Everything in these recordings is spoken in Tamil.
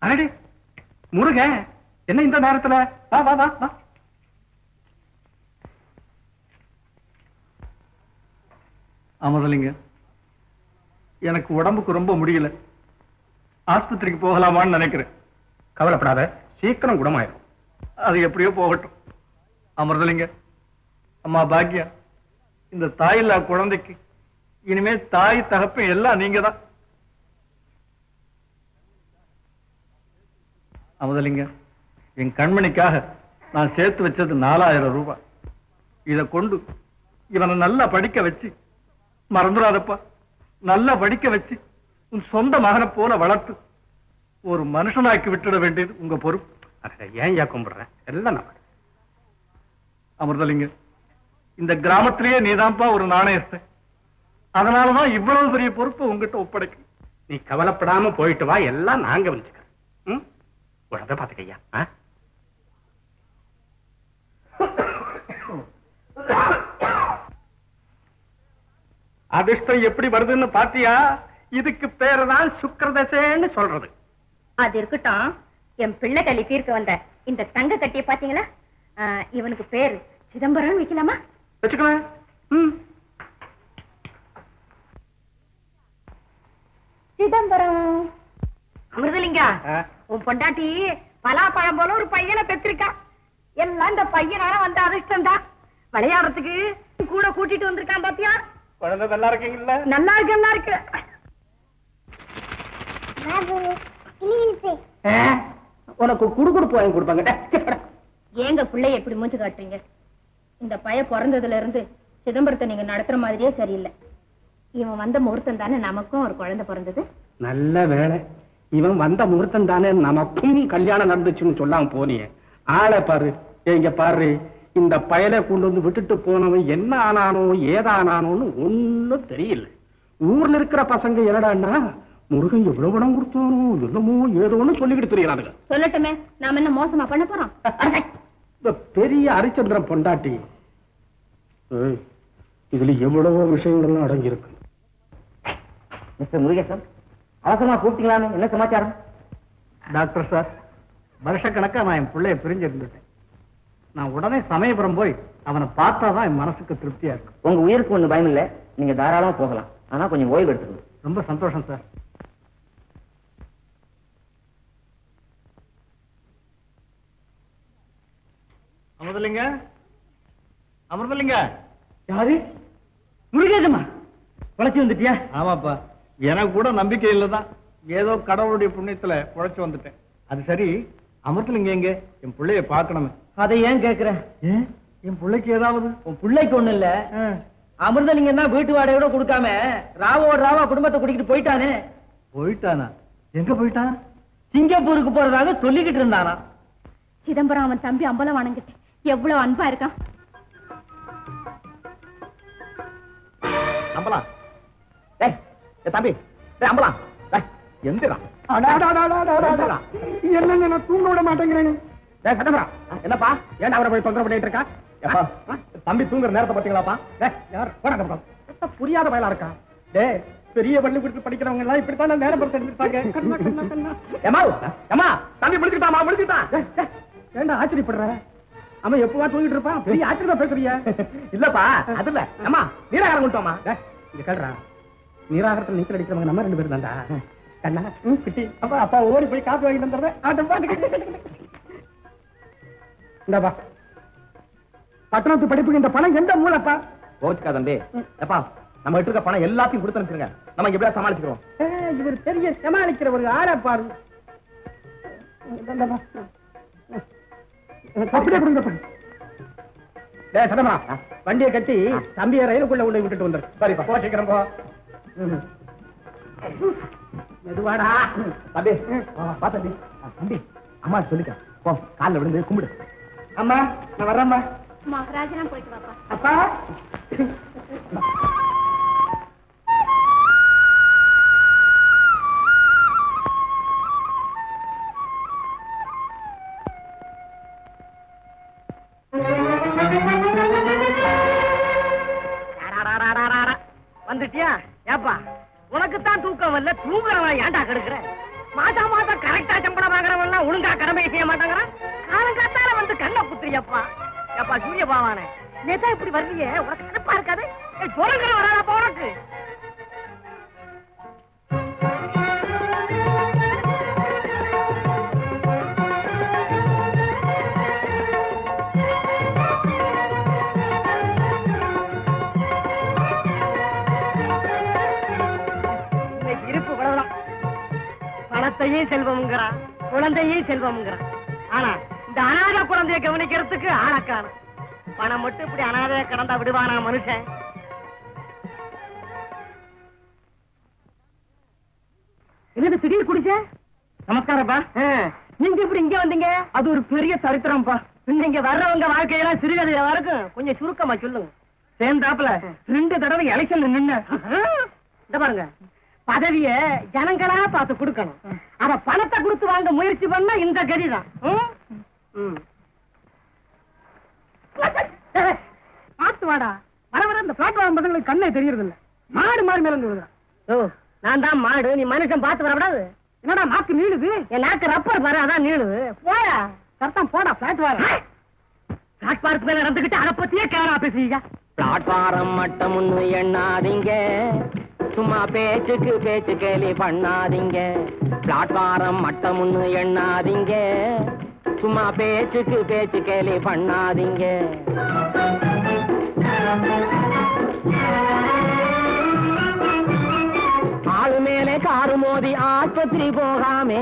அடடே முருகன் என்ன இந்த நேரத்துல வா வா வா வா அமதலிங்க எனக்கு உடம்புக்கு ரொம்ப முடியல ஆஸ்பத்திரிக்கு போகலாமான்னு நினைக்கிறேன் கவலைப்படாத சீக்கிரம் குணமாயிரும் அது எப்படியோ போகட்டும் அமர்தலிங்க அம்மா பாக்கியா இந்த தாயில்லா குழந்தைக்கு இனிமே தாய் தகப்பன் எல்லாம் நீங்க தான் அமுதலிங்க என் கண்மணிக்காக நான் சேர்த்து வச்சது நாலாயிரம் ரூபாய் இத கொண்டு இவனை நல்லா படிக்க வச்சு மறந்துடாதப்பா நல்லா படிக்க வச்சு உன் சொந்த மகனை போல வளர்த்து ஒரு மனுஷனாக்கி விட்டுட வேண்டியது உங்க பொறுப்பு ஏன் ஏன் கும்பிடுறேன் எல்லாம் நான் அமிர்தலிங்க இந்த கிராமத்திலேயே நீதான்ப்பா ஒரு நாணயஸ்த அதனாலதான் இவ்வளவு பெரிய பொறுப்பு உங்ககிட்ட ஒப்படைக்கு நீ கவலைப்படாம போயிட்டு வா எல்லாம் நாங்க வந்துக்கிறோம் ம் உடனே பாத்துக்கையா அதிர்ஷ்டம் எப்படி வருதுன்னு பாத்தியா இதுக்கு பேரு தான் சுக்கரதசேன்னு சொல்றது அது இருக்கட்டும் என் பிள்ளை கல்வி தீர்க்க வந்த இந்த தங்க கட்டிய பாத்தீங்களா ஆ, இவனுக்கு பேரு சிதம்பரம் வைக்கலாமா வச்சுக்கலாம் ம் சிதம்பரம் அமிர்தலிங்கா ஆ. உன் பொண்டாட்டி பலாப்பழம் போல ஒரு பையனை பெற்றிருக்கா எல்லாம் இந்த பையனால வந்த அதிர்ஷ்டம் தான் விளையாடுறதுக்கு கூட கூட்டிட்டு வந்திருக்கான் பாத்தியா குழந்தை நல்லா இருக்கீங்கல்ல நல்லா இருக்கு நல்லா இருக்கு உனக்கு குடுகுடுப்பு வாங்கி கொடுப்பாங்க ஏங்க பிள்ளைய எப்படி மூச்சு காட்டுறீங்க இந்த பைய பிறந்ததுல இருந்து சிதம்பரத்தை நீங்க நடத்துற மாதிரியே சரியில்லை இவன் வந்த முகூர்த்தம் தானே நமக்கும் ஒரு குழந்தை பிறந்தது நல்ல வேலை இவன் வந்த முகூர்த்தம் தானே நமக்கும் கல்யாணம் நடந்துச்சுன்னு சொல்லாம போனியே ஆளை பாரு இங்க பாரு இந்த பயலை கொண்டு வந்து விட்டுட்டு போனவன் என்ன ஆனானோ ஏதானானோன்னு ஒண்ணும் தெரியல ஊர்ல இருக்கிற பசங்க என்னடான்னா முருகன் எவ்வளவு பணம் கொடுத்தானோ என்னமோ ஏதோன்னு சொல்லிக்கிட்டு தெரியறானுங்க சொல்லட்டுமே நாம என்ன மோசமா பண்ண போறோம் இந்த பெரிய ஹரிச்சந்திரன் பொண்டாட்டி ஏய், இதுல எவ்வளவோ விஷயங்கள்லாம் அடங்கி இருக்கு மிஸ்டர் முருகேசன் அவசரமா கூப்பிட்டீங்களாமே என்ன சமாச்சாரம் டாக்டர் சார் வருஷக்கணக்கா நான் என் பிள்ளைய பிரிஞ்சிருந்துட்டேன் நான் உடனே சமயபுரம் போய் அவனை பார்த்தாதான் என் மனசுக்கு திருப்தியா இருக்கு உங்க உயிருக்கு ஒண்ணு பயம் இல்ல நீங்க தாராளமா போகலாம் ஆனா கொஞ்சம் ஓய்வு எடுத்துக்கணும் ரொம்ப சந்தோஷம் சார் அமிர்தலிங்க அமிர்தலிங்க யாரு முருகேசமா உழைச்சி வந்துட்டியா ஆமாப்பா எனக்கு கூட நம்பிக்கை இல்லதான் ஏதோ கடவுளுடைய புண்ணியத்துல உழைச்சு வந்துட்டேன் அது சரி அமிர்தலிங்க எங்க என் பிள்ளைய பார்க்கணுமே அதை ஏன் கேக்குற ஏன் என் பிள்ளைக்கு ஏதாவது உன் பிள்ளைக்கு ஒண்ணு இல்ல அமிர்தலிங்கம் தான் வீட்டு வாடகை கூட கொடுக்காம ராவோட ராவா குடும்பத்தை கூட்டிக்கிட்டு போயிட்டானே போயிட்டானா எங்க போயிட்டான் சிங்கப்பூருக்கு போறதாக சொல்லிக்கிட்டு இருந்தானா சிதம்பரம் அவன் தம்பி அம்பலம் வணங்கிட்டு எவ்வளவு அன்பா இருக்கான் அம்பலாம் டேய் ஏய் தம்பி டேய் அம்பலாம் டேய் எந்திரா என்னங்க நான் தூங்க விட மாட்டேங்கிறேன் டேய் சட்டமரா என்னப்பா ஏன் அவரை போய் தொந்தரவு பண்ணிட்டு இருக்கா எப்பா, தம்பி தூங்குற நேரத்தை பாத்தீங்களாப்பா டேய், யார் போடா இந்த பக்கம். என்ன புரியாத பயலா இருக்கா டேய் பெரிய பள்ளிக்கூடத்தில் படிக்கிறவங்க எல்லாம் இப்படித்தான் நேரம் பார்த்து எடுத்துட்டாங்க கண்ணா கண்ணா கண்ணா ஏமா ஏமா தம்பி முடிச்சுட்டாமா முடிச்சுட்டான் டேய், டேய், ஏன்டா ஆச்சரியப்படுற அவன் எப்பவா தூங்கிட்டு இருப்பான் பெரிய ஆச்சரியமா பேசுறிய இல்லப்பா அது இல்ல ஏமா நீராகாரம் கொடுத்தோமா டேய், இங்க கேளுடா நீராகரத்தில் நீச்சல் அடிக்கிறவங்க நம்ம ரெண்டு பேரும் தான்டா கண்ணா ம், குட்டி அப்பா அப்பா ஓடி போய் காப்பி வாங்கிட்டு வந்துடுறேன் ஆட்டம் பாட்டு இந்தாப்பா பட்டணத்து படிப்புக்கு இந்த பணம் எந்த மூலப்பா கோச்சுக்கா தம்பி ஏப்பா நம்ம கிட்ட இருக்க பணம் எல்லாத்தையும் கொடுத்து அனுப்பிச்சிருங்க நம்ம எப்படியா சமாளிச்சுக்கிறோம் ஏய், இவர் பெரிய சமாளிக்கிற ஒரு ஆளா பாரு இந்தாப்பா. அப்படியே கொடுங்கப்பா டேய் சதமா வண்டியை கட்டி தம்பியை ரயிலுக்குள்ள உள்ள விட்டுட்டு வந்துரு சரிப்பா போ சீக்கிரம் போ ம். மெதுவாடா தம்பி பா தம்பி ஆ, தம்பி அம்மா சொல்லிக்க போ காலில் விழுந்து கும்பிடு அம்மா நான் வர்றேம்மா மகராஜனா போயிட்டு வாப்பா அப்பா வந்துட்டியா ஏப்பா உனக்கு தான் தூக்கம் வரல தூங்குறவன் ஏன்டா கெடுக்கிற மாசா மாசம் கரெக்டா சம்பளம் வாங்குற சொன்னா ஒழுங்கா கடமையை செய்ய மாட்டாங்கிறான் காலம் காத்தால வந்து கண்ணை குத்துறியப்பா ஏப்பா சூரிய பாவானே நேத்தா இப்படி வரலையே உனக்கு கணப்பா இருக்காது சொல்லுங்கிற வராதப்பா உனக்கு இன்னைக்கு இருப்பு இவ்வளவுதான் பணத்தையே செல்வம்ங்கிறான் குழந்தையே செல்வம்ங்கிறான் ஆனா இந்த அனாதை குழந்தைய கவனிக்கிறதுக்கு ஆளக்கான பணம் மட்டும் இப்படி அனாதைய கடந்தா விடுவானா மனுஷன் என்னது திடீர் குடிச்ச நமஸ்காரப்பா நீங்க இப்படி இங்க வந்தீங்க அது ஒரு பெரிய சரித்திரம்ப்பா நீங்க வர்றவங்க வாழ்க்கையெல்லாம் சிறுகதையா இருக்கும் கொஞ்சம் சுருக்கமா சொல்லுங்க சேர்ந்தாப்புல ரெண்டு தடவை எலெக்ஷன்ல நின்னு இந்த பாருங்க பதவிய ஜனங்களா பார்த்து கொடுக்கணும் அத பணத்தை கொடுத்து வாங்க முயற்சி பண்ணா இந்த கதிதான் ம்? ம். பார்த்து வாடா வர வர இந்த பிளாட்ஃபார்ம் பசங்களுக்கு கண்ணே தெரியறது இல்ல மாடு மாடு மேல இருந்து விழுகுறான். ஓ நான் தான் மாடு நீ மனுஷன் பார்த்து வரக்கூடாது என்னடா நாக்கு நீளுது என் நாக்கு ரப்பர் பாரு அதான் நீளுது போயா கரெக்டான் போடா பிளாட்ஃபார்ம் பிளாட்ஃபார்ம் மேல நடந்துகிட்டு அதை பத்தியே கேரளா பேசுறீங்க பிளாட்பாரம் மட்டம்னு எண்ணாதீங்க சும்மா பேச்சுக்கு பேச்சு கேலி பண்ணாதீங்க பிளாட்பாரம் மட்டம்னு எண்ணாதீங்க சும்மா பேச்சுக்கு பேச்சு கேலி பண்ணாதீங்க ஆளு மேலே காரு மோதி ஆஸ்பத்திரி போகாமே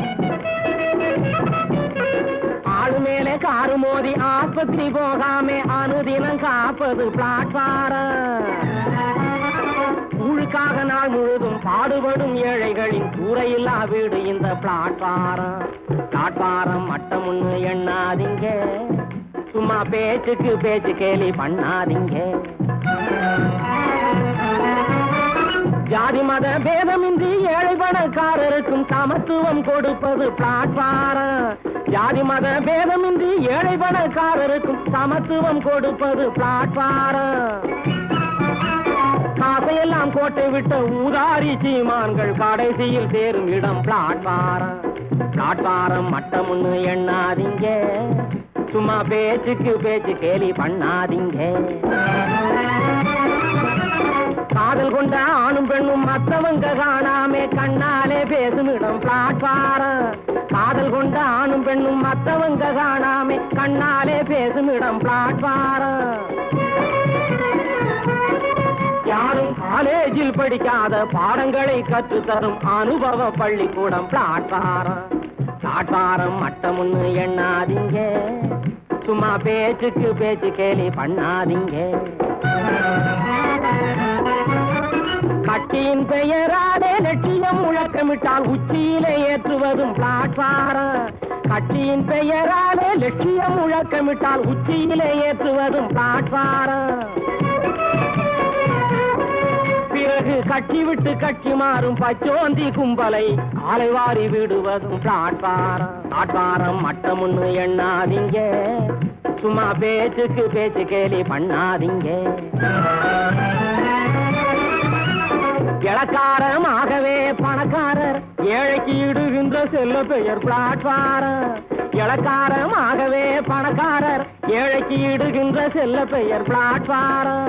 ஆளு மேலே காரு மோதி ஆஸ்பத்திரி போகாம அனுதினம் காப்பது பிளாட்பாரம் ஊழுக்காக நாள் முழுதும் பாடுபடும் ஏழைகளின் கூரையில்லா வீடு இந்த பிளாட்பாரம் பிளாட்பாரம் மட்டம் ஒண்ணு எண்ணாதீங்க சும்மா பேச்சுக்கு பேச்சு கேலி பண்ணாதீங்க ஜாதி மத பேதமின்றி ஏழை பணக்காரருக்கும் சமத்துவம் கொடுப்பது பிளாட்பாரம் ஜாதி மத பேதமின்றி ஏழை பணக்காரருக்கும் சமத்துவம் கொடுப்பது பிளாட்பாரம் காசையெல்லாம் கோட்டை விட்ட ஊதாரி சீமான்கள் கடைசியில் சேரும் இடம் பிளாட்பாரம் பிளாட்பாரம் மட்டம்னு எண்ணாதீங்க சும்மா பேச்சுக்கு பேச்சு கேலி பண்ணாதீங்க காதல் கொண்ட ஆணும் பெண்ணும் மத்தவங்க காணாமே கண்ணாலே பேசுமிடம் பிளாட்பாரம் காதல் கொண்ட ஆணும் பெண்ணும் மத்தவங்க காணாமே கண்ணாலே பேசுமிடம் பிளாட்பாரம் யாரும் காலேஜில் படிக்காத பாடங்களை கற்று தரும் அனுபவ பள்ளிக்கூடம் பிளாட்பாரம் பிளாட்பாரம் மட்டம்னு எண்ணாதீங்க சும்மா பேச்சுக்கு பேச்சு கேலி பண்ணாதீங்க கட்சியின் பெயராலே லட்சியம் முழக்கமிட்டால் உச்சியிலே ஏற்றுவதும் பிளாட்பாரம் கட்சியின் பெயராலே லட்சியம் முழக்கமிட்டால் உச்சியிலே ஏற்றுவதும் பிளாட்பாரம் பிறகு கட்சி விட்டு கட்சி மாறும் பச்சோந்தி கும்பலை காலை வாரி விடுவதும் பிளாட்பாரம் பிளாட்பாரம் மட்டம்னு எண்ணாதீங்க சும்மா பேச்சுக்கு பேச்சு கேலி பண்ணாதீங்க இளக்காரமாகவே பணக்காரர் ஏழைக்கு இடுகின்ற செல்ல பெயர் பிளாட்பாரம் இளக்காரமாகவே பணக்காரர் ஏழைக்கு இடுகின்ற செல்ல பெயர் பிளாட்பாரம்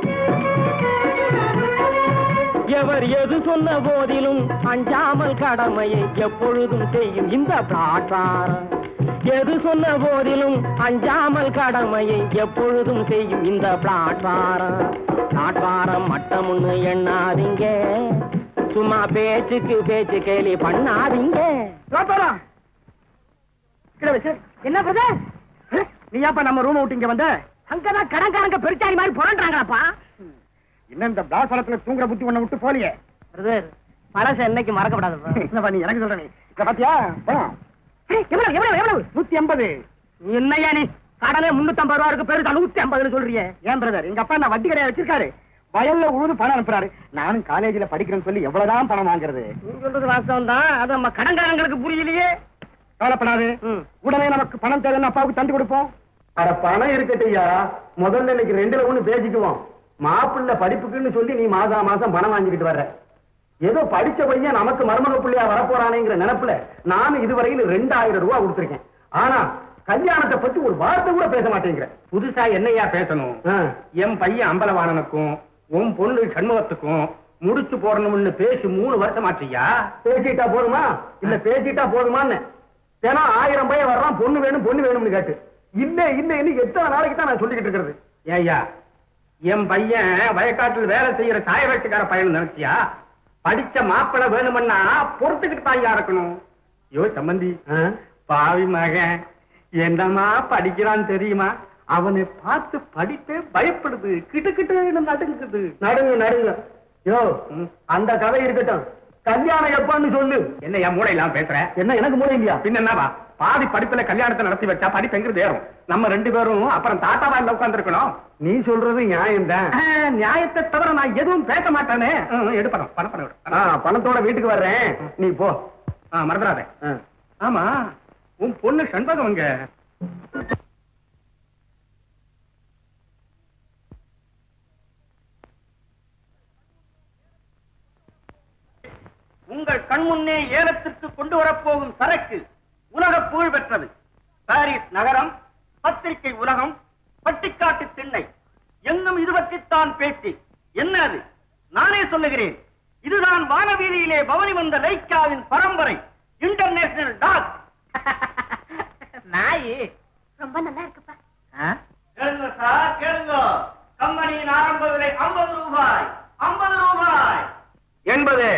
எவர் எது சொன்ன போதிலும் அஞ்சாமல் கடமையை எப்பொழுதும் செய்யும் இந்த பிளாட்பாரம் எது சொன்ன போதிலும் அஞ்சாமல் கடமையை எப்பொழுதும் செய்யும் இந்த பிளாட்பாரம் பிளாட்பாரம் மட்டம்னு எண்ணாதீங்க சும்மா பேச்சுக்கு பேச்சு கேலி பண்ணாதீங்க பிளாட்பாரம் கீழே வச்சு என்ன பிரதர் நீ ஏப்பா நம்ம ரூம் விட்டு இங்க வந்த அங்கதான் கடன்காரங்க பெருச்சாரி மாதிரி புரண்டாங்களாப்பா என்ன இந்த பிளாட்பாரத்துல தூங்குற புத்தி ஒண்ண விட்டு போலியே பிரதர் பழச என்னைக்கு மறக்கப்படாதுப்பா என்னப்பா நீ எனக்கு சொல்ற நீ இத பாத்தியா பணம் எவ்வளவு எவ்வளவு எவ்வளவு நூத்தி ஐம்பது என்னையா நீ கடனே முன்னூத்தம்பது ரூபா இருக்கு பெருசா நூத்தி ஐம்பதுன்னு சொல்றியே ஏன் பிரதர் எங்க அப்பா நான் வட்டி கடையா வச்சிருக்காரு வயல்ல உழுது பணம் அனுப்புறாரு நானும் காலேஜ்ல படிக்கிறேன்னு சொல்லி எவ்வளவுதான் பணம் வாங்குறது நீ சொல்றது வாஸ்தவம் தான் அது நம்ம கடன்காரங்களுக்கு புரியலையே கவலைப்படாது ம். உடனே நமக்கு பணம் தேவைன்னு அப்பாவுக்கு தந்து கொடுப்போம் அட பணம் இருக்கட்டையா முதல்ல இன்னைக்கு ரெண்டுல ஒண்ணு பேசிக்குவோம் மாப்பிள்ளை படிப்புக்குன்னு சொல்லி நீ மாசா மாசம் பணம் வாங்கிக்கிட்டு வர்ற ஏதோ படிச்ச பையன் நமக்கு மருமக பிள்ளையா வரப்போறானேங்கிற நினைப்புல நானும் இதுவரையில ரெண்டாயிரம் ரூபாய் கொடுத்திருக்கேன் ஆனா கல்யாணத்தை பத்தி ஒரு வார்த்தை கூட பேச மாட்டேங்கிற புதுசா என்னையா பேசணும் என் பையன் அம்பலவாணனுக்கும் உன் பொண்ணு சண்முகத்துக்கும் முடிச்சு போடணும்னு பேசி மூணு வருஷம் ஆச்சியா பேசிட்டா போதுமா இல்ல பேசிட்டா போதுமான்னு ஏன்னா ஆயிரம் பையன் வர்றான் பொண்ணு வேணும் பொண்ணு வேணும்னு கேட்டு இல்ல இல்ல இன்னும் எத்தனை நாளைக்கு தான் நான் சொல்லிக்கிட்டு இருக்கிறது ஏய்யா என் பையன் வயக்காட்டில் வேலை செய்யற சாய வேட்டுக்கார பையன் நினைச்சியா படிச்ச மாப்பிளை வேணும்னா பொறுத்துக்கிட்டு தாயா இருக்கணும் ஐயோ சம்பந்தி பாவி மகன் என்னமா படிக்கிறான் தெரியுமா அவனை பார்த்து படிப்பே பயப்படுது கிட்டு கிட்டு நடுங்குது நடுங்க நடுங்க யோ அந்த கதை இருக்கட்டும் கல்யாணம் எப்பன்னு சொல்லு என்ன என் மூளையெல்லாம் பேசுற என்ன எனக்கு மூளை இல்லையா பின்ன என்னவா பாதி படிப்புல கல்யாணத்தை நடத்தி வச்சா படிப்பு எங்கிறது ஏறும் நம்ம ரெண்டு பேரும் அப்புறம் தாத்தாவா இல்ல உட்காந்துருக்கணும் நீ சொல்றது நியாயம் தான் நியாயத்தை தவிர நான் எதுவும் பேச மாட்டானே எடு பணம் பணம் பணம் எடு. பணத்தோட வீட்டுக்கு வர்றேன் நீ போ மறந்துடாத ஆமா உன் பொண்ணு சண்பகம் அங்க உங்கள் கண்முன்னே ஏலத்திற்கு கொண்டு வரப்போகும் சரக்கு உலக புகழ் பெற்றது பாரிஸ் நகரம் பத்திரிகை உலகம் பட்டிக்காட்டு திண்ணை எங்கும் இது பற்றித்தான் பேச்சு என்ன அது நானே சொல்லுகிறேன் இதுதான் வானவீதியிலே பவனி வந்த லைக்காவின் பரம்பரை இன்டர்நேஷனல் டாக் நாய் ரொம்ப நல்லா இருக்குப்பா கேளுங்க சார் கேளுங்க கம்பெனியின் ஆரம்ப விலை ஐம்பது ரூபாய் ஐம்பது ரூபாய் எண்பது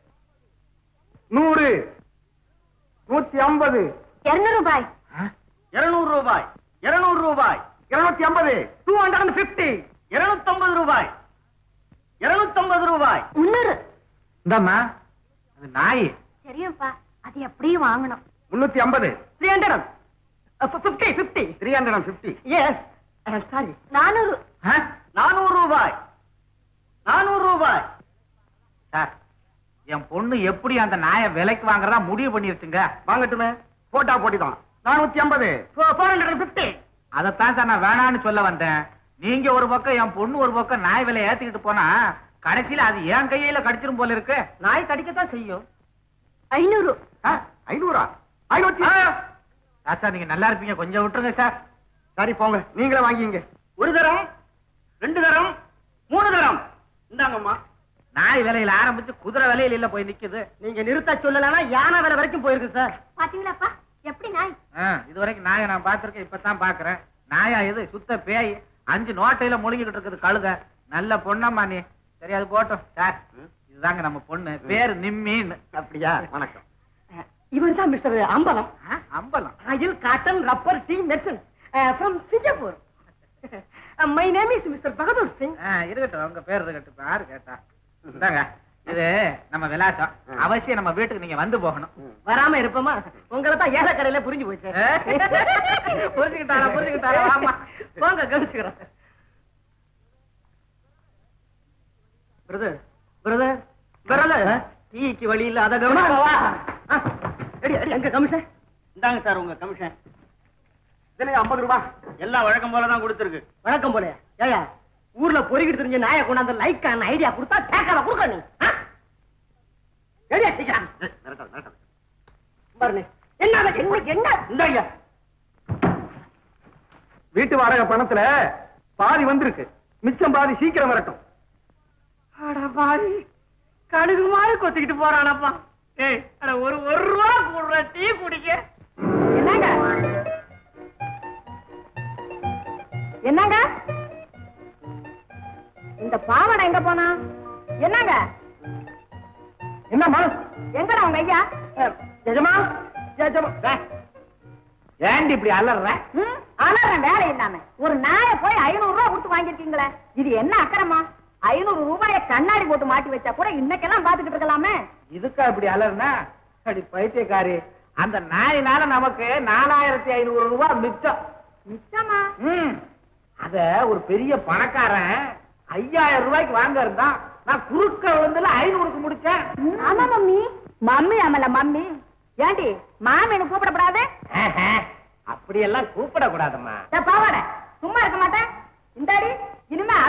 நூறு நூத்தி ஐம்பது இருநூறு ரூபாய் இருநூறு ரூபாய் இருநூறு ரூபாய் இருநூத்தி ஐம்பது டூ ஹண்ட்ரட் அண்ட் பிப்டி இருநூத்தி ஐம்பது ரூபாய் இருநூத்தி ஐம்பது ரூபாய் முன்னூறு இந்தாம்மா அது நாய் சரியாப்பா அது எப்படியும் வாங்கணும் முன்னூத்தி ஐம்பது three hundred fifty fifty three hundred and fifty yes sorry நானூறு நானூறு ரூபாய் நானூறு ரூபாய் சார் என் பொண்ணு எப்படி அந்த நாயை விலைக்கு வாங்குறதா முடிவு பண்ணிருச்சுங்க வாங்கட்டுமே போட்டா போட்டிதான் நானூத்தி ஐம்பது ஃபோர் ஹண்ட்ரட் அண்ட் பிப்டி அதைத்தான் சார் நான் வேணான்னு சொல்ல வந்தேன் நீங்க ஒரு பக்கம் என் பொண்ணு ஒரு பக்கம் நாய் விலை ஏத்திக்கிட்டு போனா கடைசியில அது என் கையில கடிச்சிரும் போல இருக்கு நாய் கடிக்கத்தான் செய்யும் ஐநூறு ஐநூறா ஐநூத்தி சார் சார் நீங்க நல்லா இருப்பீங்க கொஞ்சம் விட்டுருங்க சார் சரி போங்க நீங்களே வாங்கிங்க ஒரு தரம் ரெண்டு தரம் மூணு தரம் இந்தாங்கம்மா நாய் விலையில ஆரம்பிச்சு குதிரை விலையில இல்ல போய் நிக்குது நீங்க நிறுத்த சொல்லலன்னா யானை வேலை வரைக்கும் போயிருக்கு சார் பாத்தீங்களாப்பா எப்படி நாய் ஆ, இது வரைக்கும் நாயை நான் பாத்திருக்கேன் இப்பதான் பாக்குறேன் நாயா இது சுத்த பேய் அஞ்சு நோட்டையில முழுங்கிட்டு இருக்குது கழுத நல்ல பொண்ணம்மா நீ சரி அது போட்டோம் சார் இதுதாங்க நம்ம பொண்ணு பேரு நிம்மின்னு அப்படியா வணக்கம் இவர் தான் மிஸ்டர் அம்பலம் ஆ, Ambalam oil cotton rubber tea medicine from Singapore my name is mister Bahadur Singh ஆ, இருக்கட்டும் உங்க பேர் இருக்கட்டும் இப்ப யாரு கேட்டா இந்தாங்க இது நம்ம விலாசம் அவசியம் நம்ம வீட்டுக்கு நீங்க வந்து போகணும் வராம இருப்போமா உங்களை தான் ஏழை கடையில புரிஞ்சு போச்சு புரிஞ்சுக்கிட்டாரா புரிஞ்சுக்கிட்டாரா ஆமா போங்க கவனிச்சுக்கிறேன் பிரதர் பிரதர் பிரதர் டீக்கு வழி இல்ல அத கவனிக்கவா அடி அடி அங்க கமிஷன் இந்தாங்க சார் உங்க கமிஷன் இதுல ஐம்பது ரூபாய் எல்லாம் வழக்கம் போல தான் கொடுத்துருக்கு வணக்கம் போல ஏயா ஊர்ல பொறுக்கிட்டு தெரிஞ்ச நாயை கொண்டாந்து லைக்கான ஐடியா கொடுத்தா கேட்காத கொடுக்க நீ ஆ? எடியா சீக்கிரம் பாருங்க என்ன அது? என்ன என்ன இந்தாங்க வீட்டு வாடகை பணத்துல பாதி வந்திருக்கு மிச்சம் பாதி சீக்கிரம் வரட்டும் அட பாவி கடுகு மாதிரி கொத்திக்கிட்டு போறானப்பா ஏய் அட ஒரு ஒரு ரூபா கூடுற டீ குடிக்க என்னங்க என்னங்க இந்த பாவாடை எங்க போனா என்னங்க என்னம்மா எங்கடா உங்க ஐயா ஜெஜமா ஜெஜமா ஏண்டி இப்படி அலற ம், அலறேன் வேலை இல்லாம ஒரு நாயை போய் ஐநூறு ரூபாய் கொடுத்து வாங்கிருக்கீங்களே இது என்ன அக்கறமா ஐநூறு ரூபாய கண்ணாடி போட்டு மாட்டி வச்சா கூட இன்னைக்கெல்லாம் பாத்துக்கிட்டு இருக்கலாமே இதுக்கா இப்படி அலர்னா அடி பைத்தியக்காரி அந்த நாயினால நமக்கு நாலாயிரத்தி ஐநூறு ரூபாய் மிச்சம் நிச்சயமா ம். அத ஒரு பெரிய பணக்காரன் ஐயாயிரம் ரூபாய்க்கு வாங்க இருந்தான் நான் குறுக்க விழுந்துல ஐநூறுக்கு முடிச்சேன் ஆமா மம்மி மம்மி ஆமல மம்மி ஏண்டி மாமின்னு கூப்பிடப்படாது அப்படியெல்லாம் கூப்பிட கூடாதம்மா பாவாடை சும்மா இருக்க மாட்டேன் இந்தாடி இனிமே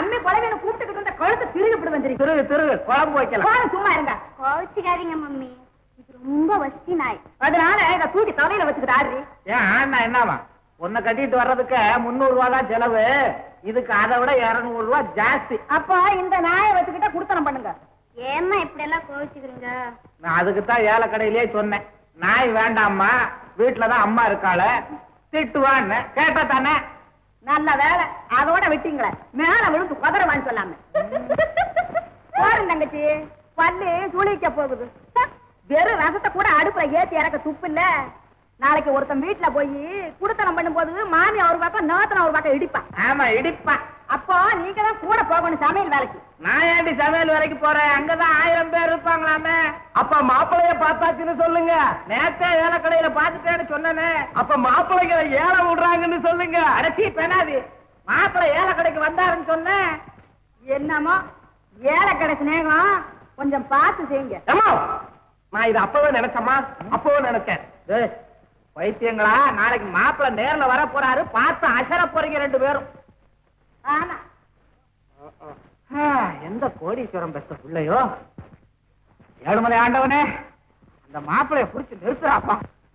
அம்மி குழந்தை கூப்பிட்டுக்கிட்டு இருந்த கழுத்தை திருகிப்பிடு வந்துருக்கு திருகு திருகு குழம்பு வைக்கலாம் சும்மா இருங்க கோவிச்சுக்காதீங்க மம்மி இது ரொம்ப வசதி நாய் அதனால இத தூக்கி தலையில வச்சுக்கிட்டு ஆடுறி ஏன் ஆனா என்னவா உன்னை கட்டிட்டு வர்றதுக்கு முந்நூறு ரூபா தான் செலவு இதுக்கு அதை விட இருநூறு ரூபா ஜாஸ்தி அப்ப இந்த நாயை வச்சுக்கிட்ட குடுத்தனம் பண்ணுங்க ஏம்மா இப்படி எல்லாம் கோவிச்சுக்கிறீங்க நான் அதுக்கு தான் ஏழை கடையிலே சொன்னேன் நாய் வேண்டாம்மா வீட்டுலதான் அம்மா இருக்காள திட்டுவான்னு கேட்டா தானே நல்ல வேலை அதோட விட்டீங்களே மேல விழுந்து குதறவான்னு சொல்லாம போறேன் தங்கச்சி பல்லு சுழிக்க போகுது வெறும் ரசத்தை கூட அடுப்புல ஏத்தி இறக்க துப்பு இல்ல நாளைக்கு ஒருத்தன் வீட்டுல போய் குடுத்தனம் பண்ணும்போது மாமி ஒரு பக்கம் நேத்தன ஒரு பக்கம் இடிப்பான் ஆமா இடிப்பா அப்போ நீங்க தான் கூட போகணும் சமையல் வேலைக்கு நான் ஏண்டி சமையல் வேலைக்கு போறேன் அங்கதான் ஆயிரம் பேர் இருப்பாங்களாமே அப்ப மாப்பிளைய பார்த்தாச்சுன்னு சொல்லுங்க நேத்தே ஏழை கடையில பாத்துட்டேன்னு சொன்னனே அப்ப மாப்பிளைங்க ஏழை விடுறாங்கன்னு சொல்லுங்க அடைச்சி பெணாதி மாப்பிள்ளை ஏழை கடைக்கு வந்தாருன்னு சொன்னேன் என்னமோ ஏழை கடை சிநேகம் கொஞ்சம் பார்த்து செய்யுங்க ஏம்மா, நான் இது அப்பவே நினைச்சேம்மா அப்பவே நினைச்சேன் டேய், பைத்தியங்களா நாளைக்கு மாப்பிள்ளை நேர்ல வர போறாரு பார்த்து அசர போறீங்க ரெண்டு பேரும் ஆமா ஆ, எந்த கோடீஸ்வரம் பெற்ற பிள்ளையோ ஏழுமலை ஆண்டவனே அந்த மாப்பிளைய புடிச்சு நிறுத்துறாப்பா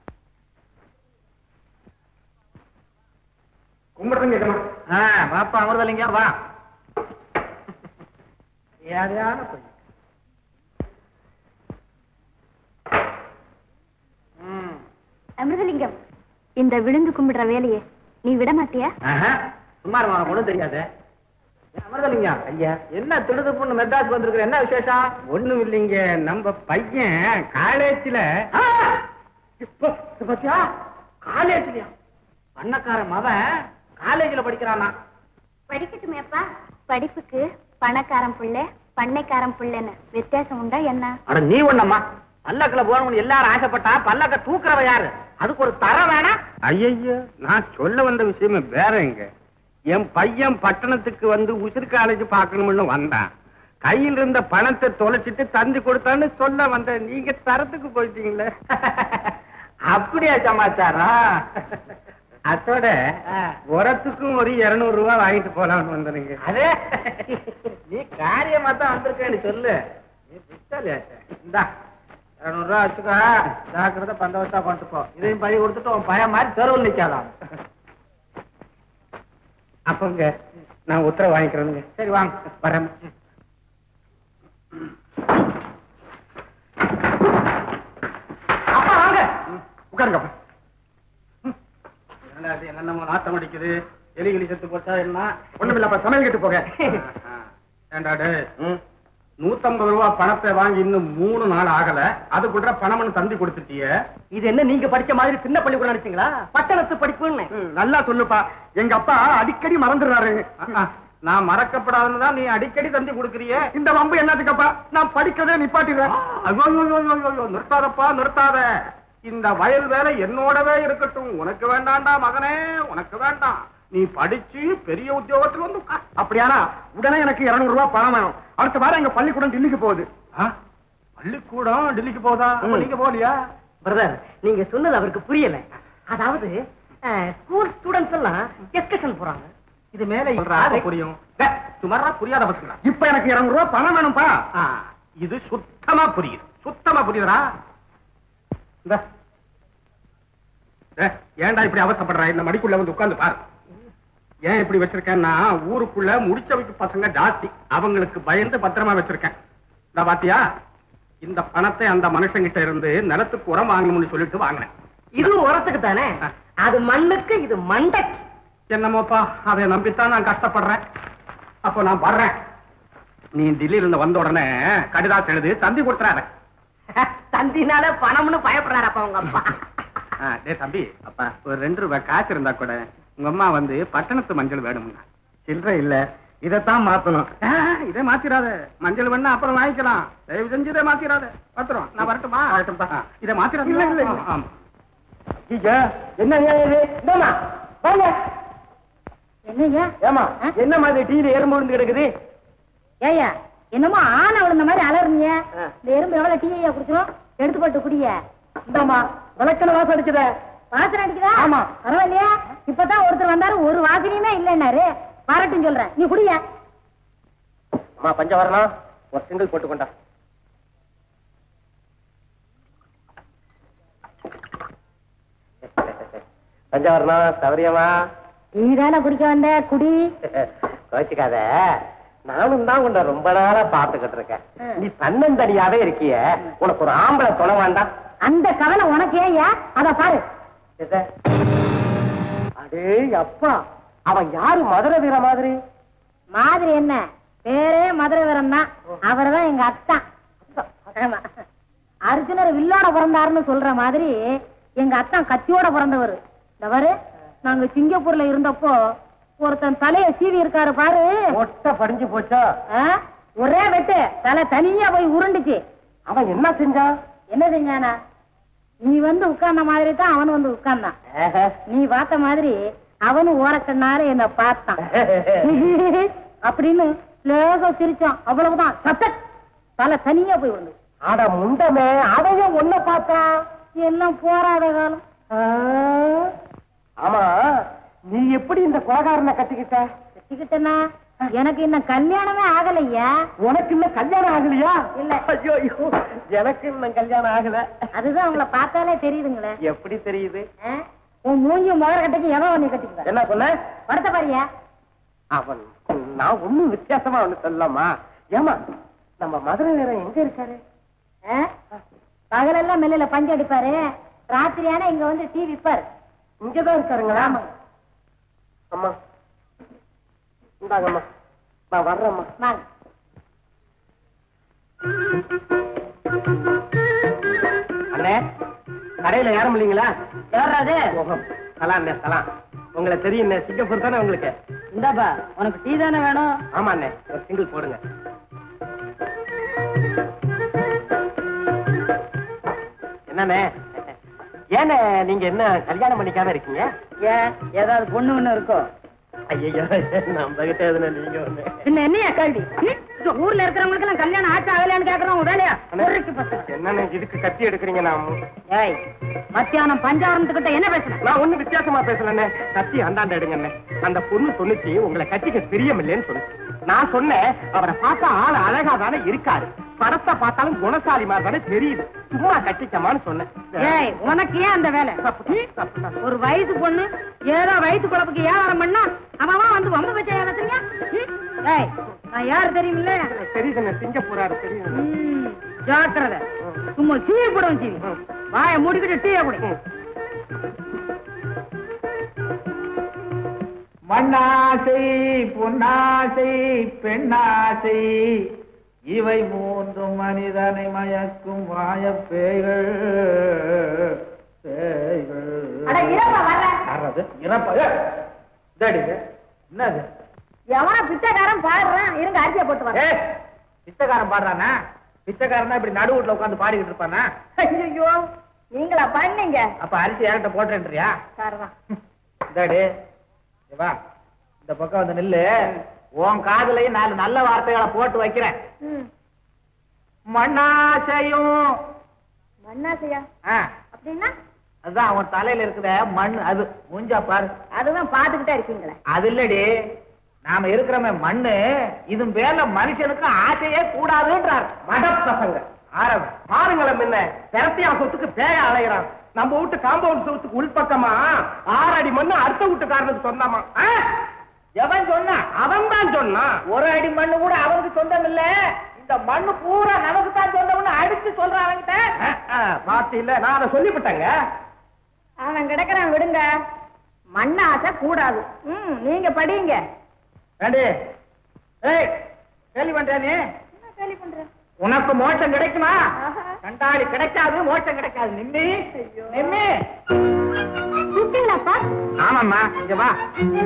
கும்பிடுறேங்க கேட்கணும் ஆ, வாப்பா அமிர்தலிங்கம் வா யாரையான கொஞ்சம் அமிர்தலிங்கம் இந்த விழுந்து கும்பிடுற வேலையை நீ விட மாட்டியா சும்மா இருமா உனக்கு ஒண்ணும் தெரியாது அமிர்தலிங்கம் ஐயா என்ன திடுதுப்புன்னு மெட்ராஸ் வந்திருக்கிற என்ன விசேஷம் ஒண்ணும் இல்லைங்க நம்ம பையன் காலேஜ்ல ஆ! இப்ப இப்ப பாத்தியா காலேஜ்லயா அண்ணக்காரன் மவன் காலேஜ்ல படிக்கிறானா படிக்கட்டுமே அப்பா படிப்புக்கு பணக்காரன் புள்ள பண்ணைக்காரன் புள்ளன்னு வித்தியாசம் உண்டா என்ன அட நீ ஒண்ணம்மா பல்லக்குல போகணும்னு எல்லாரும் ஆசைப்பட்டா பல்லக்க தூக்குறவ யாரு அதுக்கு ஒரு தரம் வேணா ஐயய்யோ நான் சொல்ல வந்த விஷயமே வேறங்க என் பையன் பட்டணத்துக்கு வந்து உசிறு காலேஜ் பார்க்கணும்னு வந்தான் கையில் இருந்த பணத்தை தொலைச்சிட்டு தந்து கொடுத்தான்னு சொல்ல வந்தேன் நீங்க தரத்துக்கு போயிட்டீங்களே அப்படியா சமாச்சாரம் அதோட உரத்துக்கும் ஒரு இருநூறு ரூபாய் வாங்கிட்டு போலாம்னு வந்தனுங்க அதே நீ காரியமா தான் வந்திருக்கேன்னு சொல்லு நீ பித்தலையாச்சே. இந்தா இருநூறு ரூபா வச்சுக்கோ ஜாக்கிரதை பந்தவஸ்தா கொண்டு போ இதையும் பழி கொடுத்துட்டு உன் பையன் மாதிரி தெருவில் நிக்காதான் அப்பங்க நான் உத்தரவு வாங்கிக்கிறேனுங்க சரி வாங்க வரேன் அப்பா வாங்க உட்காருங்க அப்பா. ம். என்னடா இது, என்னென்னமோ நாத்தம் அடிக்குது எலி கிளி செத்து போச்சா என்ன ஒண்ணுமில்லப்பா சமையல் கட்டு போக ஏண்டா டேய், நூத்தம்பது ரூபா பணத்தை வாங்கி இன்னும் மூணு நாள் ஆகல அதுக்குள்ள பணம்னு தந்தி கொடுத்துட்டிய இது என்ன நீங்க படிச்ச மாதிரி சின்ன பள்ளிக்கூடம் நினைச்சீங்களா பட்டணத்து படிப்புன்னு நல்லா சொல்லுப்பா எங்க அப்பா அடிக்கடி மறந்துடுறாரு நான் மறக்கப்படாதுன்னு தான் நீ அடிக்கடி தந்தி கொடுக்கறிய இந்த வம்பு என்னதுக்கப்பா நான் படிக்கதே நிப்பாட்டிடுறேன் ஐயோ ஐயோ, ஐயோ, ஐயோ, ஐயோ, நிறுத்தாதப்பா நிறுத்தாத இந்த வயல் வேலை என்னோடவே இருக்கட்டும் உனக்கு வேண்டாம்டா மகனே உனக்கு வேண்டாம் நீ படிச்சு பெரிய உத்தியோகத்துல வந்து உட்கார். அப்படியானா உடனே எனக்கு இருநூறு ரூபாய் பணம் வேணும் அடுத்த வாரம் எங்க பள்ளிக்கூடம் டெல்லிக்கு போகுது ஆ? பள்ளிக்கூடம் டெல்லிக்கு போதா அப்ப நீங்க போலியா பிரதர் நீங்க சொன்னது அவருக்கு புரியல அதாவது ஸ்கூல் ஸ்டூடெண்ட்ஸ் எல்லாம் எஸ்கஷன் போறாங்க இது மேல சொல்றா, அப்ப புரியும் டே, சுமாரா புரியாத பசங்களா இப்ப எனக்கு இருநூறு ரூபாய் பணம் வேணும்பா ஆ, இது சுத்தமா புரியுது சுத்தமா புரியுதுடா இந்தா. டே, ஏன்டா இப்படி அவசரப்படுற இந்த மடிக்குள்ள வந்து உட்கார்ந்து பாரு ஏன் இப்படி வச்சிருக்கேன்னா ஊருக்குள்ள முடிச்சவைக்கு பசங்க ஜாஸ்தி அவங்களுக்கு பயந்து பத்திரமா வச்சிருக்கேன் இந்த பாத்தியா இந்த பணத்தை அந்த மனுஷங்கிட்ட இருந்து நிலத்துக்கு உரம் வாங்கணும்னு சொல்லிட்டு வாங்கினேன் இதுவும் உரத்துக்கு தானே அது மண்ணுக்கு இது மண்டைக்கு என்னமோப்பா அதை நம்பித்தான் நான் கஷ்டப்படுறேன் அப்போ நான் வர்றேன் நீ டெல்லியில இருந்து வந்த உடனே கடிதாசம் எழுதி தந்தி கொடுத்துறாரு தந்தினால பணம்னு பயப்படுறாரு அப்ப உங்க அப்பா டே தம்பி அப்பா ஒரு ரெண்டு ரூபாய் காசு இருந்தா கூட உங்க அம்மா வந்து பட்டணத்து மஞ்சள் வேணும்னா சில்லற இல்ல இதத்தான் மாத்தணும் ஆ, இதை மாத்திராத மஞ்சள் வேணா அப்புறம் வாங்கிக்கலாம் தயவு செஞ்சு இதை மாத்திராத பத்திரம் நான் வரட்டுமா வரட்டும்பா இதை மாத்திராத இல்ல, இல்ல, இல்ல. ஆமா ஐயா, என்ன நியாயம் இது இந்தாம்மா, வாங்க என்னய்யா ஏமா என்ன மாதிரி டீல எறும்பு விழுந்து கிடக்குது ஏய்யா என்னமோ ஆனை விழுந்த மாதிரி அலறுங்க இந்த எறும்பு எவ்வளவு டீ ஐயா குடிச்சிரும் எடுத்து போட்டு குடிய இந்தாம்மா விளக்கண வாசம் அடிக்குத வாசனை அடிக்குதா ஆமா. பரவாயில்லையா இப்பதான் ஒருத்தர் வந்தாரு ஒரு வாசனையுமே இல்லைன்னாரு வரட்டும் சொல்றேன் நீ குடிய அம்மா பஞ்சவரணம் ஒரு சிங்கிள் போட்டுக்கொண்டா பஞ்சவரணம் சௌரியமா நீதானே குடிக்க வந்த குடி கோச்சுக்காத நானும் தான் உன்னை ரொம்ப நாளா பாத்துக்கிட்டு இருக்கேன் நீ தன்னந்தனியாவே இருக்கிய உனக்கு ஒரு ஆம்பளை துணை வேண்டாம் அந்த கவலை உனக்கு ஏயா அத பாரு எத? அடே அப்பா அவன் யாரு மதுரை வீர மாதிரி மாதிரி என்ன பேரே மதுரை வீரன் தான் அவர் தான் எங்க அத்தான் ஆமா. அர்ஜுனர் வில்லோட பிறந்தாருன்னு சொல்ற மாதிரி எங்க அத்தான் கத்தியோட பிறந்தவர் தவறு நாங்க சிங்கப்பூர்ல இருந்தப்போ ஒருத்தன் தலைய சீவி இருக்காரு பாரு மொட்டை படிஞ்சு போச்சா ஆ? ஒரே வெட்டு தலை தனியா போய் உருண்டுச்சு அவன் என்ன செஞ்சான் என்ன செஞ்சானா நீ வந்து உட்கார்ந்த மாதிரி தான் அவன் வந்து உட்கார்ந்தான் நீ பார்த்த மாதிரி அவனும் ஓரக்கண்ணாரு என்ன பார்த்தான் அப்படின்னு லேசா சிரிச்சான் அவ்வளவுதான் சத்த தலை தனியா போய் வந்து ஆட முண்டமே அதையும் ஒன்ன பார்த்தா எல்லாம் போராத காலம் ஆ? ஆமா நீ எப்படி இந்த கொலகாரனை கட்டிக்கிட்ட கட்டிக்கிட்டனா எனக்கு இன்னும் கல்யாணமே ஆகலையா உனக்கு இன்னும் கல்யாணம் ஆகலையா இல்ல. ஐயோ ஐயோ எனக்கு இன்னும் கல்யாணம் ஆகல அதுதான் உங்களை பார்த்தாலே தெரியுதுங்களே எப்படி தெரியுது ஆ? உன் மூஞ்சி முகர கட்டிக்கு எவன் உன்னை கட்டிக்குவ என்ன சொன்ன படத்தை பாரியா அவன் நான் ஒண்ணும் வித்தியாசமா ஒண்ணு சொல்லலாமா ஏமா நம்ம மதுரை வீரன் எங்க இருக்காரு ஆ? பகலெல்லாம் மெல்லில பஞ்சு அடிப்பாரு ராத்திரியானா இங்க வந்து டீ விப்பாரு இங்கதான் இருக்காருங்களா அம்மா இந்தாங்கம்மா நான் வர்றேம்மா வாங்க அண்ணே கடையில யாரும் இல்லைங்களா யாராது ஓஹோ சலாம் அண்ணே சலாம் உங்களை தெரியும் சிங்கப்பூர் தானே உங்களுக்கு இந்தாப்பா உனக்கு டீ தானே வேணும் ஆமா அண்ணே ஒரு சிங்கிள் போடுங்க என்னண்ணே ஏண்ணே நீங்க என்ன கல்யாணம் பண்ணிக்காம இருக்கீங்க ஏன் ஏதாவது பொண்ணு ஒண்ணு இருக்கோ ஐயோ நம்ம கிட்ட எதுனா நீங்க ஒண்ணு பின்ன என்னையா கேள்வி ம்? இந்த ஊர்ல இருக்கிறவங்களுக்கு எல்லாம் கல்யாணம் ஆச்சு ஆகலையான்னு கேக்குறோம் உன் வேலையா பொறுக்கி பசங்க என்னண்ணே இதுக்கு கத்தி எடுக்கிறீங்க நான் ஏய் மத்தியானம் பஞ்சாரத்துக்கிட்ட என்ன பேசுற நான் ஒண்ணு வித்தியாசமா பேசலண்ணே கத்தி அந்தாண்ட எடுங்கண்ணே அந்த பொண்ணு சொன்னுச்சு உங்களை கட்டிக்க பிரியமில்லைன்னு சொல்லுச்சு நான் சொன்னேன் அவரை பார்த்தா ஆள் அழகா தானே இருக்காரு படத்தை பார்த்தாலும் குணசாலி மாதிரி தானே தெரியுது சும்மா கட்டிக்கமான்னு சொன்னேன் ஏய் உனக்கு ஏன் அந்த வேலை தப்பு, தப்பு, தப்பு. ஒரு வயசு பொண்ணு ஏதோ வயிற்று குழப்புக்கு வியாபாரம் பண்ணா அவன் வந்து வம்பு வச்ச ஏவத்துங்க ஏய் நான் யார் தெரியுமில்ல தெரியுதுண்ணே சிங்கப்பூராரு தெரியுது ம், ஜாக்கிரதை சும்மா சீவி போடுவோம் சீவி வாயை மூடிக்கிட்டு டீயை குடி மண்ணாசை பொன்னாசை பெண்ணாசை இவை மூன்றும் மனிதனை மயக்கும் வாயப்பேய்கள் பேய்கள் அட, இரப்பா வர்றேன். யாரது? இறப்பா? ஏய், இந்தாடி இது. என்னது எவனா பிச்சைக்காரன் பாடுறான் இருங்க அரிசியை போட்டு வரேன் ஏய், பிச்சைக்காரன் பாடுறானா பிச்சைக்காரன் தான் இப்படி நடு வீட்டுல உட்காந்து பாடிக்கிட்டு இருப்பானா ஐயோ நீங்களா பண்ணீங்க அப்ப அரிசி என்கிட்ட போட்டுறேன்றியா சரிதான் இந்தாடி இங்க வா இந்த பக்கம் வந்து நில்லு உன் காதுலயும் நாலு நல்ல வார்த்தைகளை போட்டு வைக்கிறேன் ம் மண்ணாசையும் மண்ணாசையா ஆ, அப்படின்னா அதுதான் அவன் தலையில இருக்கிற மண் அது மூஞ்சா பாரு அதுதான் பாத்துக்கிட்டே இருக்கீங்களே அது இல்லடி நாம இருக்கிறோமே மண்ணு இது மேல மனுஷனுக்கு ஆசையே கூடாதுன்றார் மட பசங்க ஆரம்பி பாருங்களேன் முன்ன திரட்டியா சொத்துக்கு பேய அலைகிறான் நம்ம வீட்டு காம்பவுண்ட் சொத்துக்கு உள்பக்கமா ஆறடி மண்ணு அடுத்த வீட்டுக்காரனுக்கு சொன்னாமா ஆ? எவன் சொன்னா அவன் தான் சொன்னான் ஒரு அடி மண்ணு கூட அவனுக்கு சொந்தம் இல்ல இந்த மண்ணு பூரா நமக்கு தான் சொந்தம்னு அடிச்சு சொல்றான் அவன்கிட்ட பாத்து இல்ல நான் அதை சொல்லிவிட்டேங்க அவன் கிடக்குறான் விடுங்க மண்ணாசை கூடாது ம் நீங்க படிங்க ஏண்டி ஏய் கேள்வி பண்றியா நீ என்ன கேள்வி பண்ற உனக்கு மோட்சம் கிடைக்குமா ஆஹா. கண்டாளி கிடைக்காது மோட்சம் கிடைக்காது நிம்மி நிம்மி கூப்பிட்டீங்களாப்பா ஆமாம்மா இங்க வா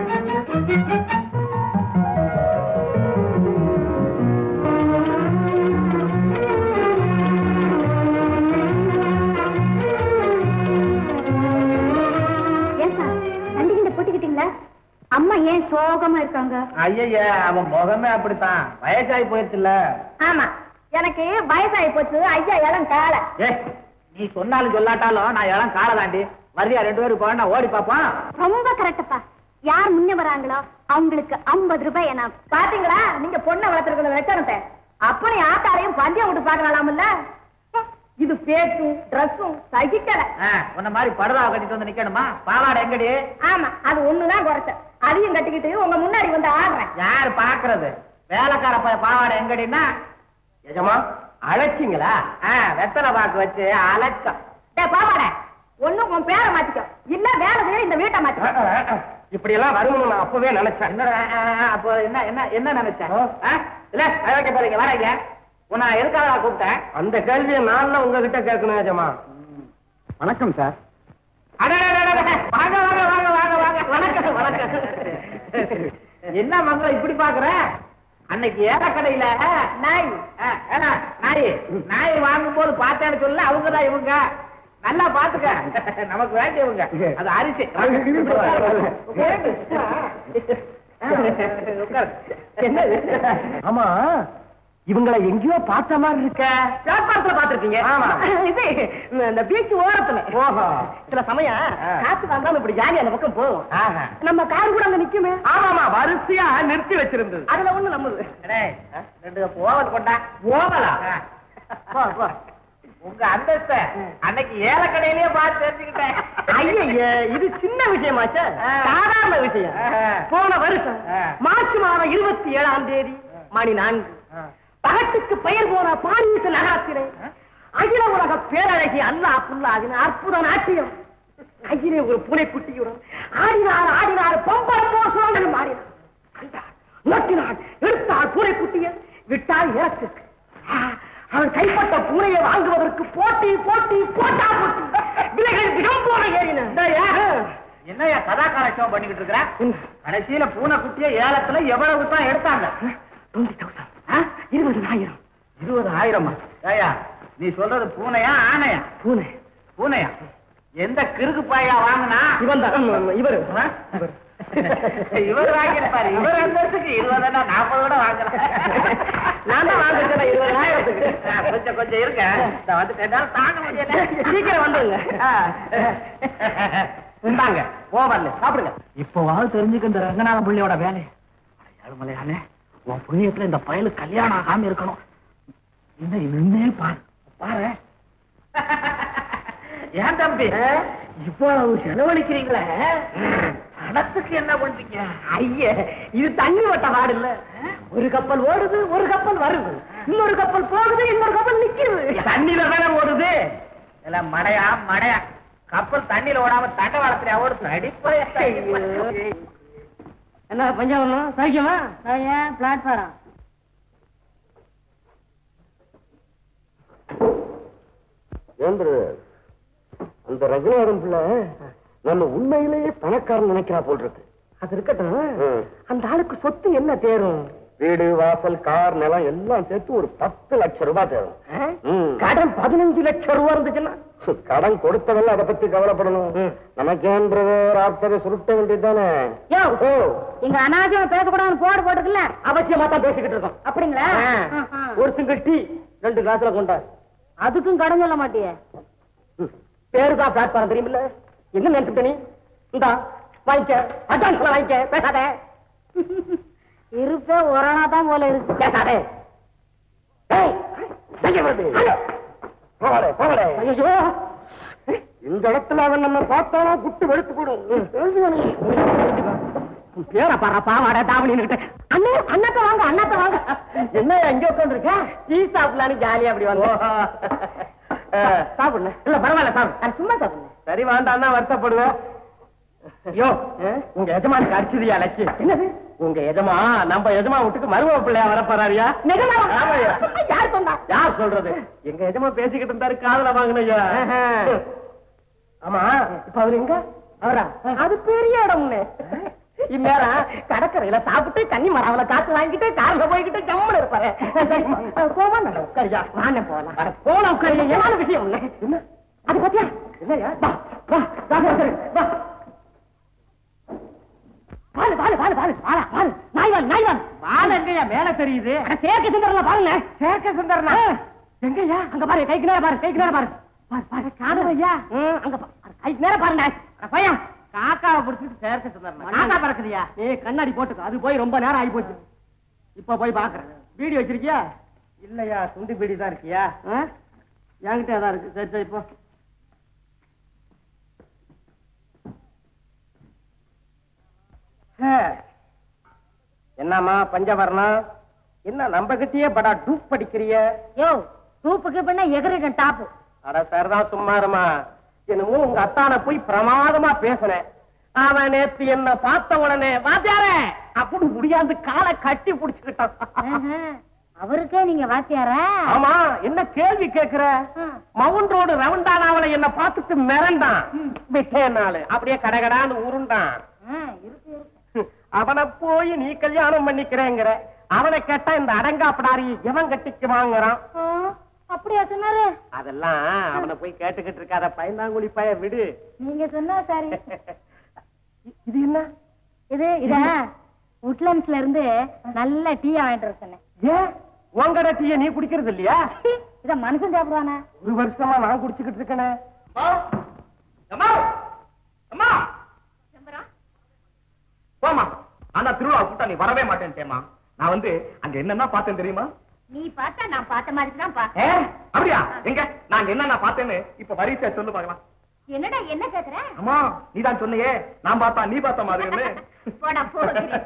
ஏன் சார் நண்டிகிட்ட போட்டுக்கிட்டீங்களா அம்மா ஏன் சோகமா இருக்காங்க ஐய அவன் முகமே அப்படித்தான் வயசாகி போயிருச்சுல்ல ஆமா எனக்கு வயசாகி போச்சு ஐயா இளம் காலை ஏ நீ சொன்னாலும் சொல்லாட்டாலும் நான் இளம் காலை தாண்டி வரியா ரெண்டு பேரும் போனா ஓடி பாப்போம் ரொம்ப கரெக்டப்பா யார் முன்ன வராங்களோ அவங்களுக்கு ஐம்பது ரூபாய் நான் பாத்தீங்களா நீங்க பொண்ணை வளர்த்துருக்கிற வெச்சனத்தை அப்பனி ஆத்தாரையும் பந்தயம் விட்டு பாக்கலாம்ல இது பேச்சும் ட்ரெஸ்ஸும் சகிக்கல உன்ன மாதிரி படுதாவை கட்டிட்டு வந்து நிக்கணுமா பாவாடை எங்கடி ஆமா அது ஒண்ணுதான் குறைச்ச அதையும் கட்டிக்கிட்டு உங்க முன்னாடி வந்து ஆடுறேன் யாரு பாக்குறது வேலைக்கார பைய பாவாடை எங்கடின்னா எஜமா அழைச்சிங்களா ஆ, வெத்தலை பாக்கு வச்சு அலட்சம் டேய் பாவாடே ஒண்ணு உன் பேரை மாத்திக்கோ இல்ல வேலை செய்ய இந்த வீட்டை மாத்திக்கோ இப்படி எல்லாம் வரும்னு நான் அப்பவே நினைச்சேன் என்னடா, ஆ, ஆ, அப்போ என்ன என்ன என்ன நினைச்சேன் ஆ? இல்ல அழக பாருங்க வரீங்க உன்னை எதுக்காக கூப்பிட்டேன் அந்த கேள்வியை நான் தான் உங்ககிட்ட கேட்கணும் எஜமா வணக்கம் சார் அடடடடடட, வாங்க வாங்க வாங்க வாங்க வாங்க வணக்கம் வணக்கம் என்ன மங்களம் இப்படி பாக்குற அன்னைக்கு ஏறக்கடையில நாய் ஆ, ஏடா, நாய் நாய் வாங்கும் போது பார்த்தேன்னு சொல்ல அவங்க தான் இவங்க நல்லா பாத்துக்க நமக்கு வேண்டியவங்க அது அரிசி உட்காரு. என்னது ஆமா இவங்களை எங்கேயோ பார்த்த மாதிரி இருக்க வியாபாரத்துல பாத்திருக்கீங்க ஆமா. இது இந்த பீச் ஓரத்துல ஓஹோ சில சமயம் ஆ. காத்து வந்தாலும் இப்படி ஜாலியா அந்த பக்கம் போகும் ஆஹா. நம்ம கார் கூட அங்க நிக்குமே ஆமாமா வரிசையா நிறுத்தி வச்சிருந்தது அதுல ஒண்ணு நம்மது ரெண்டு ஓவல் கொண்டா ஓவலா போ போ உங்க அந்தஸ்த அன்னைக்கு ஏலக்கடையிலேயே பார்த்து தெரிஞ்சுக்கிட்டேன் ஐய இது சின்ன விஷயமாச்சா ஆ. சாதாரண விஷயம் ஆ. போன வருஷம் ஆ. மார்ச் மாதம் இருபத்தி ஏழாம் தேதி மணி நான்கு பகட்டுக்கு பெயர் போன பாரிஸ் நகரத்திலே அகில உலக பேரழகி அல்லா புல்லாவின் அற்புத நாட்டியம் கையிலே ஒரு பூனைக்குட்டியுடன் ஆடினார் ஆடினார் பொம்பரம் மோசம் மாறினார் கண்டார், நோக்கினார் எடுத்தார் பூனைக்குட்டியை விட்டால் இறக்குக்கு அவன் கைப்பட்ட பூனையை வாங்குவதற்கு போட்டி போட்டி போட்டா போட்டி விலைகள் தினம் போல ஏறின என்னையா கதா காலட்சம் பண்ணிக்கிட்டு இருக்கிற கடைசியில பூனை குட்டிய ஏலத்துல எவ்வளவு தான் எடுத்தாங்க இருபதாயிரம் இருபது ஆயிரமா ஏயா நீ சொல்றது பூனையா ஆனையா பூனை பூனையா எந்த கிறுக்கு பாயா வாங்கினா இவன் தான் இவர் இவர் வாங்கியிருப்பாரு இவர் அந்தத்துக்கு இருபதுனா நாற்பதோட வாங்குறேன் நான் தான் வாங்கிருக்கேன் இருபதாயிரத்துக்கு கொஞ்சம் கொஞ்சம் இருக்க இந்த வந்துட்டு என்னால தாங்க முடியல சீக்கிரம் வந்துருங்க இந்தாங்க ஓவர்ல சாப்பிடுங்க இப்போவாவது தெரிஞ்சுக்க இந்த ரங்கநாத பிள்ளையோட வேலை ஏழுமலையானே உன் புண்ணியத்துல இந்த பயலுக்கு கல்யாணம் ஆகாம இருக்கணும் இன்னும் இன்னே பாரு பாரு ஏன் தம்பி இவ்வளவு செலவழிக்கிறீங்களே பணத்துக்கு என்ன பண்றீங்க ஐய இது தண்ணி ஓட்ட வாடு இல்ல ஒரு கப்பல் ஓடுது ஒரு கப்பல் வருது இன்னொரு கப்பல் போகுது இன்னொரு கப்பல் நிக்குது தண்ணியில தானே ஓடுது இல்ல மடையா மடையா கப்பல் தண்ணியில ஓடாம தண்டவாளத்துல ஓடுது அடிப்படை என்ன பஞ்சாபம் சாக்கியமா பிளாட்ஃபாரம் ஏந்திரு அந்த ரகுநாதன் பிள்ளை நம்ம உண்மையிலேயே பணக்காரன் நினைக்கிறா போல் இருக்கு அது இருக்கட்டும் ம். அந்த ஆளுக்கு சொத்து என்ன தேரும் வீடு வாசல் கார் நிலம் எல்லாம் சேர்த்து ஒரு பத்து லட்சம் ரூபாய் தேவை ம். கடன் பதினஞ்சு லட்சம் ரூபா இருந்துச்சுன்னா கடன் கொடுத்தவல்ல அதை பத்தி கவலைப்படணும் நமக்கேன்றது ஆர்த்ததை சுருட்ட வேண்டியதுதானே யோ ஓ இங்க அனாவசியம் பேசக்கூடாதுன்னு போர்டு போட்டுக்கல அவசியமா தான் பேசிக்கிட்டு இருக்கோம் அப்படிங்களா ஆ. ஒரு சிங்கிள் டீ ரெண்டு கிளாஸ்ல கொண்டா அதுக்கும் கடன் சொல்ல மாட்டியே பேரு தான் பிளாட்ஃபார்ம் தெரியுமில்ல என்ன நினைச்சுட்ட நீ இந்தா வாங்கிக்க அட்வான்ஸ்ல வாங்கிக்க பேசாதே இருப்பே ஒரணா தான் போல இருக்கு பேசாதே ஏய், எங்க வருது? போகலே போகலே ஐயோ இந்த இடத்துல அவன் நம்ம பார்த்தானா குட்டு வெளுத்து போடும் பேர பாரா பாவாடை தாவணி அண்ணே அண்ணாத்த வாங்க அண்ணாத்த வாங்க என்ன எங்க உட்காந்துருக்க டீ சாப்பிடலான்னு ஜாலியா அப்படி வாங்க சாப்பிடுங்க இல்ல பரவாயில்ல சாப்பிடு சும்மா சாப்பிடுங்க சரி வேண்டாம் வருத்தப்படுவேன் ஐயோ உங்க எஜமானுக்கு அடிச்சதுயா லட்சி என்னது உங்க எஜமா நம்ம எஜமா வீட்டுக்கு மருமக பிள்ளையா வர போறாரியா யார் சொன்னா யார் சொல்றது எங்க எஜமா பேசிக்கிட்டு இருந்தாரு காதுல வாங்கினையா ஆமா இப்ப அவரு எங்க அவரா அது பெரிய இடம்னு இந்நேரம் கடற்கரையில சாப்பிட்டு கன்னி மராவில காத்து வாங்கிட்டு கார்ல போய்கிட்டு ஜம்முன்னு இருப்பாரு போவான் உட்காரியா வாங்க போலாம் போலாம் உட்காரியா ஏமான விஷயம் இல்ல என்ன அது பத்தியா இல்லையா வா வா வா உட்காரு, வா பாலு பாலு பாலு பாலு பாலா பாலு நாய்வால் நாய்வால் பாலு எங்கயா மேல தெரியுது சேர்க்க சுந்தரல பாருங்க சேர்க்க சுந்தரனா எங்கயா அங்க பாரு கைக்கு நேரம் பாரு கைக்கு நேரம் பாரு பாரு பாரு காணும் ஐயா அங்க பா- கைக்கு நேரம் பாருங்க அட பையா காக்காவை பிடிச்சிட்டு சேர்த்து சொன்னார் காக்கா பறக்குதியா ஏ கண்ணாடி போட்டுக்கோ அது போய் ரொம்ப நேரம் ஆகி போச்சு இப்ப போய் பாக்குறேன் பீடி வச்சிருக்கியா இல்லையா துண்டு பீடி தான் இருக்கியா ஆ? என்கிட்ட அதான் இருக்கு சரி சரி போ என்னம்மா பஞ்சவர்ணம் என்ன நம்ம கிட்டயே படா டூப் படிக்கிறிய யோ சூப்புக்கு பின்ன எகிரிடும் டாப்பு அட சரிதான் சும்மாருமா என்னமோ உங்க அத்தான போய் பிரமாதமா பேசுனேன் அவன் நேத்து என்ன பார்த்த உடனே வாத்தியாரே அப்படி முடியாது காலை கட்டி புடிச்சுக்கிட்டான் அவருக்கே நீங்க வாத்தியாரா ஆமா என்ன கேள்வி கேக்குற மவுண்ட் ரோடு ரவுண்டான அவளை என்ன பார்த்துட்டு மிரண்டான் விட்டேனாலு அப்படியே கடகடான்னு உருண்டான் இருக்கு இருக்கு அவனை போய் நீ கல்யாணம் பண்ணிக்கிறேங்கிற அவனை கேட்டா இந்த அடங்காப்படாரி எவன் கட்டிக்கு வாங்குறான் ஆ, அப்படியா சொன்னாரு அதெல்லாம் அவனை போய் கேட்டுக்கிட்டு இருக்காத பயந்தாங்குழி பய விடு நீங்க சொன்னா சரி இது என்ன இது இதா உட்லண்ட்ஸ்ல இருந்து நல்ல டீ வாங்கிட்டு வர சொன்னேன் ஏன் உங்கட டீய நீ குடிக்கிறது இல்லையா சீ, இத மனுஷன் சாப்பிடுவானே ஒரு வருஷமா நான் குடிச்சுக்கிட்டு இருக்கேனே போமா ஆனா திருவிழா கூட்டா நீ வரவே மாட்டேன்ட்டேமா நான் வந்து அங்க என்னென்ன பார்த்தேன் தெரியுமா நீ பார்த்தா நான் பார்த்த மாதிரி தான் பா ஏ, அப்படியா எங்க நான் அங்க என்னென்ன பார்த்தேன்னு இப்ப வரிசையா சொல்லு பார்க்கலாம் என்னடா என்ன கேக்குற அம்மா நீ தான் சொன்னியே நான் பார்த்தா நீ பார்த்த மாதிரின்னு போடா, போ.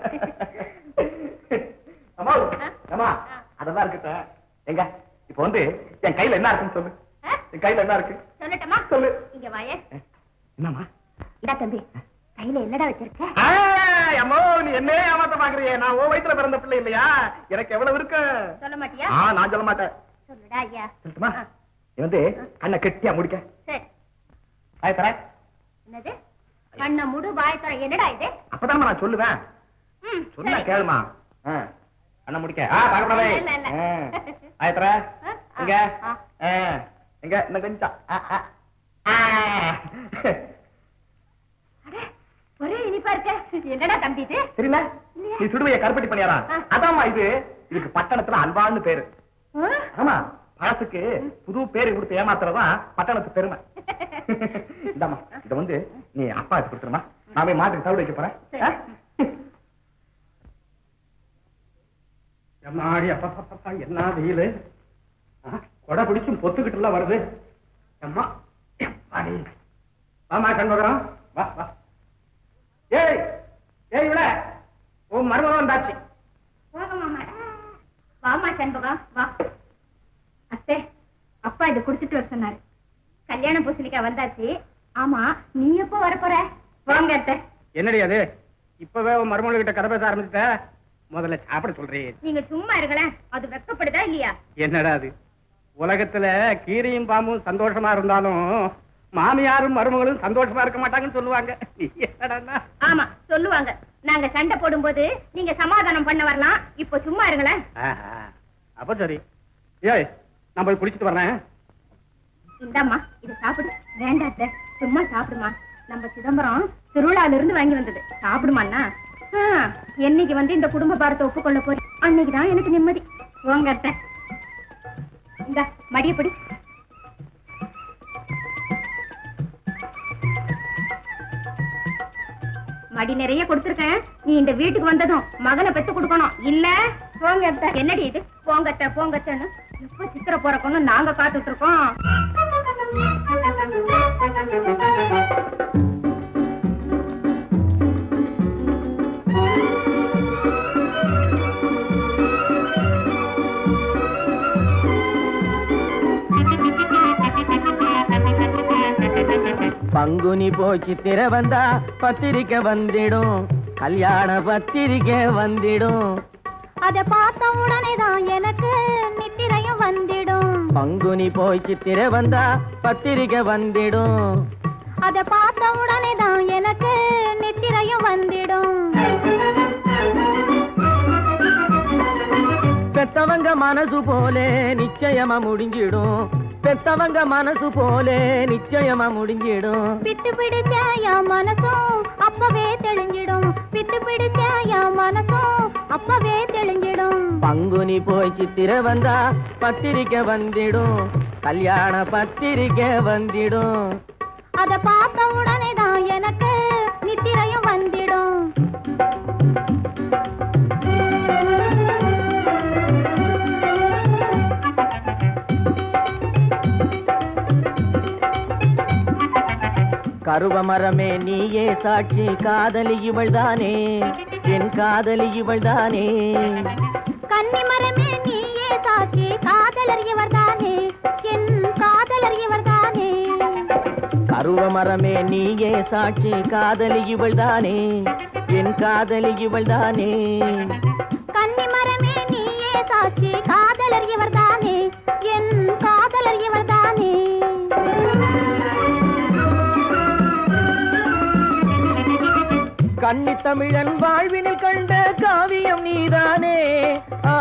அம்மா அம்மா அதெல்லாம் இருக்கட்டும் எங்க இப்ப வந்து என் கையில என்ன இருக்குன்னு சொல்லு ஆ? என் கையில என்ன இருக்கு சொல்லட்டுமா சொல்லு இங்க வாயே என்னம்மா இதா தம்பி கையில என்னடா வச்சிருக்க ஆ, அம்மா நீ என்ன ஏமாத்த பாக்குறியே நான் ஓ வயித்துல பிறந்த பிள்ளை இல்லையா எனக்கு எவ்வளவு இருக்கு சொல்ல மாட்டியா ஆ நான் சொல்ல மாட்டேன் சொல்லுடா ஐயா சொல்லட்டுமா நீ வந்து கண்ணை கெட்டியா முடிக்க சரி ஆய் தரேன் என்னது கண்ண முடு வாய் தர என்னடா இது அப்பதான் நான் சொல்லுவேன் ம், சொன்னா சரி. கேளுமா ஆ, கண்ணை முடிக்க ஆ பார்க்கக்கூடாது இல்ல, இல்ல. ஆய் தரேன் ஆ, ஆ, எங்க ஆ. ஆ, எங்க இன்னும் கொஞ்சம் ஆ, ஆ. ஆ. அட, ஒரே இனிப்பா இருக்க என்னடா தம்பி இது தெரியல இல்லையா? நீ சுடுவைய கருப்பட்டி பண்ணியாரா ஆ. அதாம்மா இது இதுக்கு பட்டணத்துல அல்வான்னு பேரு ஆ? ஆமா பழத்துக்கு புது பேரு கொடுத்து ஏமாத்துறதுதான் பட்டணத்து பெருமை இந்தாம்மா இத வந்து நீ அப்பா எடுத்து கொடுத்துருமா நான் போய் மாட்டுக்கு தவிர வைக்க போறேன் சரி. ஆ? எம்மாடி அப்பா அப்பா, அப்பா, என்ன வெயிலு ஆ, கொடை பிடிச்சும் பொத்துக்கிட்டுல வருது அம்மா எம்மாடி வாமா கண்பகம் வா வா ஏய் ஏய் இவள உன் மருமகன் வந்தாச்சு போங்க மாமா வாமா சண்பகம் வா அத்தை அப்பா இது குடிச்சிட்டு வர சொன்னாரு கல்யாண பூசணிக்கா வந்தாச்சு ஆமா நீ எப்போ வர போற வாங்க அத்தை என்னடி அது இப்பவே உன் மருமகள் கிட்ட கதை பேச ஆரம்பிச்சுட்ட முதல்ல சாப்பிட சொல்றேன் நீங்க சும்மா இருங்களேன் அது வெக்கப்படுதா இல்லையா என்னடா அது உலகத்துல கீரியும் பாம்பும் சந்தோஷமா இருந்தாலும் மாமியாரும் மருமகளும் சந்தோஷமா இருக்க மாட்டாங்கன்னு சொல்லுவாங்க நீ என்னடான்னா ஆமா சொல்லுவாங்க நாங்க சண்டை போடும்போது நீங்க சமாதானம் பண்ண வரலாம் இப்போ சும்மா இருங்களேன் ஆஹா, அப்ப சரி ஏய் நான் போய் குடிச்சிட்டு வர்றேன் இந்தாம்மா இத சாப்பிடு வேண்டாம் அத்தை சும்மா சாப்பிடுமா நம்ம சிதம்பரம் திருவிழால இருந்து வாங்கி வந்தது சாப்பிடுமாண்ணா ஆ, என்னைக்கு வந்து இந்த குடும்ப பாரத்தை ஒப்புக்கொள்ள போறி அன்னைக்குதான் எனக்கு நிம்மதி போங்க அத்தை இந்த மடியப்படி மடி நிறைய கொடுத்துருக்கேன் நீ இந்த வீட்டுக்கு வந்ததும் மகனை பெத்து கொடுக்கணும் இல்ல போங்க அத்தை என்னடி இது போங்க அத்தை போங்க அத்தைன்னு எப்ப சித்திர போறக்கணும் நாங்க காத்துட்டு இருக்கோம் பங்குனி போச்சு திர வந்தா பத்திரிக்கை வந்திடும் கல்யாண பத்திரிக்கை வந்திடும் அத பார்த்த உடனே தான் எனக்கு நித்திரையும் வந்திடும் பங்குனி போச்சு திர வந்தா பத்திரிக்கை வந்திடும் அத பார்த்த உடனே தான் எனக்கு நித்திரையும் வந்திடும் பெத்தவங்க மனசு போலே நிச்சயமா முடிஞ்சிடும் பெத்தவங்க மனசு போலே நிச்சயமா முடிஞ்சிடும் பித்து பிடிச்ச என் மனசும் அப்பவே தெளிஞ்சிடும் பித்து பிடிச்ச என் மனசும் அப்பவே தெளிஞ்சிடும் பங்குனி போய் சித்திர வந்தா பத்திரிக்கை வந்திடும் கல்யாண பத்திரிக்கை வந்திடும் அத பார்த்த உடனே தான் எனக்கு பருவமரமே நீயே சாட்சி காதலி இவள்தானே என் காதலி இவள்தானே கன்னிமரமே நீயே சாட்சி காதலர் இவர்தானே என் காதலர் இவர்தானே பருவமரமே நீயே சாட்சி காதலி இவள்தானே என் காதலி இவள்தானே கன்னிமரமே நீயே சாட்சி காதலர் இவர்தானே என் காதலர் இவர்தானே கன்னி தமிழன் வாழ்வினில் கண்ட காவியம் நீதானே ஆ.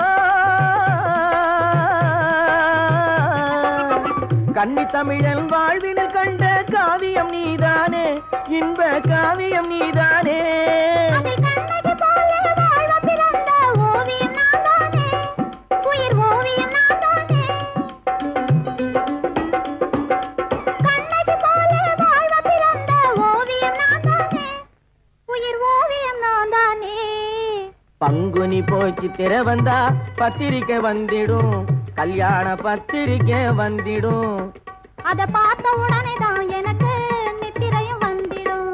கன்னி தமிழன் வாழ்வினில் கண்ட காவியம் நீதானே இன்ப காவியம் நீதானே அதில் கண்ணகி போல வாழ பிறந்த ஓவியம் நான்தானே உயிர் ஓவியம் நான்தானே கண்ணகி போல வாழ பிறந்த ஓவியம் நான்தானே உயிர் ஓவியம் நான்தானே பங்குனி போச்சு திற வந்தா பத்திரிக்கை வந்திடும் கல்யாண பத்திரிக்கை வந்திடும் அத பார்த்த உடனே தான் எனக்கு நித்திரையும் வந்திடும்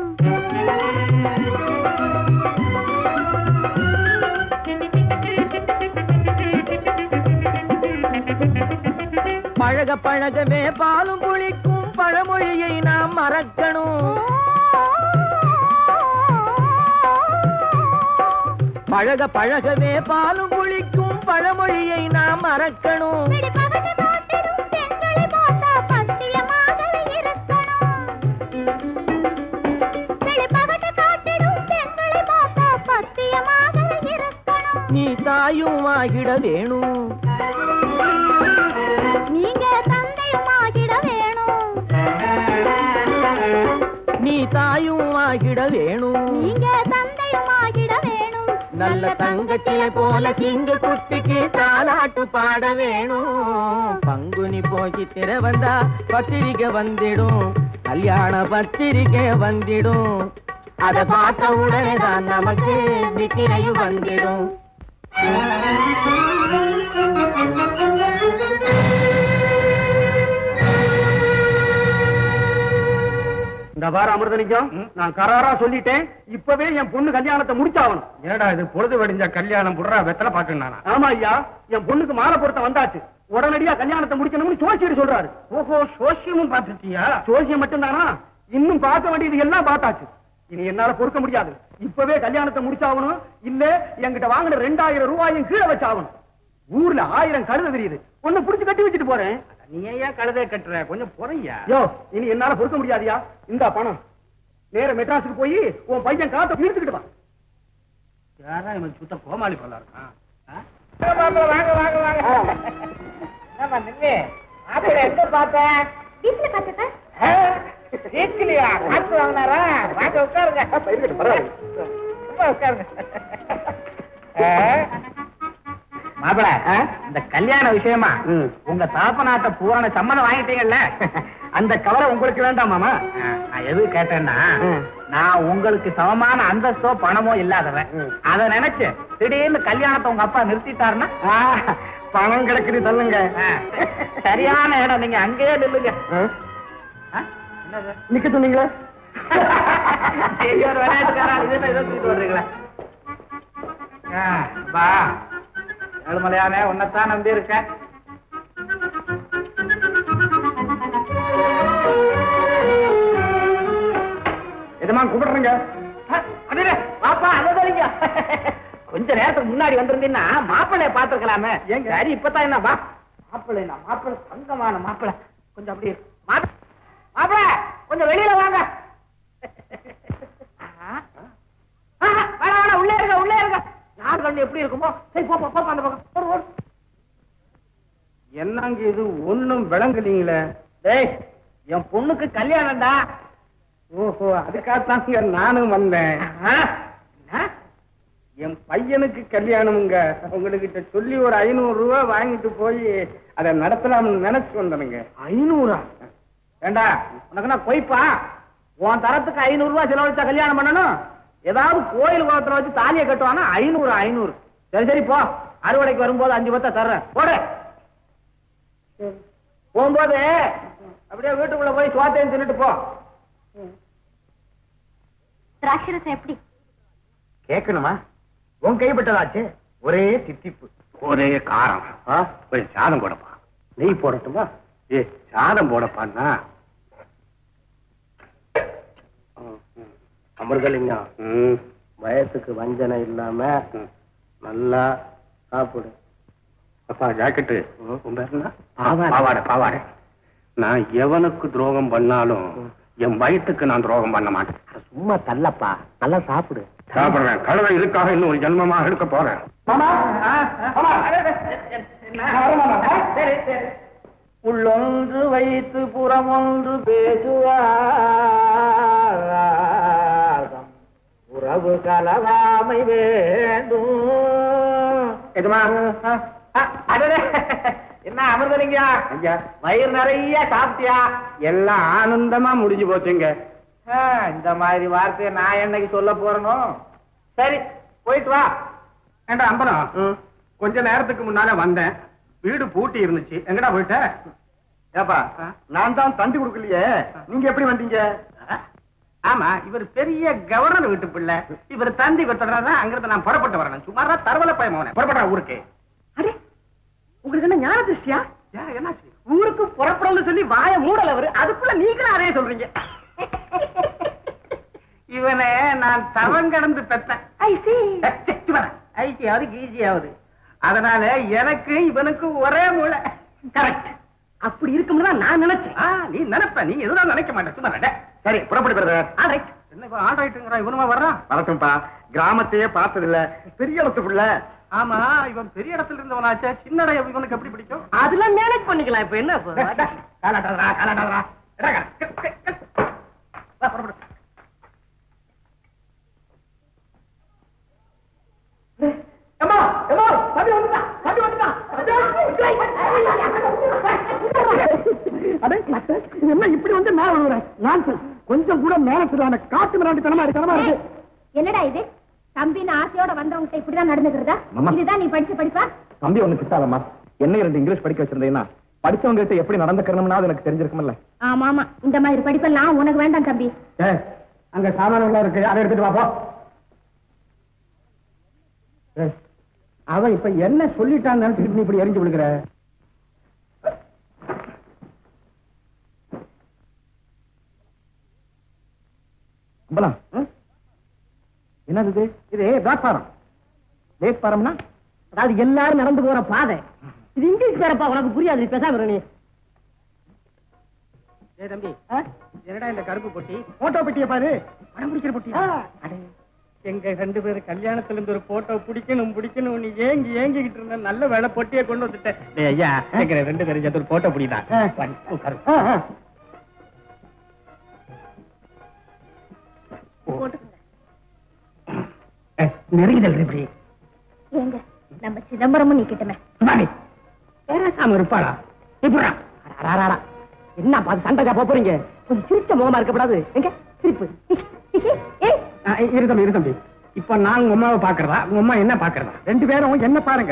பழக பழகவே பாலும் புளிக்கும் பழமொழியை நாம் மறக்கணும் பழக பழகவே பாலும் புளிக்கும் பழமொழியை நாம் மறக்கணும் பிடிபவனை காட்டிடும் பெண்களை பார்த்தா பத்தியமாகவே இருக்கணும். பிடிபவனை காட்டிடும் பெண்களை பார்த்தா பத்தியமாகவே இருக்கணும். நீ தாயும் ஆகிட வேணும் நீங்க தந்தையும் ஆகிட வேணும் நீ தாயும் ஆகிட வேணும் நீங்க தந்தையும் ஆகிட வேணும் நல்ல தங்கச்சியை போல சிங்க குட்டிக்கு தாலாட்டு பாட வேணும் பங்குனி போய் திற வந்தா பத்திரிக்கை வந்திடும் கல்யாண பத்திரிக்கை வந்திடும் அத பார்த்த உடனே தான் நமக்கு நித்திரையும் வந்திடும் இந்த வார அமிர்தலிங்கம் நான் கராரா சொல்லிட்டேன் இப்பவே என் பொண்ணு கல்யாணத்தை முடிச்சாகணும் ஏடா இது பொழுது வெடிஞ்ச கல்யாணம் புடுறா வெத்தலை பாக்கணும் நானா ஆமா ஐயா என் பொண்ணுக்கு மாலை பொருத்தம் வந்தாச்சு உடனடியா கல்யாணத்தை முடிக்கணும்னு ஜோசியர் சொல்றாரு ஓஹோ சோசியமும் பார்த்துட்டியா ஜோசியம் மட்டும்தானா இன்னும் பார்க்க வேண்டியது எல்லாம் பார்த்தாச்சு இனி என்னால பொறுக்க முடியாது இப்பவே கல்யாணத்தை முடிச்சாகணும் இல்ல என்கிட்ட வாங்கின ரெண்டாயிரம் ரூபாயும் கீழே வச்சாகணும் ஊர்ல ஆயிரம் கழுத தெரியுது ஒண்ணு புடிச்சு கட்டி வச்சுட்டு போறேன் நீ ஏன் கழுதை கட்டுற கொஞ்சம் பொறையா யோ இனி என்னால பொறுக்க முடியாதியா இந்த பணம் நேர மெட்ராஸுக்கு போய் உன் பையன் காத்த இழுத்துக்கிட்டு வா யாரா இவன் சுத்த கோமாளி பல்லா இருக்கான் ஆ? வாங்க வாங்க வாங்க ஆமா நிம்மி மாப்பிள்ளை எங்க பார்த்தேன் வீட்டுல பார்த்துக்க வீட்லயா காசு வாங்கினாரா வாங்க உட்காருங்க இருக்கட்டும், பரவாயில்லை. சும்மா உட்காருங்க மாப்பிள இந்த கல்யாண விஷயமா ம். உங்க தாப்பநாட்ட பூரண சம்மதம் வாங்கிட்டீங்கல்ல அந்த கவலை உங்களுக்கு வேண்டாம் மாமா ஆ, நான் எது கேட்டேன்னா ம். நான் உங்களுக்கு சமமான அந்தஸ்தோ பணமோ இல்லாதவன் ம். அத நினைச்சு திடீர்னு கல்யாணத்தை உங்க அப்பா நிறுத்திட்டாருன்னா ஆ, பணம் கிடைக்குது தள்ளுங்க ஆ, சரியான இடம் நீங்க அங்கேயே நில்லுங்க ஆ, ஆ, என்னது நிக்க சொன்னீங்களா சரி, ஒரு விளையாட்டுக்காரா இது என்ன இதை தூக்கிட்டு வர்றீங்களா ஆ, பா ஏழுமலையானே உன்னைத்தான் நம்பி இருக்கேன் எதமா கூப்பிடுறேங்க அடடே, வாப்பா அழுதாதீங்க கொஞ்ச நேரத்துக்கு முன்னாடி வந்திருந்தீங்கன்னா மாப்பிள்ளைய பாத்துருக்கலாமே ஏங்க? சரி இப்பதான் என்ன வா மாப்பிள்ளை நான் மாப்பிள்ளை தங்கமான மாப்பிள்ளை கொஞ்சம் அப்படியே மாப்பி- மாப்பிள்ளை கொஞ்சம் வெளியில வாங்க ஆஹா. ஆஹா, வேணாம் வேணாம் உள்ளே இருங்க உள்ளே இருங்க யார் கண்ணு எப்படி இருக்குமோ சரி போ போ, போ அந்த பக்கம் ஓடு, ஓடு. என்னங்க இது ஒண்ணும் விளங்கலீங்களே டேய் என் பொண்ணுக்கு கல்யாணம்டா ஓஹோ அதுக்காகத்தாங்க நானும் வந்தேன் ஆஹா. என்ன? என் பையனுக்கு கல்யாணம்ங்க உங்ககிட்ட சொல்லி ஒரு ஐநூறு ரூபாய் வாங்கிட்டு போய் அதை நடத்தலாம்னு நினைச்சு வந்தனுங்க ஐநூறா ஏண்டா உனக்கு நான் கொய்ப்பா உன் தரத்துக்கு ஐநூறு ரூபாய் செலவழிச்சா கல்யாணம் பண்ணணும் ஏதாவது கோயில் குளத்துல வச்சு தாலியை கட்டுவானா ஐநூறு ஐநூறு சரி சரி போ அறுவடைக்கு வரும்போது அஞ்சு பத்தா தர்றேன் போடு போகும்போது அப்படியே வீட்டுக்குள்ள போய் சோத்தையும் தின்னுட்டு போ திராட்சரசம் எப்படி கேட்கணுமா உன் கைப்பட்டதாச்சு ஒரே தித்திப்பு ஒரே காரம் கொஞ்சம் சாதம் போடப்பா நெய் போடட்டுமா ஏ சாதம் போடப்பான்னா அமிர்தலிங்கம் வயசுக்கு வஞ்சனை இல்லாம நல்லா சாப்பிடு அப்பா ஜாக்கெட்டு உன் பேர் என்ன? பாவாடை பாவாடை நான் எவனுக்கு துரோகம் பண்ணாலும் என் வயிற்றுக்கு நான் துரோகம் பண்ண மாட்டேன் சும்மா தள்ளப்பா நல்லா சாப்பிடு சாப்பிடுறேன் கழுதை இதுக்காக இன்னும் ஒரு ஜென்மமாக எடுக்க போறேன் உள்ளொன்று வைத்து புறமொன்று பேசுவார் உறவு கலவாமை வேண்டும் எதுமா என்ன அமிர்தலிங்கா ஐயா வயிறு நிறைய சாப்பிட்டியா எல்லாம் ஆனந்தமா முடிஞ்சு போச்சுங்க ஆ, இந்த மாதிரி வார்த்தையை நான் என்னைக்கு சொல்ல போறனோ சரி போயிட்டு வா ஏண்டா அம்பலம் கொஞ்ச நேரத்துக்கு முன்னால வந்தேன் வீடு பூட்டி இருந்துச்சு எங்கடா போயிட்ட ஏப்பா நான் தான் தந்தி கொடுக்கலையே நீங்க எப்படி வந்தீங்க ஆமா இவர் பெரிய கவர்னர் வீட்டு பிள்ளை இவர் தந்தி கொத்தடா அங்கிருந்து நான் புறப்பட்டு வரணும் சுமாரா தரவல பயமோனே புறப்படுறா ஊருக்கு அடே உங்களுக்கு என்ன ஞான திருஷ்டியா ஏன் என்னாச்சு ஊருக்கு புறப்படணும்னு சொல்லி வாய மூடல அவரு அதுக்குள்ள நீங்களும் அதே சொல்றீங்க இவனை நான் தவம் கடந்து பெத்தேன் ஐ சி ஐக்கியாவது கீசியாவது அதனால எனக்கு இவனுக்கு ஒரே மூளை கரெக்ட் அப்படி இருக்கும்னு தான் நான் நினைச்சேன் ஆ, நீ நினைப்ப நீ எதுவும் நினைக்க மாட்டேன் சும்மா நட. சரி புறப்படு பிரதர் ஆல்ரைட் என்ன இப்ப ஆண்டாயிட்டுங்கிறான் இவனுமா வர்றான் வரட்டும்பா கிராமத்தையே பார்த்ததில்ல பெரிய இடத்து புள்ள ஆமா இவன் பெரிய இடத்துல இருந்தவனாச்சே சின்ன இடம் இவனுக்கு எப்படி பிடிக்கும் அதெல்லாம் மேனேஜ் பண்ணிக்கலாம் இப்ப என்ன இப்ப? காலாட்டாதரா காலாட்டாதரா இடங்க. க- க- க- வா, புறப்படு. அம்மா, அம்மா, தம்பி வந்துட்டா, தம்பி வந்துட்டா. அடே, டாக்டர், இது என்ன இப்படி வந்து நான் விழுறேன் நான் கொஞ்சம் கூட மேலத்துலான காட்டு மிராண்டித்தனமா இருக்கனமா இருக்கு என்னடா இது தம்பின்னு ஆசையோட வந்தவங்க இப்படிதான் நடந்துக்கிறதா மாமா. இதுதான் நீ படிச்ச படிப்பா தம்பி ஒண்ணு திட்டாதம்மா என்ன ரெண்டு இங்கிலீஷ் படிக்க வச்சிருந்தீங்கன்னா படிச்சவங்க கிட்ட எப்படி நடந்துக்கணும்னா எனக்கு தெரிஞ்சிருக்கும்ல ஆமா ஆமா இந்த மாதிரி படிப்பெல்லாம் உனக்கு வேண்டாம் தம்பி ஏய், அங்க சாமான் எல்லாம் இருக்கு அதை எடுத்துட்டு வா போ ஏய், அவன் இப்ப என்ன சொல்லிட்டான்னு நினைச்சுக்கிட்டு நீ இப்படி எரிஞ்சு விழுக்கிற அம்பலா என்னது இது இது பிளாட்பாரம் பிளாட்பாரம்னா அதாவது எல்லாரும் நடந்து போற பாதை இது இங்கிலீஷ் பேரப்பா உனக்கு புரியாது நீ பேசாம இரு நீ ஏ தம்பி ஆ? என்னடா இந்த கருப்பு பொட்டி போட்டோ பெட்டிய பாரு படம் பிடிக்கிற பொட்டி அடே, எங்க ரெண்டு பேரும் கல்யாணத்துல இருந்து ஒரு போட்டோ பிடிக்கணும் பிடிக்கணும் நீ ஏங்கி ஏங்கிக்கிட்டு இருந்த நல்ல வேலை பொட்டியை கொண்டு வந்துட்டேன் டேய் ஐயா எங்க ரெண்டு பேரும் சேர்த்து ஒரு போட்டோ பிடிதான் ஆ. உட்காரு போட்டுக்கோங்க ஏய், நெருங்கிதல் இப்படி ஏங்க நம்ம சிதம்பரமும் நிக்கட்டுமே சுமாரி பேராசாம இருப்பாளா இப்படா அடாடாடா. என்ன பார்த்து சண்டைக்கா போப் போறீங்க கொஞ்சம் சிரிச்ச முகமா இருக்கப்படாது எங்க சிரிப்பு ஏய் இரு தம்பி இரு தம்பி இப்ப நான் உங்க அம்மாவை பாக்குறதா உங்க அம்மா என்ன பாக்குறதா ரெண்டு பேரும் என்ன பாருங்க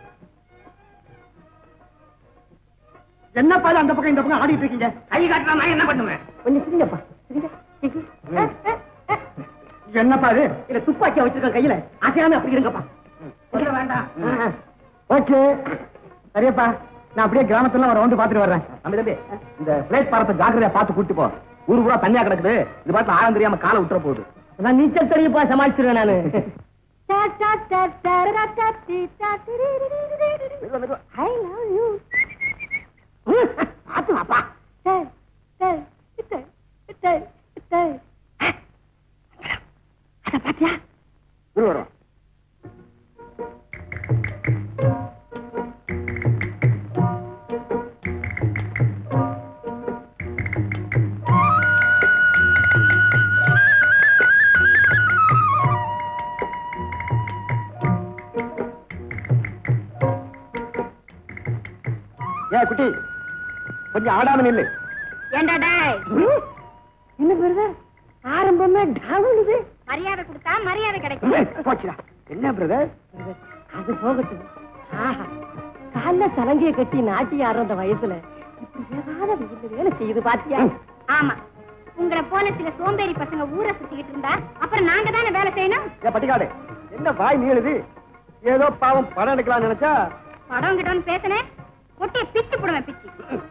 என்ன பாரு அந்த பக்கம் இந்த பக்கம் ஆடிட்டு இருக்கீங்க கை காட்டினா நான் என்ன பண்ணுவேன் கொஞ்சம் சிரிங்கப்பா சிரிங்க. சிரிங்க. என்ன பாரு இல்ல துப்பாக்கியா வச்சிருக்கேன் கையில அசையாம அப்படி இருங்கப்பா சொல்ல வேண்டாம் ஓகே சரியப்பா நான் அப்படியே கிராமத்துல ஒரு வந்து பாத்துட்டு வர்றேன் தம்பி தம்பி இந்த பிளேட் பாரத்தை ஜாக்கிரதையா பார்த்து கூட்டி போ ஊரு பூரா தனியா கிடக்குது இது பாட்டு ஆழம் தெரியாம காலை விட்டுற போகுது நான் நீச்சல் தெரியுப்பா சமாளிச்சிருவேன் நானு டா டா டா டா டா டா டி டா டி ரி ரி ரி ரி ரி ரி. மெதுவா, மெதுவா. I love you. பாத்து வாப்பா டேய், டேய், டேய், டேய், டேய். அத பாத்தியா இரு வரோம் ஏ குட்டி கொஞ்சம் ஆடாம நில்லு ஏண்டா டேய் என்ன பிரதர் ஆரம்பமே டவுனுது மரியாதை கொடுத்தா மரியாதை கிடைக்கும் போச்சுடா என்ன பிரதர் அது போகட்டும் ஆஹா கால்ல சலங்கைய கட்டி நாட்டி ஆடுற அந்த வயசுல இப்படி ஏதாவது வீட்டுல வேலை செய்யுது பாத்தியா ஆமா உங்களை போல சில சோம்பேறி பசங்க ஊரை சுத்திக்கிட்டு இருந்தா அப்புறம் நாங்க தானே வேலை செய்யணும் ஏன் பட்டிக்காடு என்ன வாய் நீளுது ஏதோ பாவம் படம் எடுக்கலாம்னு நினைச்சா படம் கிட்டன்னு பேசினேன் கொட்டிய பிச்சு போடுவேன் பிச்சு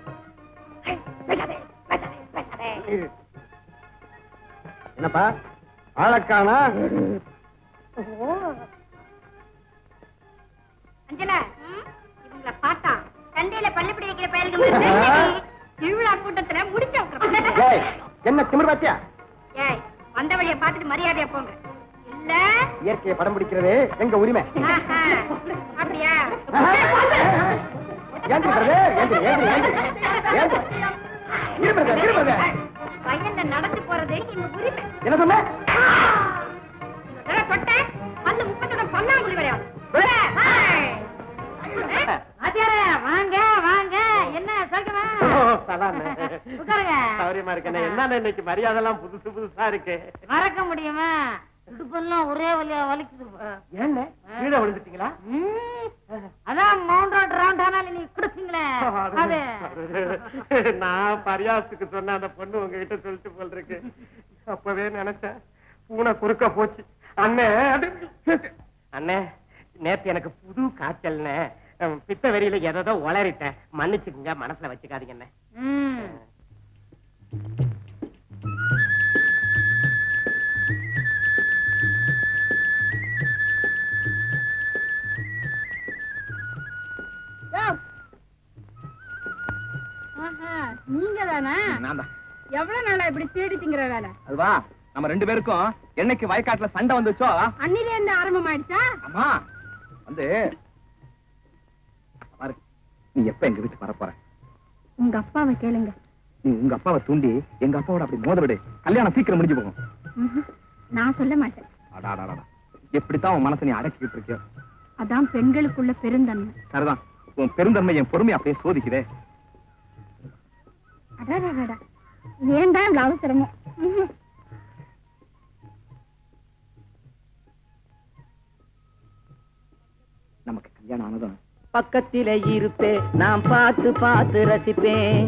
என்னப்பா ஆளக்கானா அஞ்சலா இவங்கள பார்த்தா சந்தையில பள்ளிப்படி வைக்கிற பயலுக்கு திருவிழா கூட்டத்துல முடிச்ச ஏய், என்ன திமிர் பாத்தியா ஏய் வந்த வழியை பார்த்துட்டு மரியாதையா போங்க இல்ல இயற்கையை படம் பிடிக்கிறது எங்க உரிமை ஆஹா, அப்படியா ஏந்திரி brother, ஏந்திரி, ஏந்திரி, ஏந்திரி. ஏந்திரி. இரு brother, இரு brother. வயல்ல நடந்து போறது எங்க உரிமை என்ன சொன்ன இதெல்லாம் தொட்ட பல்லு முப்பத்தோட பல்லாங்குழி வரையும் வாத்தியாரே வாங்க வாங்க என்ன சொல்லுங்க உட்காருங்க சௌரியமா இருக்கேன் என்ன இன்னைக்கு மரியாதை எல்லாம் புதுசு புதுசா இருக்கு மறக்க முடியுமா இடுப்பெல்லாம் ஒரே வலியா வலிக்குது ஏன்னு கீழே விழுந்துட்டீங்களா ம், அதான் மவுண்ட் ரோட் ரவுண்ட் ஆனாலும் நீ கொடுத்தீங்களே அது நான் பரியாசத்துக்கு சொன்ன அந்த பொண்ணு உங்ககிட்ட சொல்லிட்டு போல் இருக்கு அப்பவே நினைச்சேன் பூனை குறுக்க போச்சு அண்ணே அண்ணே நேத்து எனக்கு புது காய்ச்சல்னே அஹ், பித்த வெறியில எதோ உளறிட்டேன் மன்னிச்சுக்குங்க மனசுல வச்சுக்காதீங்க அண்ணே ம். ஆஹா, நீங்க தானா நான் தான் எவ்வளவு நாளா இப்படி தேடி திங்கிற வேலை அதுவா நம்ம ரெண்டு பேருக்கும் என்னைக்கு வயக்காட்டுல சண்டை வந்துச்சோ அன்னில இருந்து ஆரம்பமாயிடுச்சா அம்மா வந்து பாரு நீ எப்ப எங்க வீட்டுக்கு வரப் போற உங்க அப்பாவை கேளுங்க நீ உங்க அப்பாவை தூண்டி எங்க அப்பாவோட அப்படி மோத விடு கல்யாணம் சீக்கிரம் முடிஞ்சு போகும் ம்ஹும். நான் சொல்ல மாட்டேன் அடாடாடா எப்படித்தான் உன் மனசை நீ அடக்கிட்டு இருக்கியோ அதான் பெண்களுக்குள்ள பெருந்தன்மை சரிதான் உன் பெருந்தன்மை என் பொறுமை அப்படியே சோதிக்குதே அடாடாடா ஏன்டா இவ்வளவு அவசரமோ ம்ஹும். நமக்கு கல்யாணம் ஆனதும் பக்கத்திலே இருப்பேன் நான் பார்த்து பார்த்து ரசிப்பேன்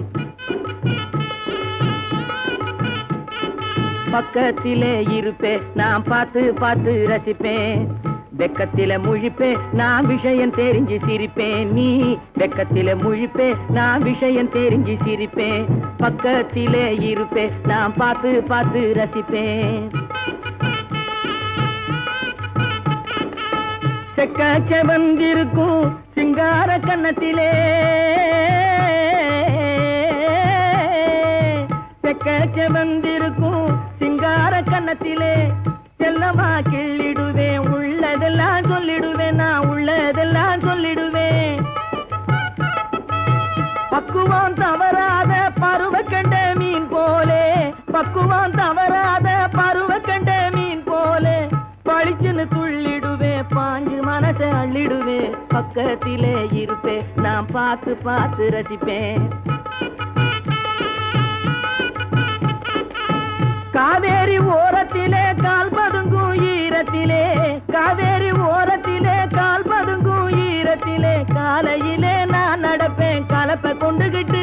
பக்கத்திலே இருப்பேன் நான் பார்த்து பார்த்து ரசிப்பேன் வெக்கத்தில முழிப்பேன் நான் விஷயம் தெரிஞ்சு சிரிப்பேன் நீ வெக்கத்தில முழிப்பேன் நான் விஷயம் தெரிஞ்சு சிரிப்பேன் பக்கத்திலே இருப்பேன் நான் பார்த்து பார்த்து ரசிப்பேன் செக்க செவந்திருக்கும் சிங்கார கன்னத்திலே செக்க செவந்திருக்கும் சிங்கார கன்னத்திலே செல்லமா கிள்ளிடுவேன் உள்ளதெல்லாம் சொல்லிடுவேன் நான் உள்ளதெல்லாம் சொல்லிடுவேன் பக்குவம் தவறாத பருவ கண்ட மீன் போலே பக்குவம் தவறாத பருவ கண்ட மீன் போலே பளிச்சுன்னு துள்ளிடுவேன் பாஞ்சு மனசை அள்ளிடுவேன் பக்கத்திலே இருப்பேன் நான் பார்த்து பார்த்து ரசிப்பேன் காவேரி ஓரத்திலே கால் பதுங்கும் ஈரத்திலே காவேரி ஓரத்திலே கால் பதுங்கும் ஈரத்திலே காலையிலே நான் நடப்பேன் கலப்பை கொண்டுகிட்டு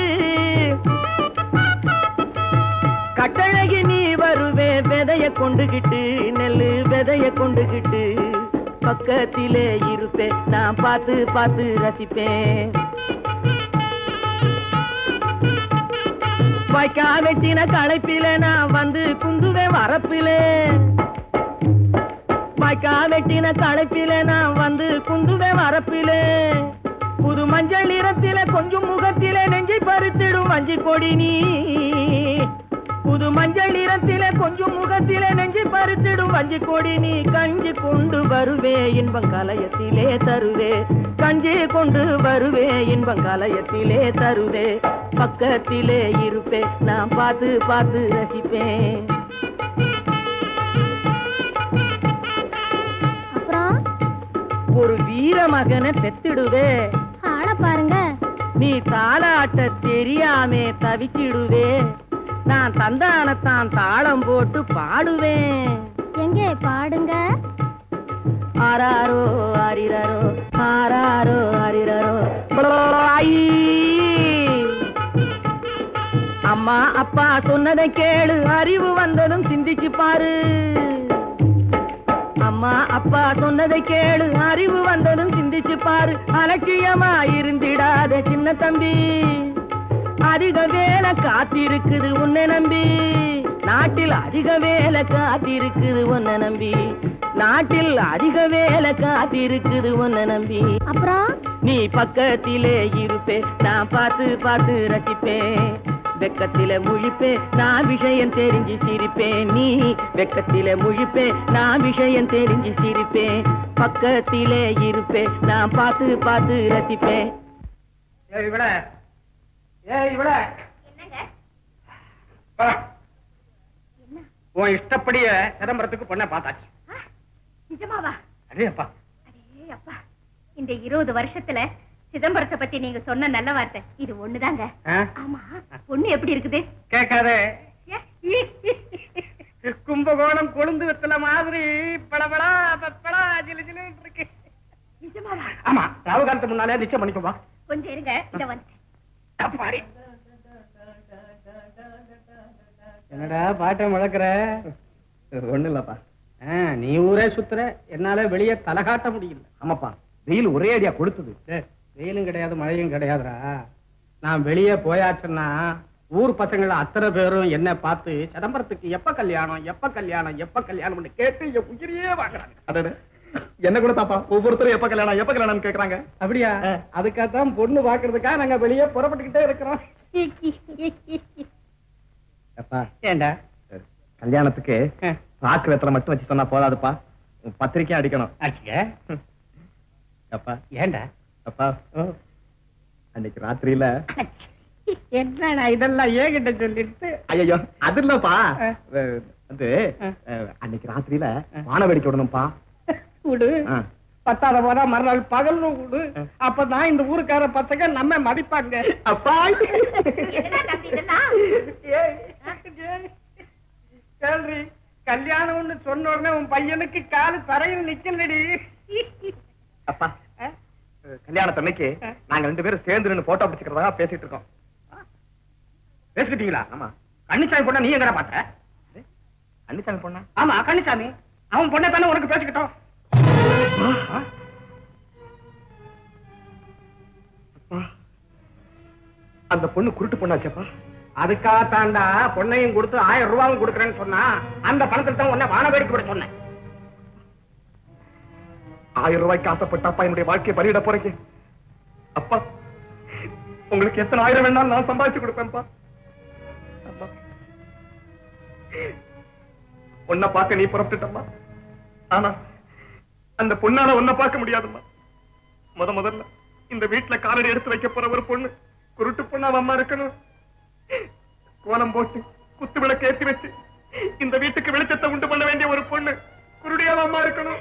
கட்டழகி நீ வருவே விதைய கொண்டுகிட்டு நெல்லு விதைய கொண்டுகிட்டு பக்கத்திலே இருப்பேன் நான் பார்த்து பார்த்து ரசிப்பேன் வாய்க்கா வெட்டின களைப்பில நான் வந்து குந்துவேன் வரப்பிலே வாய்க்கா வெட்டின களைப்பில நான் வந்து குந்துவேன் வரப்பிலே புது மஞ்சள் நிறத்தில கொஞ்சம் முகத்திலே நெஞ்சை பறித்திடும் வஞ்சி கொடி நீ புது மஞ்சள் நிறத்தில கொஞ்சம் முகத்திலே நெஞ்சை பறித்திடும் வஞ்சி கொடி நீ கஞ்சி கொண்டு வருவே இன்பம் கலயத்திலே தருவே கஞ்சி கொண்டு வருவே இன்பம் கலயத்திலே தருவே பக்கத்திலே இருப்பே நான் பார்த்து பார்த்து ரசிப்பேன் அப்புறம் ஒரு வீர மகனை பெத்திடுவே ஆள பாருங்க நீ தாளாட்ட தெரியாமே தவிச்சிடுவே நான் தந்தானத்தான் தாளம் போட்டு பாடுவேன் எங்கே பாடுங்க ஆராரோ ஆரிரரோ ஆராரோ ஆரிரரோ ஐ. அம்மா அப்பா சொன்னதை கேளு அறிவு வந்ததும் சிந்திச்சு பாரு அம்மா அப்பா சொன்னதை கேளு அறிவு வந்ததும் சிந்திச்சு பாரு அலட்சியமா இருந்திடாத சின்ன தம்பி அதிக வேலை காத்திருக்குது உன்னை நம்பி நாட்டில் அதிக வேலை காத்திருக்குது உன்னை நம்பி நாட்டில் அதிக வேலை காத்திருக்குது உன்னை நம்பி அப்புறம் நீ பக்கத்திலே இருப்பே நான் பார்த்து பார்த்து ரசிப்பேன் வெக்கத்தில முழிப்பே நான் விஷயம் தெரிஞ்சு சிரிப்பேன் நீ வெக்கத்தில முழிப்பே நான் விஷயம் தெரிஞ்சு சிரிப்பேன் பக்கத்திலே இருப்பே நான் பார்த்து பார்த்து ரசிப்பேன் ஏய் இவள ஏய் இவள வா. உன் இஷ்டப்படிய சிதம்பரத்துக்கு பொண்ணை பார்த்தாச்சு நிஜமாவா அதே அப்பா அடே அப்பா இந்த இருபது வருஷத்துல சிதம்பரத்தை பத்தி நீங்க சொன்ன நல்ல வார்த்தை இது ஒண்ணுதாங்க ஆ? ஆமா பொண்ணு எப்படி இருக்குது கேட்காதே ஏ, கும்பகோணம் கொழுந்து வெத்தல மாதிரி படபடா பப்படா ஜிலு ஜிலுன்னு இருக்கு நிஜமாவா ஆமா ராவுகாலத்து முன்னாலே நிச்சயம் பண்ணிக்கோ வா கொஞ்சம் இருங்க இத வந்து அப்பாடி. என்னடா பாட்டை முழக்கிற ஒண்ணு இல்லப்பா ஆ, நீ ஊரே சுத்துற என்னால வெளியே தலை காட்ட முடியல ஆமாப்பா வெயில் ஒரே அடியா கொடுத்தது டேய், வெயிலும் கிடையாது மழையும் கிடையாதுடா நான் வெளியே போயாச்சுன்னா ஊர் பசங்கள அத்தனை பேரும் என்ன பார்த்து சிதம்பரத்துக்கு எப்ப கல்யாணம் எப்ப கல்யாணம் எப்ப கல்யாணம்னு கேட்டு என் உயிரையே வாங்குறாங்க அடடே என்ன கூட தாப்பா ஒவ்வொருத்தரும் எப்ப கல்யாணம் எப்ப கல்யாணம் கேக்குறாங்க அப்படியா அதுக்காகத்தான் பொண்ணு பாக்குறதுக்காக நாங்க வெளியே புறப்பட்டுக்கிட்டே இருக்கிறோம் அப்பா ஏண்டா கல்யாணத்துக்கு ஆ. பாக்கு வெத்தலை மட்டும் வச்சு சொன்னா போதாதுப்பா பத்திரிக்கையும் அடிக்கணும் ஆச்சிக்க அப்பா ஏண்டா அப்பா அன்னைக்கு ராத்திரியில என்னடா இதெல்லாம் ஏகிட்ட சொல்லிட்டு ஐயோ அது இல்லப்பா ஆ. அஹ், வந்து ஆ. அஹ், அன்னைக்கு ராத்திரியில வான வேடிக்கை விடணும்ப்பா விடு ஆ. பத்தாத போதா மறுநாள் பகல்னு விடு அப்பதான் இந்த ஊருக்கார பசங்க நம்ம மதிப்பாங்க அப்பா என்னடா தம்பி இதெல்லாம் ஏய், ஏய், கேள்வி கல்யாணம்னு சொன்ன உடனே உன் பையனுக்கு காலு தரையில் நிக்கலடி அப்பா அஹ், கல்யாணத்தன்னைக்கு நாங்க ரெண்டு பேரும் சேர்ந்து நின்னு போட்டோ பிடிச்சுக்கிறதா பேசிட்டு இருக்கோம் பேசிக்கிட்டீங்களா ஆமா கன்னிசாமி பொண்ணா நீ எங்கடா பார்த்த அன்னிசாமி பொண்ணா ஆமா கன்னிசாமி அவன் பொண்ணை தானே உனக்கு பேசிக்கிட்டோம் ஆ? அப்பா, அந்த பொண்ணு குருட்டு பொண்ணாச்சப்பா அதுக்காகத்தாண்டா பொண்ணையும் கொடுத்து ஆயிரம் ரூபாயும் கொடுக்குறேன்னு சொன்னா அந்த பணத்துல தான் உன்னை வான வேடிக்கை விட சொன்னேன் ஆயிரம் ரூபாய்க்கு ஆசைப்பட்டாப்பா என்னுடைய வாழ்க்கையை பலியிட போறீங்க அப்பா உங்களுக்கு எத்தனை ஆயிரம் வேணாலும் நான் சம்பாதிச்சு கொடுப்பேன்ப்பா அப்பா உன்னை பார்க்க நீ புறப்பட்டுட்டம்மா ஆனா அந்த பொண்ணால உன்னை பார்க்க முடியாதும்மா முத முதல்ல இந்த வீட்டுல காலடி எடுத்து வைக்க போற ஒரு பொண்ணு குருட்டு பொண்ணா அம்மா இருக்கணும் கோலம் போட்டு குத்து விளக்கு ஏத்தி வச்சு இந்த வீட்டுக்கு வெளிச்சத்தை உண்டு பண்ண வேண்டிய ஒரு பொண்ணு குருடியா அம்மா இருக்கணும்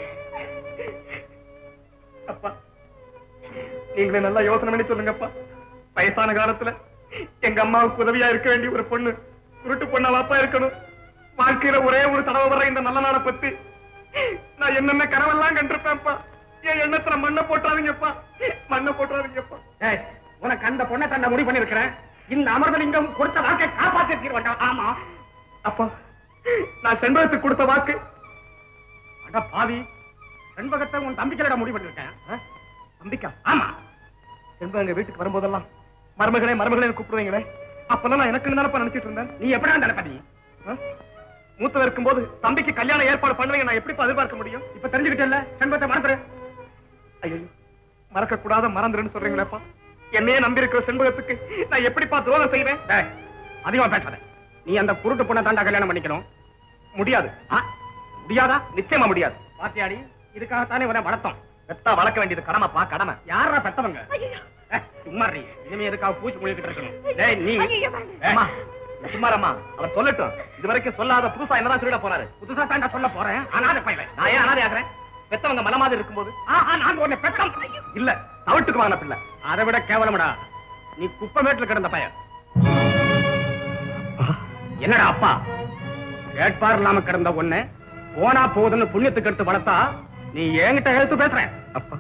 அப்பா நீங்களே நல்லா யோசனை பண்ணி சொல்லுங்கப்பா வயசான காலத்துல எங்க அம்மாவுக்கு உதவியா இருக்க வேண்டிய ஒரு பொண்ணு குருட்டு பொண்ணா அப்பா இருக்கணும் வாழ்க்கையில ஒரே ஒரு தடவை வர இந்த நல்ல நாளை பத்தி நான் என்னென்ன கனவெல்லாம் கண்டிருப்பேன்ப்பா என் எண்ணத்துல மண்ணை போட்டாதீங்கப்பா மண்ணை போட்டாதீங்கப்பா ஏய், உனக்கு அந்த பொண்ணை தண்டை முடிவு பண்ணிருக்கிறேன் இந்த அமர்தலிங்கம் கொடுத்த வாக்கை காப்பாற்றி தீர்வேண்டாம் ஆமா அப்பா நான் செண்பகத்துக்கு கொடுத்த வாக்கு அட பாவி செண்பகத்தை உன் தம்பிக்களிடம் முடிவு பண்ணிருக்கேன் ஆ? அம்பிக்கா ஆமா செண்பகம் எங்க வீட்டுக்கு வரும்போதெல்லாம் மருமகளே மருமகளே கூப்பிடுவீங்களே அப்பெல்லாம் நான் எனக்கு நினைப்பா நினைச்சிட்டு இருந்தேன் நீ எப்படா நினைப்ப நீ ஆ? மூத்தவர் இருக்கும்போது தம்பிக்கு கல்யாணம் ஏற்பாடு பண்ணுவீங்க நான் எப்படி எதிர்பார்க்க முடியும் இப்ப தெரிஞ்சுக்கிட்டல செண்பகத்தை மறந்துரு ஐயோ மறக்க கூடாத மறந்துருன்னு சொல்றீங்களேப்பா என்னையே நம்பி இருக்கிற செண்பகத்துக்கு நான் எப்படிப்பா துரோகம் செய்வேன் டேய், அதிகமா பேசாத நீ அந்த குருட்டு பொண்ணை தாண்டா கல்யாணம் பண்ணிக்கணும் முடியாது ஆ, முடியாதா நிச்சயமா முடியாது பாத்தியாடி இதுக்காகத்தானே உன வளர்த்தோம் பெத்தா வளர்க்க வேண்டியது கடமைப்பா கடமை யாரா பெத்தவங்க ஏய், சும்மா இரு. இனிமே எதுக்காக பூச்சி முழுகிட்டு இருக்கணும் டேய் நீ ஏய், அம்மா சும்மாரம்மா அவர் சொல்லட்டும் இது வரைக்கும் சொல்லாத புதுசா என்னதான் திருட போறாரு புதுசா தாண்டா சொல்ல போறேன் அனாதை பையன் நான் ஏன் அனாதை ஆகிறேன் பெத்தவங்க மலை மாதிரி இருக்கும்போது ஆஹா நான் உன்னை பெத்தம் இல்ல தவிட்டுக்கு வாங்கின பிள்ளை அதை விட கேவலமடா நீ குப்பை மேட்டுல கிடந்த பையன் என்னடா அப்பா வேட்பார் இல்லாம கிடந்த ஒண்ணு போனா போகுதுன்னு புண்ணியத்துக்கு எடுத்து வளர்த்தா நீ என்கிட்ட எழுத்து பேசுற அப்பா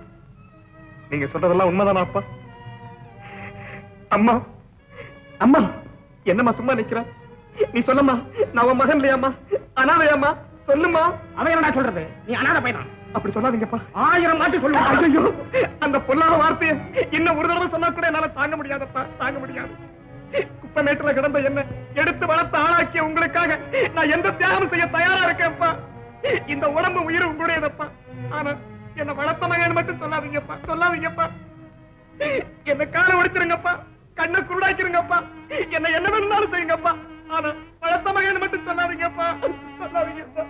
நீங்க சொல்றதெல்லாம் உண்மைதானா அப்பா அம்மா அம்மா என்னம்மா சும்மா நிக்கிற நீ சொல்லம்மா நான் உன் மகன் இல்லையாம்மா அனாதையாம்மா சொல்லுமா அவன் என்னடா சொல்றது நீ அனாதை பையனா அப்படி சொல்லாதீங்கப்பா ஆயிரம் மாட்டு சொல்லுவான் ஐயோ அந்த பொல்லாத வார்த்தையை இன்னும் ஒரு தடவை சொன்னா கூட என்னால தாங்க முடியாதப்பா தாங்க முடியாது குப்பமேட்டுல கிடந்த என்ன எடுத்து வளர்த்து ஆளாக்கிய உங்களுக்காக நான் எந்த தியாகம் செய்ய தயாரா இருக்கேன்ப்பா இந்த உடம்பு உயிர் உங்களுடையதப்பா ஆனா என்ன வளர்த்த மகன் மட்டும் சொல்லாதீங்கப்பா சொல்லாதீங்கப்பா என்ன காலை ஒடிச்சிருங்கப்பா கண்ணை குருடாக்கிருங்கப்பா என்ன என்ன வேணும்னாலும் செய்யுங்கப்பா ஆனா வளர்த்த மகன் மட்டும் சொல்லாதீங்கப்பா சொல்லாதீங்கப்பா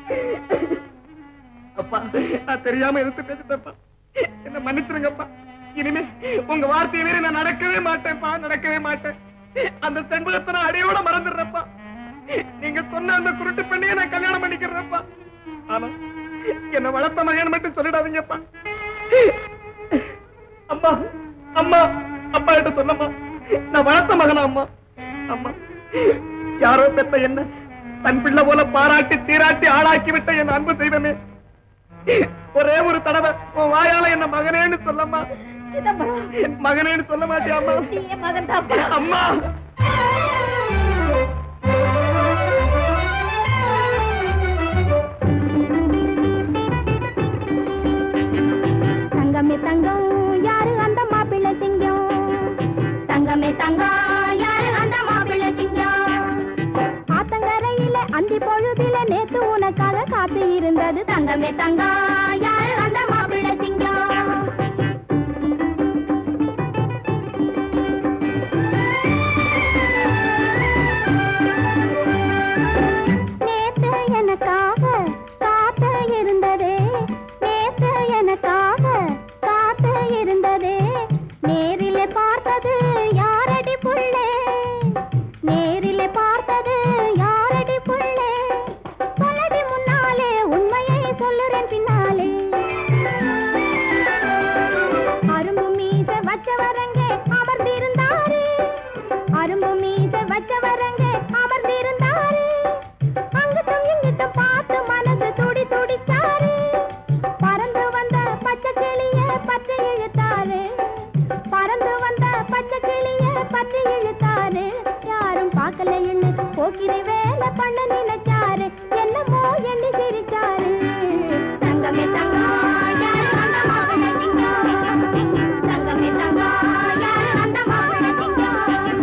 அப்பா நான் தெரியாம எதிர்த்து பேசிட்டப்பா என்ன மன்னிச்சிருங்கப்பா இனிமே உங்க வார்த்தையை மீறி நான் நடக்கவே மாட்டேன்ப்பா நடக்கவே மாட்டேன் அந்த செண்பகத்தை நான் அடியோட மறந்துடுறப்பா நீங்க சொன்ன அந்த குருட்டு பெண்ணையே நான் கல்யாணம் பண்ணிக்கிறேன்ப்பா ஆனா என்ன வளர்த்த மகன் மட்டும் சொல்லிடாதீங்கப்பா அம்மா அம்மா அப்பா கிட்ட சொன்னம்மா நான் வளர்த்த மகனா அம்மா அம்மா யாரோ பெத்த என்ன தன் பிள்ளை போல பாராட்டி தீராட்டி ஆளாக்கி விட்ட என் அன்பு தெய்வமே ஒரே ஒரு தடவை உன் வாயால என்ன மகனேன்னு சொல்லம்மா மகனேன்னு சொல்ல மாட்டியாம்மா மகன் அம்மா தங்கமே தங்கம் யாரு அந்த மாப்பிள்ளை சிங்கம் தங்கமே தங்கம் யாரு அந்த மாப்பிள்ளை சிங்கம் ஆத்தங்கரையில அந்தி பொழுதில நேத்து உனக்காக காத்து இருந்தது தங்கமே தங்கம் யாரு அந்த மாப்பிள்ளை சிங்கம் நேத்து எனக்காக காத்து இருந்ததே நேத்து எனக்காக காத்து இருந்ததே நேரிலே பார்த்தது யாரடி புள்ளே நேரிலே பார்த்தது யாரடி புள்ளே சொல்லடி முன்னாலே உண்மையை சொல்லுறேன் பின்னாலே அரும்பு மீச வச்சவரங்கே அமர்ந்திருந்தாரு அரும்பு மீச வச்சவரங்கே அமர்ந்திருந்தாரு அங்கிட்டும் இங்கிட்டும் பார்த்து மனசு துடி துடிச்சாரு பறந்து வந்த பச்சை கிளிய பச்சை இழுத்தாரு பறந்து வந்த பச்சை கிளிய பச்சை இழுத்தாரு யாரும் பார்க்கலைன்னு போக்கிரி வேலை பண்ண நினைச்சாரு என்னமோ எண்ணி சிரிச்சாரு தங்கமே தங்கம் யாரு அந்த மாவன சிங்கம் தங்கமே தங்கம் யாரு அந்த மாவன சிங்கம்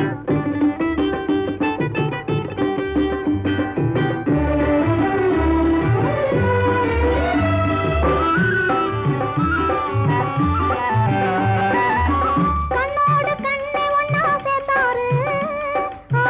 கண்ணோடு கண்ணை ஒன்னா சேர்த்தாரு ஆ,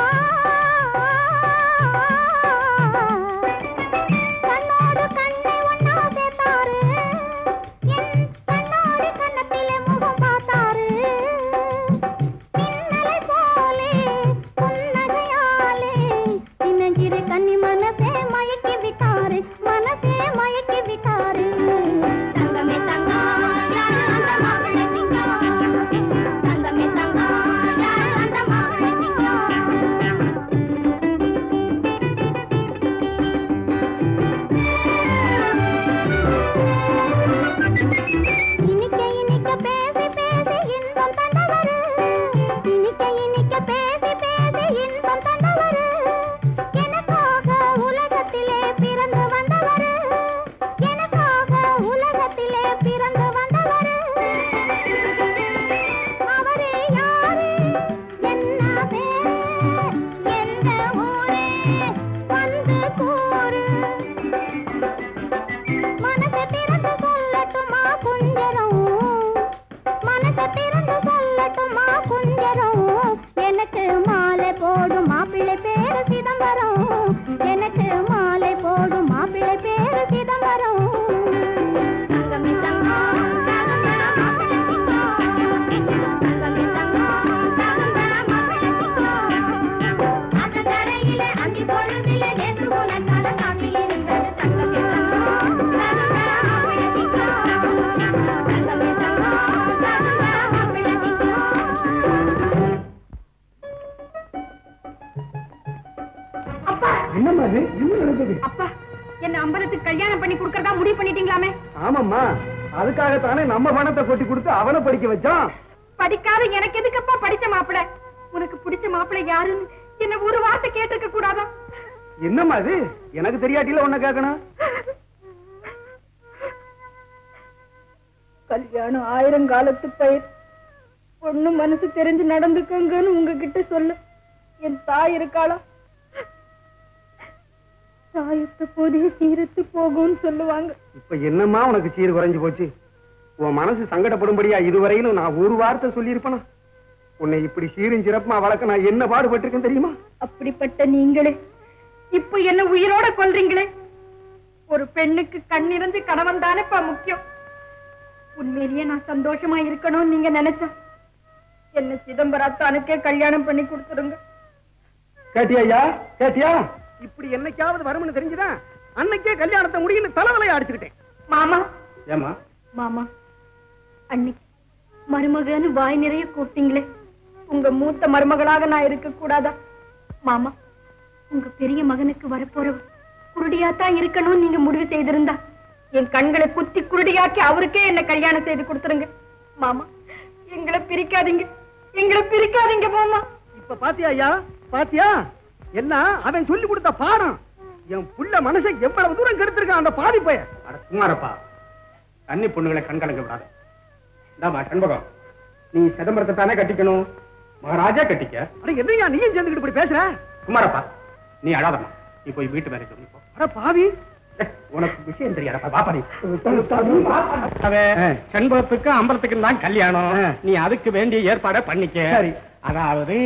கண்ணோடு கண்ணை ஒன்னா சேர்த்தாரு என் கண்ணாடி கண்ணத்திலே முகம் பார்த்தாரு மின்னலை போலே புன்னகையாலே சின்னஞ்சிறு கன்னி மனசே மயக்கி விட்டாரு மனசே மயக்கி விட்டாரு தங்கமே தங்கம் யாரு அந்த மாப்பிள்ளை சிங்கம் தங்கமே தங்கம் யாரு அந்த மாப்பிள்ளை சிங்கம் இனிக்க இனிக்க பேசி பேசி இன்பம் தந்தவரு இனிக்க இனிக்க பேசி பேசி இன்பம் தந்தவரு எனக்காக உலகத்திலே பிறந்து வந்தவரு எனக்காக உலகத்திலே பிறந்து வந்தவரு அவரே யாரு என்ன பேரு எந்த ஊரே வந்து கூறு மனசை திறந்து சொல்லட்டுமா குஞ்சரம் மனசை திறந்து சொல்லட்டுமா குஞ்சரம் எனக்கு மாலை போடும் மாப்பிள்ளை பேரு சிதம்பரம் எனக்கு மாலை போடும் மாப்பிள்ளை பேரு சிதம்பரம் தங்கமே தங்கம் தங்கமே மாப்பிள்ளை சிங்கம் தங்கமே தங்கம் தங்கமே மாப்பிள்ளை சிங்கம் அந்த கரையிலே அந்தி பொழுதிலே நேற்று உனக்காக காத்து இருந்தது தங்கமே தங்கம் தங்கமே மாப்பிள்ளை சிங்கம் தங்கமே தங்கம் தங்கமே மாப்பிள்ளை சிங்கம் அப்பா என்னம்மா இது என்ன நடந்தது அப்பா என்ன அம்பலத்துக்கு கல்யாணம் பண்ணி கொடுக்கறதா முடிவு பண்ணிட்டீங்களாமே ஆமாம்மா அதுக்காகத்தானே நம்ம பணத்தை கொட்டி கொடுத்து அவனை படிக்க வச்சான் படிக்காத எனக்கு எதுக்கப்பா படிச்ச மாப்பிள உனக்கு பிடிச்ச மாப்பிள்ளை யாருன்னு என்ன ஒரு வார்த்தை கேட்டிருக்க கூடாதா என்னம்மா இது எனக்கு தெரியாட்டில உன்ன கேட்கணும் கல்யாணம் ஆயிரம் காலத்து பயிர் பொண்ணு மனசு தெரிஞ்சு நடந்துக்கங்கன்னு உங்ககிட்ட சொல்ல என் தாய் இருக்காளா தாயத்த போதே சீரத்து போகும்னு சொல்லுவாங்க இப்ப என்னம்மா உனக்கு சீர் குறைஞ்சு போச்சு உன் மனசு சங்கடப்படும்படியா இதுவரையிலும் நான் ஒரு வார்த்தை சொல்லியிருப்பேனா உன்னை இப்படி சீரும் சிறப்புமா வளர்க்க நான் என்ன பாடுபட்டிருக்கேன் தெரியுமா அப்படிப்பட்ட நீங்களே இப்ப என்ன உயிரோட கொல்றீங்களே ஒரு பெண்ணுக்கு கண்ணிருந்து கணவன் தானேப்பா முக்கியம் உண்மையிலேயே நான் சந்தோஷமா இருக்கணும்னு நீங்க நினைச்சா என்ன சிதம்பரத்தானுக்கே கல்யாணம் பண்ணி கொடுத்துருங்க கேட்டியா ஐயா கேட்டியா இப்படி என்னைக்காவது வரும்னு தெரிஞ்சுதா அன்னைக்கே கல்யாணத்தை முடியும்னு தலைவலையை அடிச்சுக்கிட்டேன் மாமா ஏமா மாமா அன்னைக்கு மருமகன்னு வாய் நிறைய கூப்பிட்டீங்களே உங்க மூத்த மருமகளாக நான் இருக்க கூடாதா மாமா உங்க பெரிய மகனுக்கு வரப்போறவ குருடியாத்தான் இருக்கணும்னு நீங்க முடிவு செய்திருந்தா என் கண்களை குத்தி குருடியாக்கி அவருக்கே என்ன கல்யாணம் செய்து கொடுத்துருங்க மாமா எங்களை பிரிக்காதீங்க எங்களை பிரிக்காதீங்க மாமா இப்ப பாத்தியா ஐயா பாத்தியா எல்லாம் அவன் சொல்லி கொடுத்த பாடம் என் புள்ள மனசை எவ்வளவு தூரம் கெடுத்திருக்கான் அந்த பாவி பைய அட சும்மாரப்பா கன்னி பொண்ணுகளை கண்கலங்க விடாத இந்தாமா சண்பகம் நீ சிதம்பரத்தை தானே கட்டிக்கணும் மகாராஜா கட்டிக்க அட என்னையா நீயும் சேர்ந்துக்கிட்டு இப்படி பேசுற குமாரப்பா நீ அழாதம்மா நீ போய் வீட்டு வேலை சொல்லி போ அட பாவி ஏய், உனக்கு விஷயம் தெரியாதப்பா பாப்பா நீ அவன் செண்பகத்துக்கு அம்பலத்துக்கு தான் கல்யாணம் ஆ. நீ அதுக்கு வேண்டிய ஏற்பாடை பண்ணிக்க சரி. அதாவது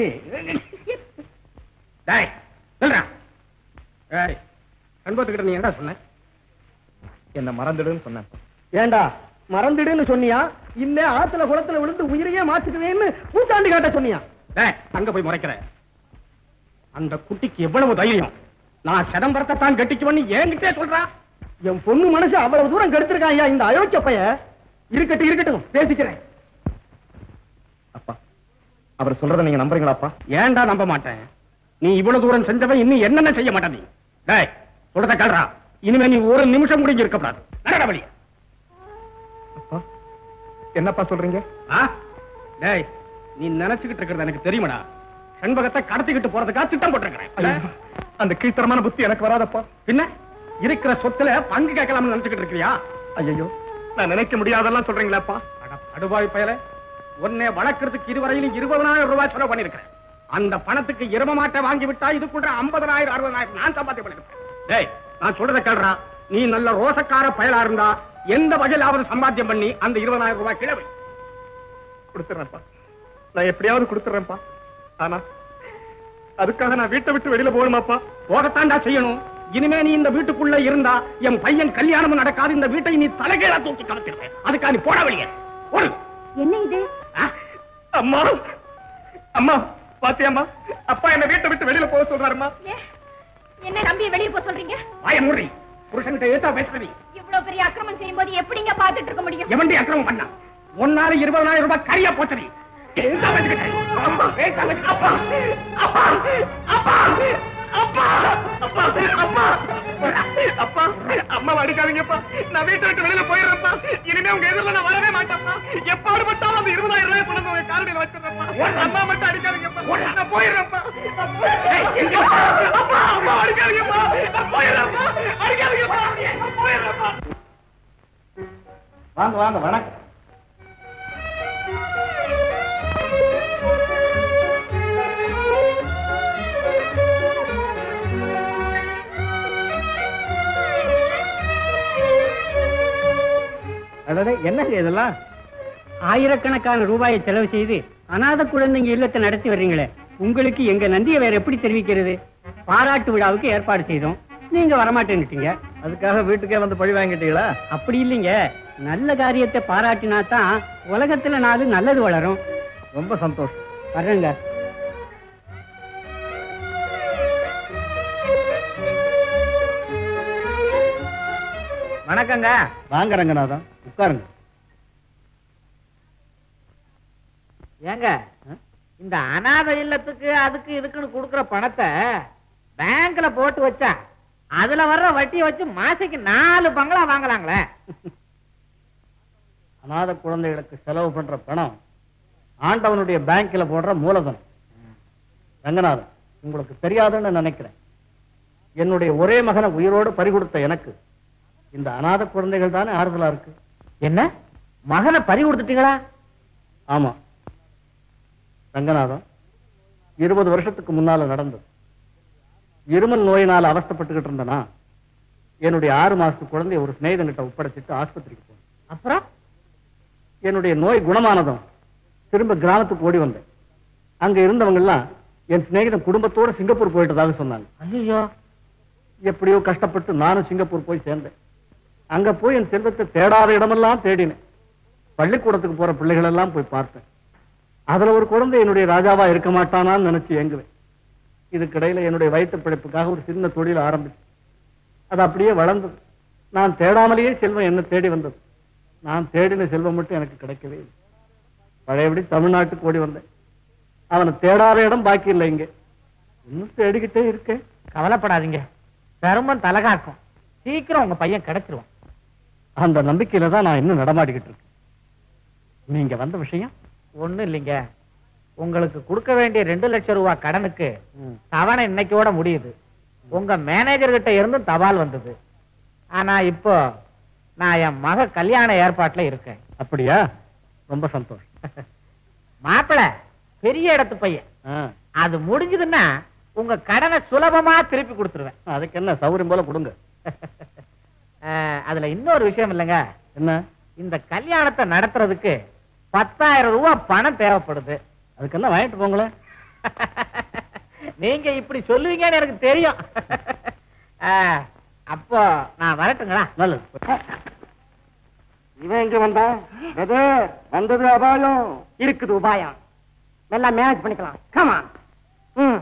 டேய் சொல்றா ஏய் செண்பகத்துக்கிட்ட நீ என்ன சொன்ன என்ன மறந்துடுன்னு சொன்னேன் ஏண்டா மறந்துடுன்னு சொன்னியா இல்ல ஆத்துல குளத்துல விழுந்து உயிரையே மாத்துக்குவேன்னு பூச்சாண்டி காட்ட சொன்னியா டேய் அங்க போய் முறைக்கிற அந்த குட்டிக்கு எவ்வளவு தைரியம் நான் சிதம்பரத்தை தான் கட்டிக்குவேன்னு என்கிட்டே சொல்றா என் பொண்ணு மனசு அவ்வளவு தூரம் கெடுத்திருக்கான் ஐயா இந்த அயோக்கிய பைய இருக்கட்டும் இருக்கட்டும் பேசிக்கிறேன் அப்பா அவர் சொல்றதை நீங்க நம்புறீங்களாப்பா ஏன்டா நம்ப மாட்டேன் நீ இவ்வளவு தூரம் செஞ்சவன் இன்னும் என்னென்ன செய்ய மாட்டேன் நீ டேய் சொல்றத கல்றா இனிமே நீ ஒரு நிமிஷம் கூட இங்க இருக்கக்கூடாது நடடா வெளிய அப்பா என்னப்பா சொல்றீங்க ஆ டேய் நீ நினைச்சுக்கிட்டு இருக்கிறது எனக்கு தெரியுமாடா செண்பகத்தை கடத்திக்கிட்டு போறதுக்காக திட்டம் போட்டிருக்கிறேன் அந்த கீழ்த்தரமான புத்தி எனக்கு வராதப்பா பின்ன இருக்கிற சொத்துல பங்கு கேட்கலாம்னு நினைச்சுக்கிட்டு இருக்கிறியா ஐயோ நான் நினைக்க முடியாதெல்லாம் சொல்றீங்களாப்பா அட படுபாவி பயல உன்னை வளர்க்கறதுக்கு இதுவரையிலும் இருபதனாயிரம் ரூபாய் செலவு பண்ணிருக்கிறேன் அந்த பணத்துக்கு இரம மாட்டை வாங்கி விட்டா இதுக்குள்ள ஐம்பதனாயிரம் அறுபதாயிரம் நான் சம்பாத்தி பண்ணிருக்கேன் டேய் நான் சொல்றத கேள்றா நீ நல்ல ரோசக்கார பயலா இருந்தா எந்த வகையிலாவது சம்பாத்தியம் பண்ணி அந்த இருபதாயிரம் ரூபாய் கிழவை கொடுத்துறேன்ப்பா நான் எப்படியாவது கொடுத்துறேன்ப்பா ஆனா அதுக்காக நான் வீட்டை விட்டு வெளியில போகணுமாப்பா போகத்தாண்டா செய்யணும் இனிமே நீ இந்த வீட்டுக்குள்ள இருந்தா என் பையன் கல்யாணமும் நடக்காது இந்த வீட்டை நீ தலைகீழா தூக்கி கலத்திருவேன் அதுக்காக நீ போட வெளியே ஒரு என்ன இது அம்மா அம்மா பாத்தியாம்மா அப்பா என்ன வீட்டை விட்டு வெளியில போக சொல்றாருமா என்ன நம்பி வெளியே போக சொல்றீங்க வாய மூடி புருஷன்கிட்ட ஏத்தா பேசுறீ இவ்வளவு பெரிய அக்கிரமம் செய்யும் போது எப்படிங்க பாத்துட்டு இருக்க முடியும் எவண்டி அக்கிரமம் பண்ணா ஒன்னால இருபதாயிரம் ரூபாய் கரியா போச்சடி அப்பா அம்மா அடிக்காதீங்கப்பா நான் வீட்டை விட்டு வெளியில போயிடுறேன்ப்பா இனிமே உங்க எதிரில நான் வரவே மாட்டேன்ப்பா எப்பாடு பட்டாலும் அந்த இருபதாயிரம் ரூபாய் கொண்டு வந்து உங்க காரணியில் வச்சிடுறேன்ப்பா அம்மா மட்டும் அடிக்காதீங்கப்பா நான் போயிடுறேன்ப்பா அப்பா அம்மா அடிக்காதீங்கப்பா நான் போயிடுறேன்ப்பா அடிக்காதீங்கப்பா நான் போயிடுறேன்ப்பா வாங்க வாங்க வணக்கம் அதாவது என்ன இதெல்லாம் ஆயிரக்கணக்கான ரூபாயை செலவு செய்து அநாத குழந்தைங்க இல்லத்தை நடத்தி வர்றீங்களே உங்களுக்கு எங்க நன்றியை வேற எப்படி தெரிவிக்கிறது பாராட்டு விழாவுக்கு ஏற்பாடு செய்தோம் நீங்க வரமாட்டேன்னுட்டீங்க அதுக்காக வீட்டுக்கே வந்து பழி வாங்கிட்டீங்களா அப்படி இல்லைங்க நல்ல காரியத்தை பாராட்டினா தான் உலகத்துல நாலு நல்லது வளரும் ரொம்ப சந்தோஷம் வர்றேங்க வணக்கங்க வாங்க ரங்கநாதன் உட்காருங்க ஏங்க இந்த அனாதை இல்லத்துக்கு அதுக்கு இதுக்குன்னு கொடுக்குற பணத்தை பேங்க்ல போட்டு வச்சா அதுல வர்ற வட்டியை வச்சு மாசைக்கு நாலு பங்களா வாங்கலாங்களே அநாத குழந்தைகளுக்கு செலவு பண்ற பணம் ஆண்டவனுடைய பேங்க்ல போடுற மூலதனம் ரங்கநாதன் உங்களுக்கு தெரியாதுன்னு நினைக்கிறேன் என்னுடைய ஒரே மகனை உயிரோடு பறிகொடுத்த எனக்கு இந்த அநாத குழந்தைகள் தானே ஆறுதலா இருக்கு என்ன மகனை பறி கொடுத்துட்டீங்களா ஆமா ரங்கநாதன் இருபது வருஷத்துக்கு முன்னால நடந்தது இருமல் நோயினால அவஸ்தைப்பட்டுக்கிட்டு இருந்தனா என்னுடைய ஆறு மாசத்து குழந்தைய ஒரு சிநேகிதங்கிட்ட ஒப்படைச்சிட்டு ஆஸ்பத்திரிக்கு போனேன் அப்புறம் என்னுடைய நோய் குணமானதும் திரும்ப கிராமத்துக்கு ஓடி வந்தேன் அங்க இருந்தவங்க எல்லாம் என் சிநேகிதன் குடும்பத்தோட சிங்கப்பூர் போயிட்டதாக சொன்னாங்க ஐயோ எப்படியோ கஷ்டப்பட்டு நானும் சிங்கப்பூர் போய் சேர்ந்தேன் அங்க போய் என் செல்வத்தை தேடாத இடமெல்லாம் தேடினேன் பள்ளிக்கூடத்துக்கு போற பிள்ளைகள் எல்லாம் போய் பார்த்தேன் அதுல ஒரு குழந்தை என்னுடைய ராஜாவா இருக்க மாட்டானான்னு நினைச்சு ஏங்குவேன் இதுக்கிடையில என்னுடைய வயிற்று பிழைப்புக்காக ஒரு சின்ன தொழில் ஆரம்பிச்சு அது அப்படியே வளர்ந்தது நான் தேடாமலேயே செல்வம் என்ன தேடி வந்தது நான் தேடின செல்வம் மட்டும் எனக்கு கிடைக்கவே இல்லை பழையபடி தமிழ்நாட்டுக்கு ஓடி வந்தேன் அவனை தேடாத இடம் பாக்கி இல்லை இங்க இன்னும் தேடிக்கிட்டே இருக்கேன் கவலைப்படாதீங்க தருமம் தலகாக்கும் சீக்கிரம் உங்க பையன் கிடைச்சிருவான் அந்த நம்பிக்கையில தான் நான் இன்னும் நடமாடிக்கிட்டு இருக்கேன் நீங்க வந்த விஷயம் ஒண்ணும் இல்லைங்க உங்களுக்கு கொடுக்க வேண்டிய ரெண்டு லட்சம் ரூபாய் கடனுக்கு தவணை இன்னைக்கோட முடியுது உங்க மேனேஜர் கிட்ட இருந்தும் தபால் வந்தது ஆனா இப்போ நான் என் மக கல்யாண ஏற்பாட்டுல இருக்கேன் அப்படியா ரொம்ப சந்தோஷம் மாப்பிள பெரிய இடத்து பையன் ஆ, அது முடிஞ்சதுன்னா உங்க கடனை சுலபமா திருப்பி கொடுத்துருவேன் அதுக்கு என்ன சௌகரியம் போல கொடுங்க அஹ், அதுல இன்னொரு விஷயம் இல்லைங்க என்ன இந்த கல்யாணத்தை நடத்துறதுக்கு பத்தாயிரம் ரூபாய் பணம் தேவைப்படுது அதுக்கெல்லாம் வாங்கிட்டு போங்களேன் நீங்க இப்படி சொல்லுவீங்கன்னு எனக்கு தெரியும் அஹ், அப்போ நான் வரட்டுங்களா நல்லது இவன் எங்க வந்தான் பிரதர் வந்தது அபாயம் இருக்குது உபாயம் நல்லா மேனேஜ் பண்ணிக்கலாம் கமா ம்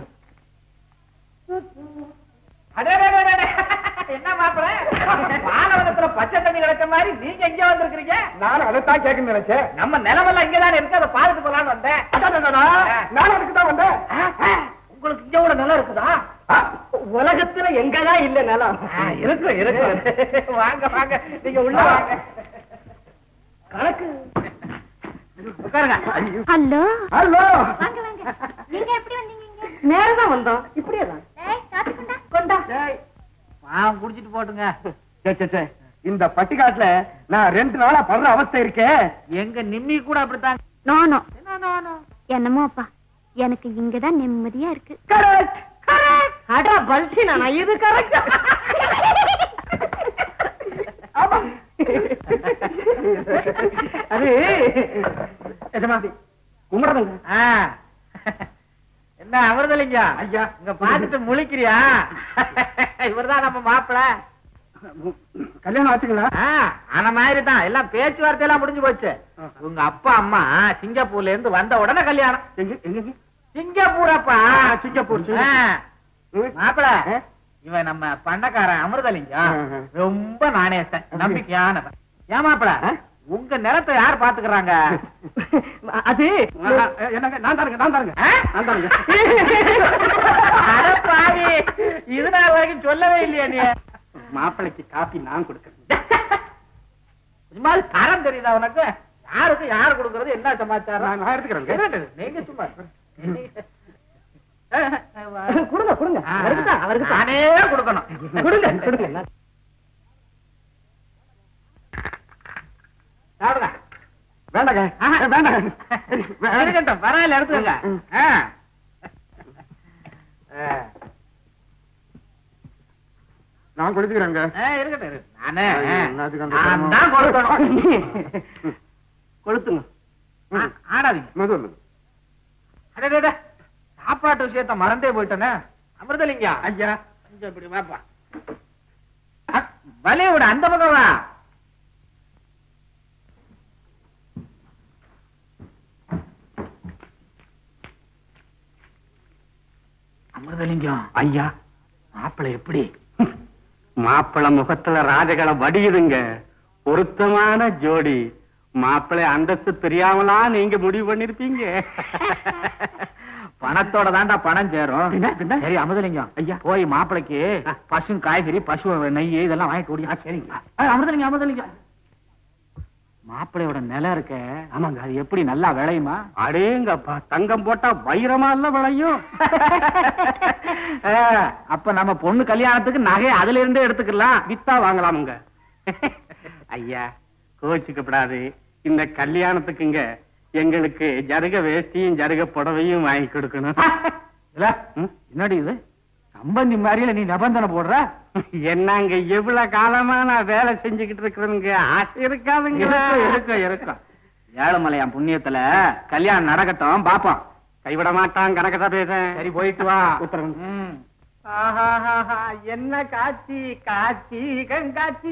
என்ன மாப்பிள பாலவனத்துல பச்சை தண்ணி கிடைச்ச மாதிரி நீங்க எங்க வந்திருக்கீங்க நானும் அதைத்தான் கேட்கணும்னு நினைச்சேன் நம்ம நிலமெல்லாம் இங்கதானே இருக்கு அதை பார்த்துட்டு போலான்னு வந்தேன் நானும் அதுக்கு தான் வந்தேன் உங்களுக்கு இங்க கூட நிலம் இருக்குதா உலகத்துல எங்கதான் இல்ல நிலம் இருக்கு இருக்கு வாங்க வாங்க நீங்க உள்ள வாங்க கணக்கு உட்காருங்க ஹலோ ஹலோ வாங்க வாங்க நீங்க எப்படி வந்தீங்க இங்க நேரம் தான் வந்தோம் இப்படியே தான் ஏய் காத்து கொண்டா கொண்டா பாவம் குடிச்சிட்டு போட்டுங்க சே, சே, சே. இந்த பட்டிக்காட்டுல நான் ரெண்டு நாளா படுற அவஸ்தை இருக்கேன் எங்க நிம்மி கூட அப்படித்தான் நானோ என்னமோ அப்பா எனக்கு இங்கதான் நிம்மதியா இருக்கு அடா பல்சி நான் இது கரெக்ட் அது எஜமாதி குமரனுங்க ஆ. என்ன அமிர்தலிங்க ஐயா இங்க பாத்துட்டு முழிக்கிறியா இவர்தான் நம்ம மாப்பிள கல்யாணம் ஆச்சுங்களா ஆன மாதிரி தான் எல்லாம் பேச்சுவார்த்தை எல்லாம் முடிஞ்சு போச்சு உங்க அப்பா அம்மா சிங்கப்பூர்ல இருந்து வந்த உடனே கல்யாணம் எங்க எங்க சிங்கப்பூர் அப்பா சிங்கப்பூர், ஆ. சிங்கப்பூர். மாப்பிள ஆ? இவன் நம்ம பண்டக்காரன் அமிர்தலிங்கம் ஆ, ஆ. ரொம்ப நாணயத்தன் நம்பிக்கையானவன் ஏன் மாப்பிள உங்க நிலத்தை யார் பாத்துக்கிறாங்க அது என்னங்க நான் தாருங்க நான் தாருங்க ஆ? நான் தாருங்க அட பாவி, இது நாள் வரைக்கும் சொல்லவே இல்லையா நீ மாப்பிளைக்கு காப்பி நான் கொடுக்கறேன் சும்மா தரம் தெரியுதா உனக்கு யாருக்கு யார் கொடுக்கறது என்ன சமாச்சாரம் நான் எடுத்துக்கிறேங்க. என்னது? நீங்க சும்மா கொடுங்க கொடுங்க ஆ, அவருக்கு தான் அவருக்கு தான் நானே கொடுக்கணும் கொடுங்க கொடுங்க சாப்பிடுங்க வேண்டாங்க ஆஹா. வேண்டாங்க இருக்கட்டும் பரவாயில்ல எடுத்துக்கங்க ம். ஆ. ஆ. நான் கொடுத்துக்கிறேங்க ஆ, இருக்கட்டும் இருக்கு. நானே ஐயோ, என்னத்துக்கு அந்த நான் சிரமம்? தான் கொடுக்கணும் கொளுத்துங்க ஆ, ஆடாதீங்க மெது மெது அடடே சாப்பாட்டு விஷயத்த மறந்தே போயிட்டேனே அமிர்தலிங்க ஐயா கொஞ்சம் இப்படி வாப்பா அ, வலிய விட அந்த பக்கம் வா அமிர்தலிங்கம் ஐயா மாப்பிள்ளை எப்படி மாப்பிள முகத்துல ராஜகளை வடியுதுங்க பொருத்தமான ஜோடி மாப்பிளை அந்தஸ்து தெரியாமலா நீங்க முடிவு பண்ணிருப்பீங்க பணத்தோட தாண்டா பணம் சேரும் பின்ன, பின்ன? சரி அமிர்தலிங்கம் ஐயா போய் மாப்பிளைக்கு பசு காய்கறி பசு நெய் இதெல்லாம் வாங்கிட்டு ஓடியா சரிங்க அமிர்தலிங்கம் அமிர்தலிங்கம் மாப்பிள்ளையோட நிலம் இருக்க ஆமாங்க அது எப்படி நல்லா விளையுமா அடேங்கப்பா தங்கம் போட்டா வைரமா இல்ல விளையும் ஆ, அப்ப நம்ம பொண்ணு கல்யாணத்துக்கு நகை அதுல இருந்தே எடுத்துக்கலாம் வித்தா வாங்கலாமுங்க ஐயா கோச்சுக்கப்படாது இந்த கல்யாணத்துக்குங்க எங்களுக்கு ஜருக வேஷ்டியும் ஜருக புடவையும் வாங்கி கொடுக்கணும் இல்ல ம், என்னடி இது சம்பந்தி மாதிரியில நீ நிபந்தனை போடுற என்னங்க எவ்வளவு காலமா நான் வேலை செஞ்சுக்கிட்டு இருக்கிறேங்க ஆசை இருக்காதுங்க இருக்கும் இருக்கும் இருக்கும் ஏழுமலையான் புண்ணியத்துல கல்யாணம் நடக்கட்டும் பாப்போம் கைவிட மாட்டான் கணக்கதா பேச சரி போயிட்டு வா உத்தரவு ம். ஆஹாஹாஹா, என்ன காட்சி காட்சி கண்காட்சி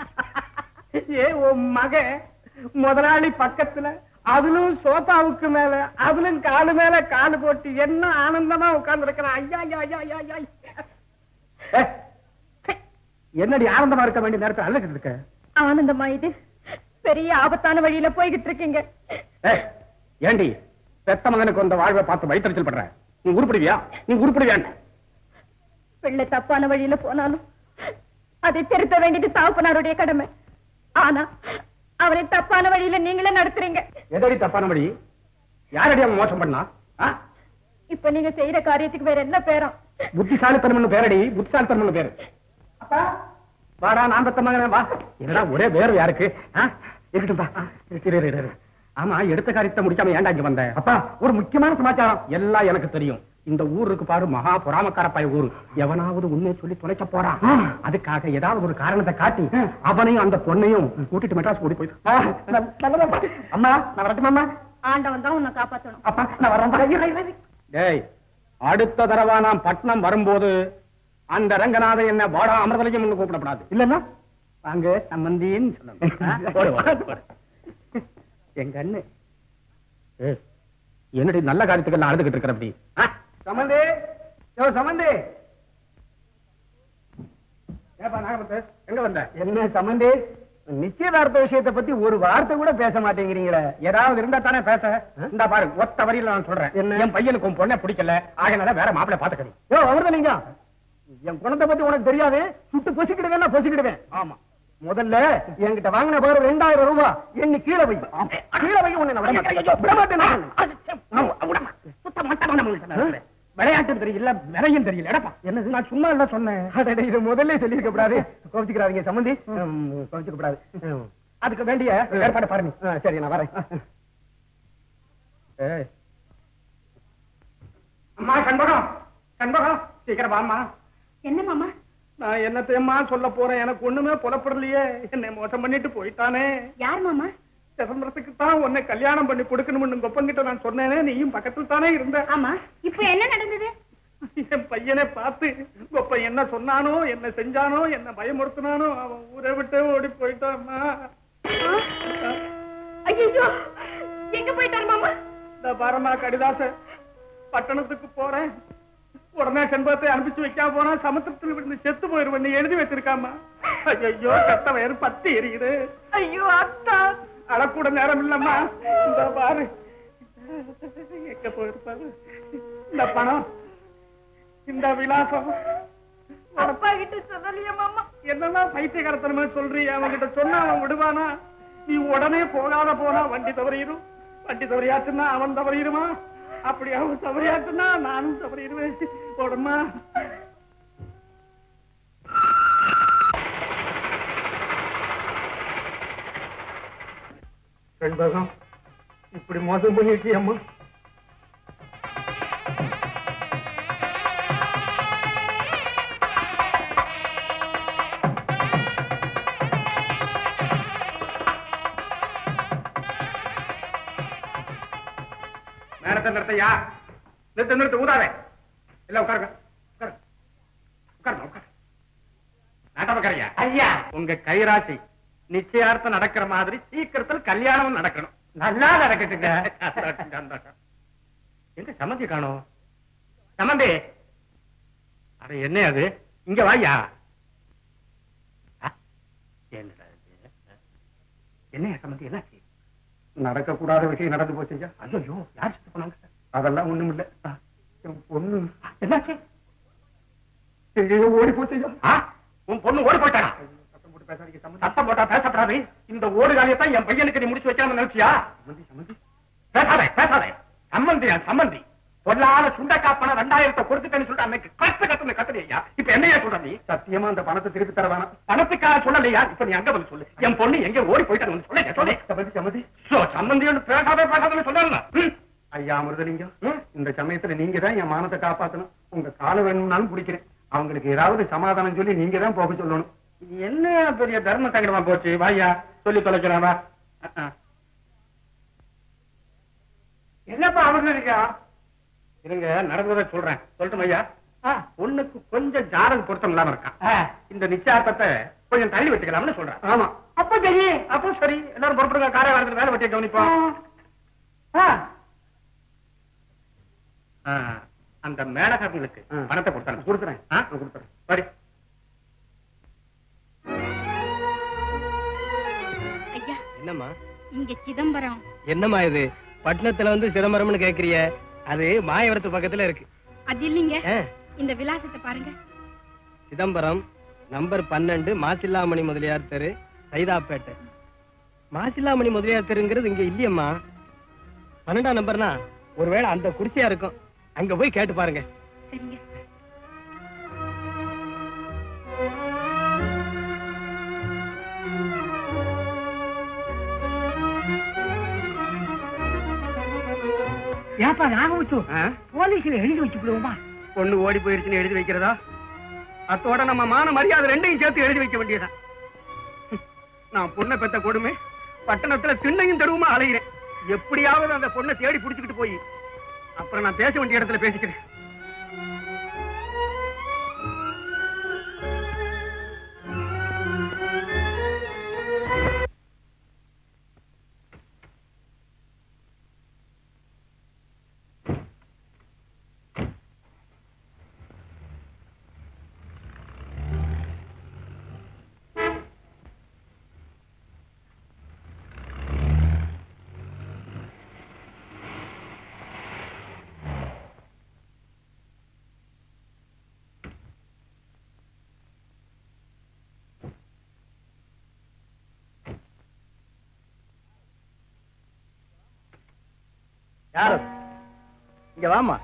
ஏ உன் மக முதலாளி பக்கத்துல அதுலும் சோபாவுக்கு மேல அதுலும் காலு மேல காலு போட்டு என்ன ஆனந்தமா உட்கார்ந்து இருக்கிறான் ஐயா ஐயா ஐயா ஐயா ஐயா ஏய், என்னடி ஆனந்தமா இருக்க வேண்டிய நேரத்தில் அழுகிட்டு இருக்க ஆனந்தமா இது பெரிய ஆபத்தான வழியில போய்கிட்டு இருக்கீங்க ஏய், ஏண்டி பெத்த மகனுக்கு வந்த வாழ்வை பார்த்து வயிற்றுச்சல் பண்ற நீ உருப்பிடுவியா நீ உருப்பிடுவியான் பிள்ளை தப்பான வழியில போனாலும் அதை திருத்த வேண்டியது தாப்பனாருடைய கடமை ஆனா அவரை தப்பான வழியில நீங்களே நடத்துறீங்க எதடி தப்பான வழி யாரடி அவன் மோசம் பண்ணா ஆ? இப்ப நீங்க செய்யற காரியத்துக்கு வேற என்ன பேரும் புத்திசாலித்தனம்னு பேரடி புத்திசாலித்தனம்னு பேரு அப்பா வாடா நான் பெத்த மகனே வா என்னடா ஒரே பேர் யாருக்கு ஆ? இருக்கட்டும் பா இரு, இரு, இரு, இரு. ஆமா எடுத்த காரியத்தை முடிக்காம ஏன்டா இங்க வந்த அப்பா ஒரு முக்கியமான சமாச்சாரம் எல்லாம் எனக்கு தெரியும் இந்த ஊருக்கு பாரு மகா பொறாமக்கார பய ஊரு எவனாவது உண்மையை சொல்லி தொலைக்க போறான் அதுக்காக ஏதாவது ஒரு காரணத்தை காட்டி அவனையும் அந்த பொண்ணையும் கூட்டிட்டு மெட்ராஸ் கூட்டி போயிட்டு அம்மா நான் வரட்டுமா அம்மா ஆண்டவன் தான் உன்னை காப்பாத்தணும் அப்பா நான் வரேன் டேய் அடுத்த தடவை நான் பட்னம் வரும்போது அந்த ரங்கநாத என்ன வாடா அமிர்தலையும் கூப்பிடப்படாது இல்லன்னா வாங்க சம்பந்தின்னு சொல்லணும் ஆ? போடு, போடு, போடு. எங்க அண்ணு ஏய், என்னடி நல்ல காரியத்துக்கு எல்லாம் அழுதுகிட்டு இருக்கிற அப்படி சம்பந்தி யோ சம்பந்தி ஏப்பா நாகபத்து எங்க வந்த என்ன சம்பந்தி நிச்சயதார்த்த விஷயத்தை பத்தி ஒரு வார்த்தை கூட பேச மாட்டேங்கிறீங்களே ஏதாவது இருந்தா தானே பேச இந்த பாரு ஒத்த வரியில நான் சொல்றேன் என்ன என் பையனுக்கு உன் பொண்ணை பிடிக்கல ஆகையினால வேற மாப்பிள்ளை பாத்துக்கணும் யோ அமிர்தலிங்க என் குணத்தை பத்தி உனக்கு தெரியாது சுட்டு பொசிக்கிடுவேன் பொசிக்கிடுவேன் ஆமா முதல்ல என்கிட்ட வாங்கின பாரு ரெண்டாயிரம் ரூபாய் எண்ணி கீழே வை கீழே வை உன்னை நான் விட மாட்டேன். ஐயோ, விட மாட்டேன் நான். சுத்த மட்டமான மனுஷன். விளையாட்டும் தெரியல விலையும் தெரியல எடப்பா என்னது நான் சும்மா இல்ல சொன்னேன் இது முதல்ல சொல்லியிருக்க கூடாது கோபிச்சுக்கிறாதீங்க சம்பந்தி கோபிச்சுக்க கூடாது அதுக்கு வேண்டிய ஏற்பாடு பாருங்க சரி நான் வரேன் ஏய். அம்மா கண்பகம் கண்பகம் சீக்கிரம் வாம்மா என்ன மாமா நான் என்னத்தையம்மா சொல்ல போறேன் எனக்கு ஒண்ணுமே புலப்படலையே என்னை மோசம் பண்ணிட்டு போயிட்டானே யார் மாமா சிதம்பரத்துக்கு தான் உன்னை கல்யாணம் பண்ணி கொடுக்கணும்னு கொப்பங்கிட்ட நான் சொன்னேனே நீயும் பக்கத்துல தானே இருந்த ஆமா இப்ப என்ன நடந்தது என் பையனை பார்த்து கொப்ப என்ன சொன்னானோ என்ன செஞ்சானோ என்ன பயமுறுத்தினானோ அவன் ஊரை விட்டு ஓடி போயிட்டான்மா ஐயோ எங்க போயிட்டாரு மாமா இந்த பாரமா கடிதாச பட்டணத்துக்கு போறேன் உடனே செண்பகத்தை அனுப்பிச்சு வைக்காம போனா சமுத்திரத்தில் விழுந்து செத்து போயிருவன் நீ எழுதி வச்சிருக்காமா ஐயோ கத்த வயிறு பத்தி எரியுது ஐயோ அத்தா அழக்கூட நேரம் இல்லம்மா இந்த பாரு எங்க போயிருப்பாரு இந்த பணம் இந்த விலாசம் அப்பா கிட்ட சொல்லலையே மாமா என்னெல்லாம் பைத்தியகாரத்தனமா சொல்றீ அவன்கிட்ட சொன்னா அவன் விடுவானா நீ உடனே போகாத போனா வண்டி தவறிடும் வண்டி தவறியாச்சுன்னா அவன் தவறிடுமா அப்படி அவன் தவறியாச்சுன்னா நானும் தவறிடுவேன் போடுமா செண்பகம் இப்படி மோசம் பண்ணிருக்கியம்மா நேரத்தை நிறுத்தையா நிறுத்த நிறுத்த ஊதாதே இல்ல உட்காருங்க உட்காருங்க உட்காருங்க உட்காருங்க நாட்டமக்கரையா ஐயா உங்க கைராசி நிச்சயார்த்தம் நடக்கிற மாதிரி சீக்கிரத்தில் கல்யாணம் நடக்கணும் நல்லா நடக்கட்டுங்க சந்தோஷம், சந்தோஷம். எங்க சம்மந்தி காணோம் சம்மந்தி அட என்ன அது இங்க வாயா ஆ, என்னடா இது? என்னையா சம்மந்தி என்னாச்சு நடக்கக்கூடாத விஷயம் நடந்து போச்சுங்க ஐயோ யார் சுத்த போனாங்க அதெல்லாம் ஒண்ணும் இல்ல என் பொண்ணு என்னாச்சு ஐயோ, ஓடி போச்சுங்க உன் பொண்ணு ஓடி போயிட்டானா போட்டு பேசாதீங்க சம்மந்தி சத்தம் போட்டா பேசப்படாது இந்த ஓடு காலியத்தான் என் பையனுக்கு நீ முடிச்சு வைக்காம நினைச்சியா சம்மந்தி சம்மந்தி பேசாதே பேசாதே சம்மந்தி என் சம்மந்தி பொல்லாத சுண்டக்காப்பன ரெண்டாயிரத்தை கொடுத்துட்டேன்னு சொல்லிட்டு அன்னைக்கு கத்து கத்துன்னு கத்துறியா இப்ப என்னையா சொல்ற நீ சத்தியமா அந்த பணத்தை திருப்பி தர வேணாம் பணத்துக்காக சொல்லலையா இப்ப நீ அங்க வந்து சொல்லு என் பொண்ணு எங்க ஓடி போயிட்டான்னு சொல்லு சொல்லு சம்மந்தி சம்மந்தி சோ சம்மந்தியோடு பேசாதே பேசாதேன்னு சொல்லல ஐயா அமிர்தலிங்கம் இந்த சமயத்துல நீங்க தான் என் மானத்தை காப்பாத்தணும் உங்க கால வேணும்னாலும் பிடிக்கிறேன் அவங்களுக்கு ஏதாவது சமாதானம் சொல்லி நீங்க தான் போக சொல்லணும் என்ன பெரிய தர்ம சங்கடமா போச்சு வாயா சொல்லி தொலைக்கிறேன் வா அஹ், அஹ். என்னப்பா அமிர்தலிங்கா இருங்க நடந்ததை சொல்றேன் சொல்லட்டும் ஐயா பொண்ணுக்கு கொஞ்சம் ஜாதக பொருத்தம் இல்லாம இருக்கான் இந்த நிச்சயார்த்தத்தை கொஞ்சம் தள்ளி வச்சுக்கலாம்னு சொல்றேன் ஆமா அப்ப சரி அப்போ சரி எல்லாரும் பொறுப்படுங்க காரை வரதுக்கு வேலை வெட்டிய கவனிப்போம் ஆ. ஆ, அந்த மேலகர்களுக்கு ஆ. பணத்தை கொடுத்தாங்க கொடுத்துறேன் ஆ? கொடுத்துறேன் சரி ஐயா என்னம்மா இங்க சிதம்பரம் என்னம்மா இது பட்டணத்துல வந்து சிதம்பரம்னு கேக்குறிய அது மாயவரத்து பக்கத்துல இருக்கு அது இல்லைங்க ஆ, இந்த விலாசத்தை பாருங்க சிதம்பரம் நம்பர் பன்னெண்டு மாசில்லாமணி முதலியார் தெரு சைதாப்பேட்டை மாசில்லாமணி முதலியார் தெருங்கிறது இங்க இல்லையம்மா பன்னெண்டாம் நம்பர்னா ஒருவேளை அந்த குடிசையா இருக்கும் அங்க போய் கேட்டு பாருங்க சரிங்க ஏப்பா நாகமுத்து போலீஸ்ல எழுதி வச்சு விடுவோமா பொண்ணு ஓடி போயிருச்சுன்னு எழுதி வைக்கிறதா அத்தோட நம்ம மான மரியாதை ரெண்டையும் சேர்த்து எழுதி வைக்க வேண்டியதா நான் பொண்ணை பெத்த கொடுமை பட்டணத்துல திண்ணையும் தெருவுமா அலைகிறேன் எப்படியாவது அந்த பொண்ணை தேடி புடிச்சுக்கிட்டு போய் அப்புறம் நான் பேச வேண்டிய இடத்துல பேசிக்கிறேன் யாரு இங்க வாமா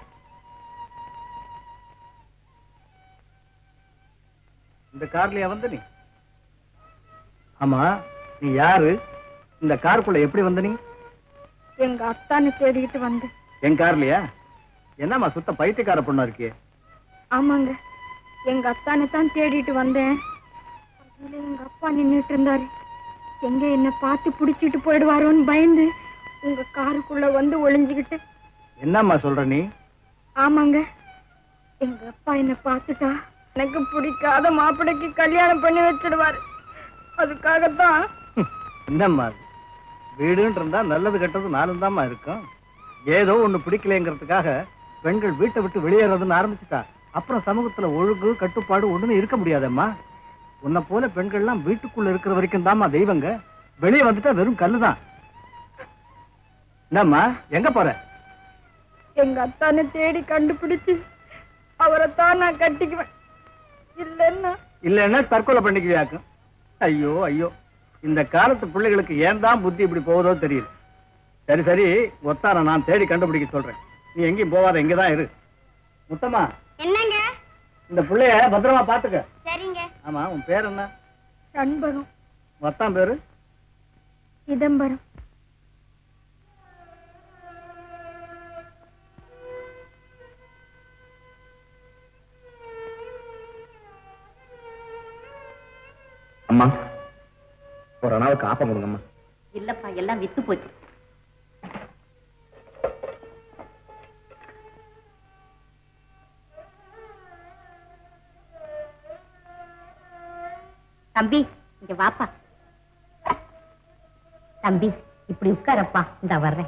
இந்த கார்லயா வந்த நீ ஆமா நீ யாரு இந்த காருக்குள்ள எப்படி வந்த நீ எங்க அத்தானை தேடிக்கிட்டு வந்தேன் என் கார்லயா என்னம்மா சுத்த பைத்தியக்கார பொண்ணா இருக்கே ஆமாங்க எங்க அத்தானை தான் தேடிட்டு வந்தேன் அதுல எங்க அப்பா நின்னுட்டு இருந்தாரு எங்க என்ன பார்த்து புடிச்சிட்டு போயிடுவாரோன்னு பயந்து உங்க காருக்குள்ள வந்து ஒளிஞ்சுக்கிட்டு என்னம்மா சொல்ற நீ ஆமாங்க எங்க அப்பா என்ன பார்த்துட்டா எனக்கு பிடிக்காத மாப்பிளைக்கு கல்யாணம் பண்ணி வச்சிடுவாரு அதுக்காகத்தான் என்னம்மா அது? வீடுன்னு இருந்தா நல்லது கெட்டது நானும் தாம்மா இருக்கும் ஏதோ ஒண்ணு பிடிக்கலைங்கிறதுக்காக பெண்கள் வீட்டை விட்டு வெளியேறதுன்னு ஆரம்பிச்சுட்டா அப்புறம் சமூகத்துல ஒழுங்கு கட்டுப்பாடு ஒண்ணுமே இருக்க முடியாதம்மா உன்னை போல பெண்கள்லாம் வீட்டுக்குள்ள இருக்கிற வரைக்கும் தாம்மா தெய்வங்க வெளியே வந்துட்டா வெறும் கல்லுதான் என்னம்மா எங்க போற எங்க அத்தானை தேடி கண்டுபிடிச்சு அவரைத்தான் நான் கட்டிக்குவேன் இல்லைன்னா இல்லைன்னா தற்கொலை பண்ணிக்குவியாக்கும் ஐயோ ஐயோ இந்த காலத்து பிள்ளைகளுக்கு ஏன் தான் புத்தி இப்படி போகுதோ தெரியல சரி சரி ஒத்தார நான் தேடி கண்டுபிடிக்க சொல்றேன் நீ எங்கேயும் போவாத இங்கதான் இரு முத்தம்மா என்னங்க இந்த புள்ளைய பத்திரமா பாத்துக்க சரிங்க ஆமா உன் பேர் என்ன சண்பகம் மொத்தம் பேரு சிதம்பரம் அம்மா ஒரு நாளுக்கு ஆப்பம் கொடுங்கம்மா இல்லப்பா எல்லாம் வித்து போச்சு தம்பி இங்க வாப்பா தம்பி இப்படி உட்காரப்பா இந்த வர்றேன்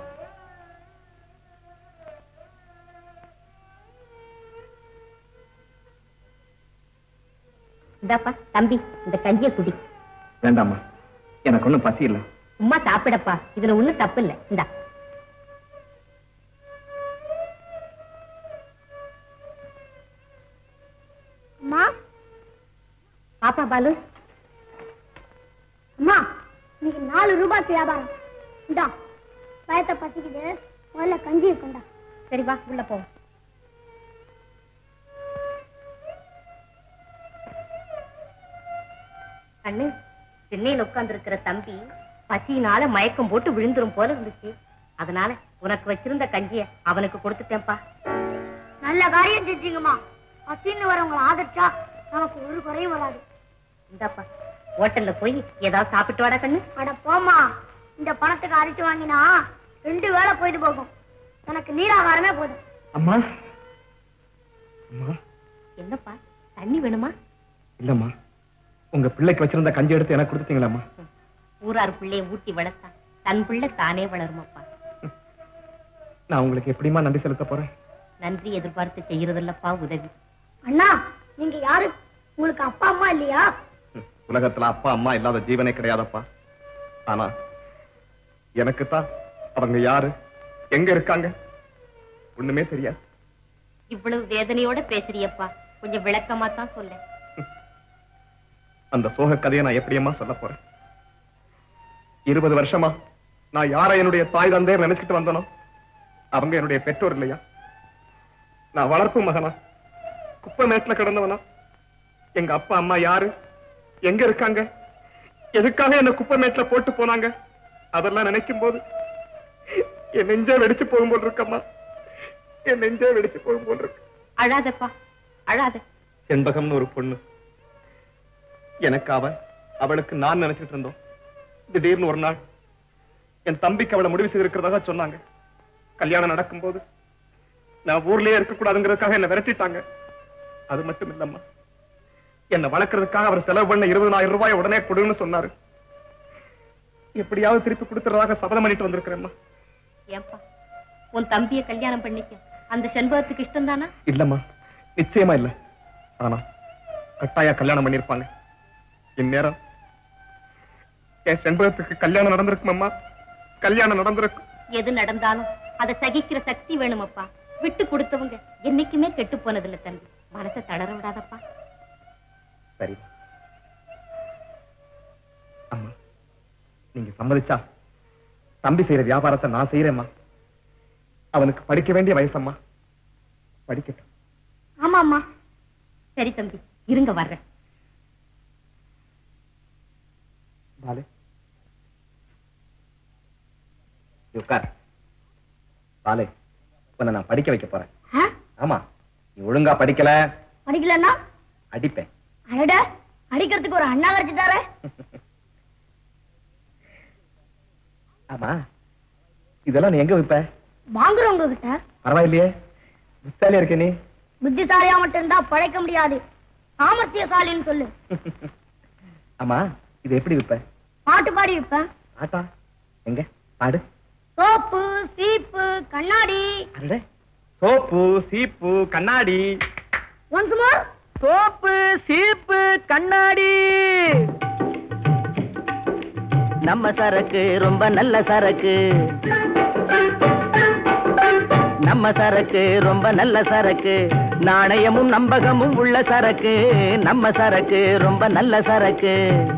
இந்தாப்பா தம்பி இந்த கஞ்சியை குடி வேண்டாம்மா எனக்கு ஒண்ணும் பசி இல்லை சும்மா சாப்பிடப்பா இதுல ஒண்ணும் தப்பு இல்ல இந்தா அம்மா பாப்பா பாலு அம்மா இன்னைக்கு நாலு ரூபாய்க்கு வியாபாரம் இந்தா பயத்தை பசிக்குது முதல்ல கஞ்சியை கொண்டா சரி வா உள்ள போ கண்ணு திண்ணையில உட்கார்ந்து இருக்கிற தம்பி பசியினால மயக்கம் போட்டு விழுந்துரும் போல இருந்துச்சு அதனால உனக்கு வச்சிருந்த கஞ்சிய அவனுக்கு கொடுத்துட்டேன்ப்பா நல்ல காரியம் செஞ்சீங்கம்மா பசின்னு வரவங்களை ஆதரிச்சா நமக்கு ஒரு குறையும் வராது இந்தாப்பா ஹோட்டல்ல போய் ஏதாவது சாப்பிட்டு வாடா கண்ணு அட போம்மா இந்த பணத்துக்கு அரிச்சு வாங்கினா ரெண்டு வேளை போயிட்டு போகும் எனக்கு நீராகாரமே போதும் அம்மா அம்மா என்னப்பா தண்ணி வேணுமா இல்லம்மா உங்க பிள்ளைக்கு வச்சிருந்த கஞ்சி எடுத்து எனக்கு கொடுத்துட்டீங்களாம்மா ஊரார் பிள்ளைய ஊட்டி வளர்த்தா தன் பிள்ளை தானே வளருமாப்பா நான் உங்களுக்கு எப்படிம்மா நன்றி செலுத்த போறேன் நன்றி எதிர்பார்த்து செய்யறதில்லப்பா உதவி அண்ணா நீங்க யாரு உங்களுக்கு அப்பா அம்மா இல்லையா ம், உலகத்துல அப்பா அம்மா இல்லாத ஜீவனே கிடையாதப்பா ஆனா எனக்கு தான் அவங்க யாரு எங்க இருக்காங்க ஒண்ணுமே தெரியாது இவ்வளவு வேதனையோட பேசுறியப்பா கொஞ்சம் விளக்கமா தான் சொல்ல அந்த சோக கதையை நான் எப்படியம்மா சொல்ல போறேன் இருபது வருஷமா நான் யாரை என்னுடைய தாய் தந்தையர் நினைச்சிட்டு வந்தனோ அவங்க என்னுடைய பெற்றோர் இல்லையா நான் வளர்ப்பு மகனா குப்பை மேட்ல கிடந்தவனா எங்க அப்பா அம்மா யாரு எங்க இருக்காங்க எதுக்காக என்ன குப்பை மேட்ல போட்டு போனாங்க அதெல்லாம் நினைக்கும் போது என் நெஞ்சே வெடிச்சு போகும் போல் இருக்கம்மா என் நெஞ்சே வெடிச்சு போகும் போல் இருக்கு அழாதப்பா அழாத செண்பகம்னு ஒரு பொண்ணு எனக்கு அவ அவளுக்கு நான் நினைச்சிட்டு இருந்தோம் திடீர்னு ஒரு நாள் என் தம்பிக்கு அவளை முடிவு செய்திருக்கிறதாக சொன்னாங்க கல்யாணம் நடக்கும்போது நான் ஊர்லயே இருக்க கூடாதுங்கிறதுக்காக என்ன விரட்டிட்டாங்க அது மட்டும் இல்லம்மா என்ன வளர்க்கறதுக்காக அவர் செலவு பண்ண இருபதாயிரம் ரூபாய் உடனே கொடுன்னு சொன்னாரு எப்படியாவது திருப்பி கொடுத்துறதாக சபதம் பண்ணிட்டு வந்திருக்கிறேம்மா ஏன்பா உன் தம்பிய கல்யாணம் பண்ணிக்க அந்த செண்பகத்துக்கு இஷ்டம் தானா இல்லம்மா நிச்சயமா இல்ல ஆனா கட்டாயா கல்யாணம் பண்ணிருப்பாங்க இந்நேரம் என் செண்பகத்துக்கு கல்யாணம் நடந்திருக்கும் அம்மா கல்யாணம் நடந்திருக்கும் எது நடந்தாலும் அதை சகிக்கிற சக்தி வேணுமப்பா விட்டு கொடுத்தவங்க என்னைக்குமே கெட்டு போனதில்ல தம்பி மனசை தளர விடாதப்பா சரி அம்மா நீங்க சம்மதிச்சா தம்பி செய்யற வியாபாரத்தை நான் செய்யறேம்மா அவனுக்கு படிக்க வேண்டிய வயசம்மா படிக்கட்டும் ஆமாம்மா சரி தம்பி இருங்க வர்றேன் பாலு நீ உட்கார் பாலு உன்னை நான் படிக்க வைக்க போறேன் ஆ? ஆமா நீ ஒழுங்கா படிக்கல படிக்கலன்னா அடிப்பேன் அடட அடிக்கிறதுக்கு ஒரு அண்ணா கிடைச்சிட்டாரே ஆமா இதெல்லாம் நீ எங்க விப்ப வாங்குறவங்க கிட்ட பரவாயில்லையே புத்தாலியா இருக்க நீ புத்திசாலியா மட்டும் இருந்தா பழைக்க முடியாது சாமர்த்தியசாலின்னு சொல்லு ஆமா இது எப்படி விப்ப பாட்டு பாடி விற்பேன் ஆட்டா எங்க பாடு சோப்பு சீப்பு கண்ணாடி அடடே சோப்பு சீப்பு கண்ணாடி ஒன்ஸ் மோர் சோப்பு சீப்பு கண்ணாடி நம்ம சரக்கு ரொம்ப நல்ல சரக்கு நம்ம சரக்கு ரொம்ப நல்ல சரக்கு நாணயமும் நம்பகமும் உள்ள சரக்கு நம்ம சரக்கு ரொம்ப நல்ல சரக்கு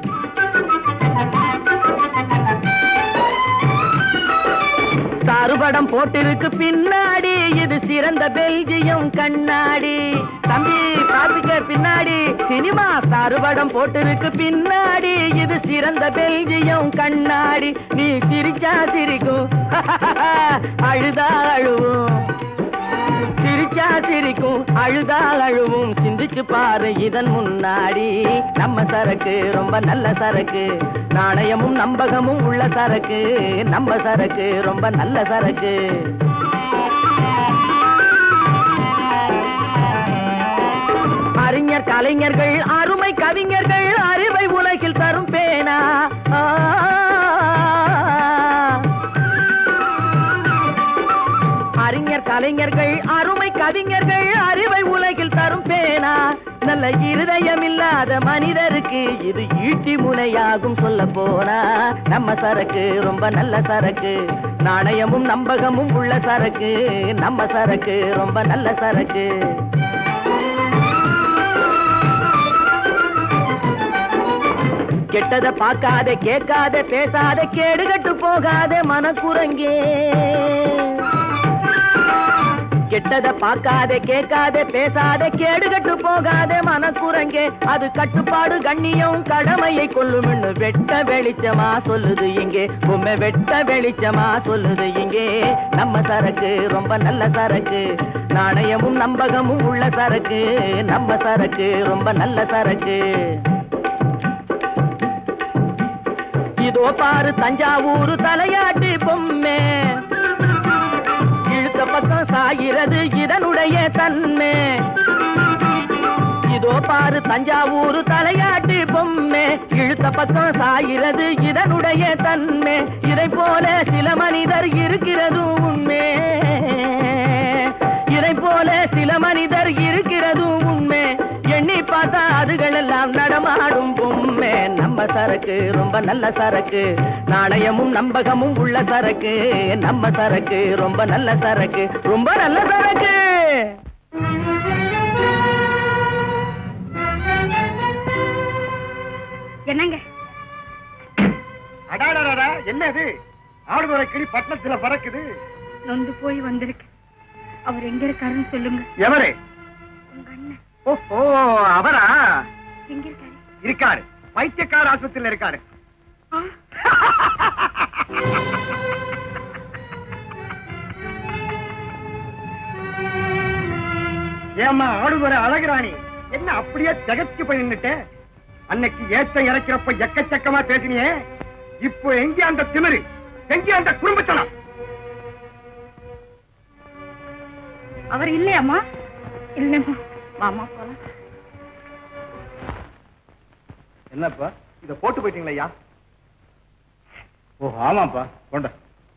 சாறுபடம் போட்டிருக்கு பின்னாடி இது சிறந்த பெல்ஜியம் கண்ணாடி தம்பி பாத்துக்க பின்னாடி சினிமா சாறுபடம் போட்டிருக்கு பின்னாடி இது சிறந்த பெல்ஜியம் கண்ணாடி நீ சிரிச்சா சிரிக்கும் அழுதா அழுவும் சிரிச்சா சிரிக்கும் அழுதா அழுவும் சிந்திச்சு பாரு இதன் முன்னாடி நம்ம சரக்கு ரொம்ப நல்ல சரக்கு நாணயமும் நம்பகமும் உள்ள சரக்கு நம்ம சரக்கு ரொம்ப நல்ல சரக்கு அறிஞர் கலைஞர்கள் அருமை கவிஞர்கள் அறிவை உலகில் தரும் பேனா ஆ. அறிஞர் கலைஞர்கள் அருமை கவிஞர்கள் அறிவை உலகில் தரும் பேனா நல்ல இருதயம் இல்லாத மனிதருக்கு இது ஈட்டி முனையாகும் சொல்ல போனா நம்ம சரக்கு ரொம்ப நல்ல சரக்கு நாணயமும் நம்பகமும் உள்ள சரக்கு நம்ம சரக்கு ரொம்ப நல்ல சரக்கு கெட்டத பார்க்காத கேட்காத பேசாத கேடுகட்டு போகாத மனக்குரங்கே கெட்டத பார்க்காத கேட்காத பேசாத கேடுகட்டு போகாத மனக்குரங்கே அது கட்டுப்பாடு கண்ணியம் கடமையை கொல்லும்னு வெட்ட வெளிச்சமா சொல்லுது இங்கே உண்மை வெட்ட வெளிச்சமா சொல்லுது இங்கே நம்ம சரக்கு ரொம்ப நல்ல சரக்கு நாணயமும் நம்பகமும் உள்ள சரக்கு நம்ம சரக்கு ரொம்ப நல்ல சரக்கு இதோ பாரு தஞ்சாவூர் தலையாட்டி பொம்மை இழுத்த பக்கம் சாகிறது இதனுடைய தன்மை இதோ பாரு தஞ்சாவூர் தலையாட்டி பொம்மை இழுத்த பக்கம் சாகிறது இதனுடைய தன்மை இதை போல சில மனிதர் இருக்கிறதும் உண்மை இதை போல சில மனிதர் இருக்கிறதும் உண்மை எண்ணி பார்த்தா அதுகள் எல்லாம் நடமாடும் பொம்மை நம்ம சரக்கு ரொம்ப நல்ல சரக்கு நாணயமும் நம்பகமும் உள்ள சரக்கு நம்ம சரக்கு ரொம்ப நல்ல சரக்கு ரொம்ப நல்ல சரக்கு என்னங்க அடாடாடா என்ன இது ஆடுதுறை கிளி பட்டணத்துல பறக்குது நொந்து போய் வந்திருக்கு அவர் எங்க இருக்காருன்னு சொல்லுங்க எவரே உங்க அண்ணன் ஓஹோ அவரா எங்க இருக்காரு இருக்காரு பைத்தியக்கார ஆஸ்பத்திரியில இருக்காரு ஆ, ஏம்மா ஆடுதுறை அழகுராணி என்ன அப்படியே திகச்சு போய் நின்னுட்ட அன்னைக்கு ஏத்த இறக்கிறப்ப எக்கச்சக்கமா பேசினியே இப்போ எங்க அந்த திமிரு எங்க அந்த குடும்பத்தனம் அவர் இல்லையாம்மா இல்லைம்மா வாமா போலாம் என்னப்பா இத போட்டு போயிட்டீங்களா ஐயா ஓ ஆமாப்பா கொண்ட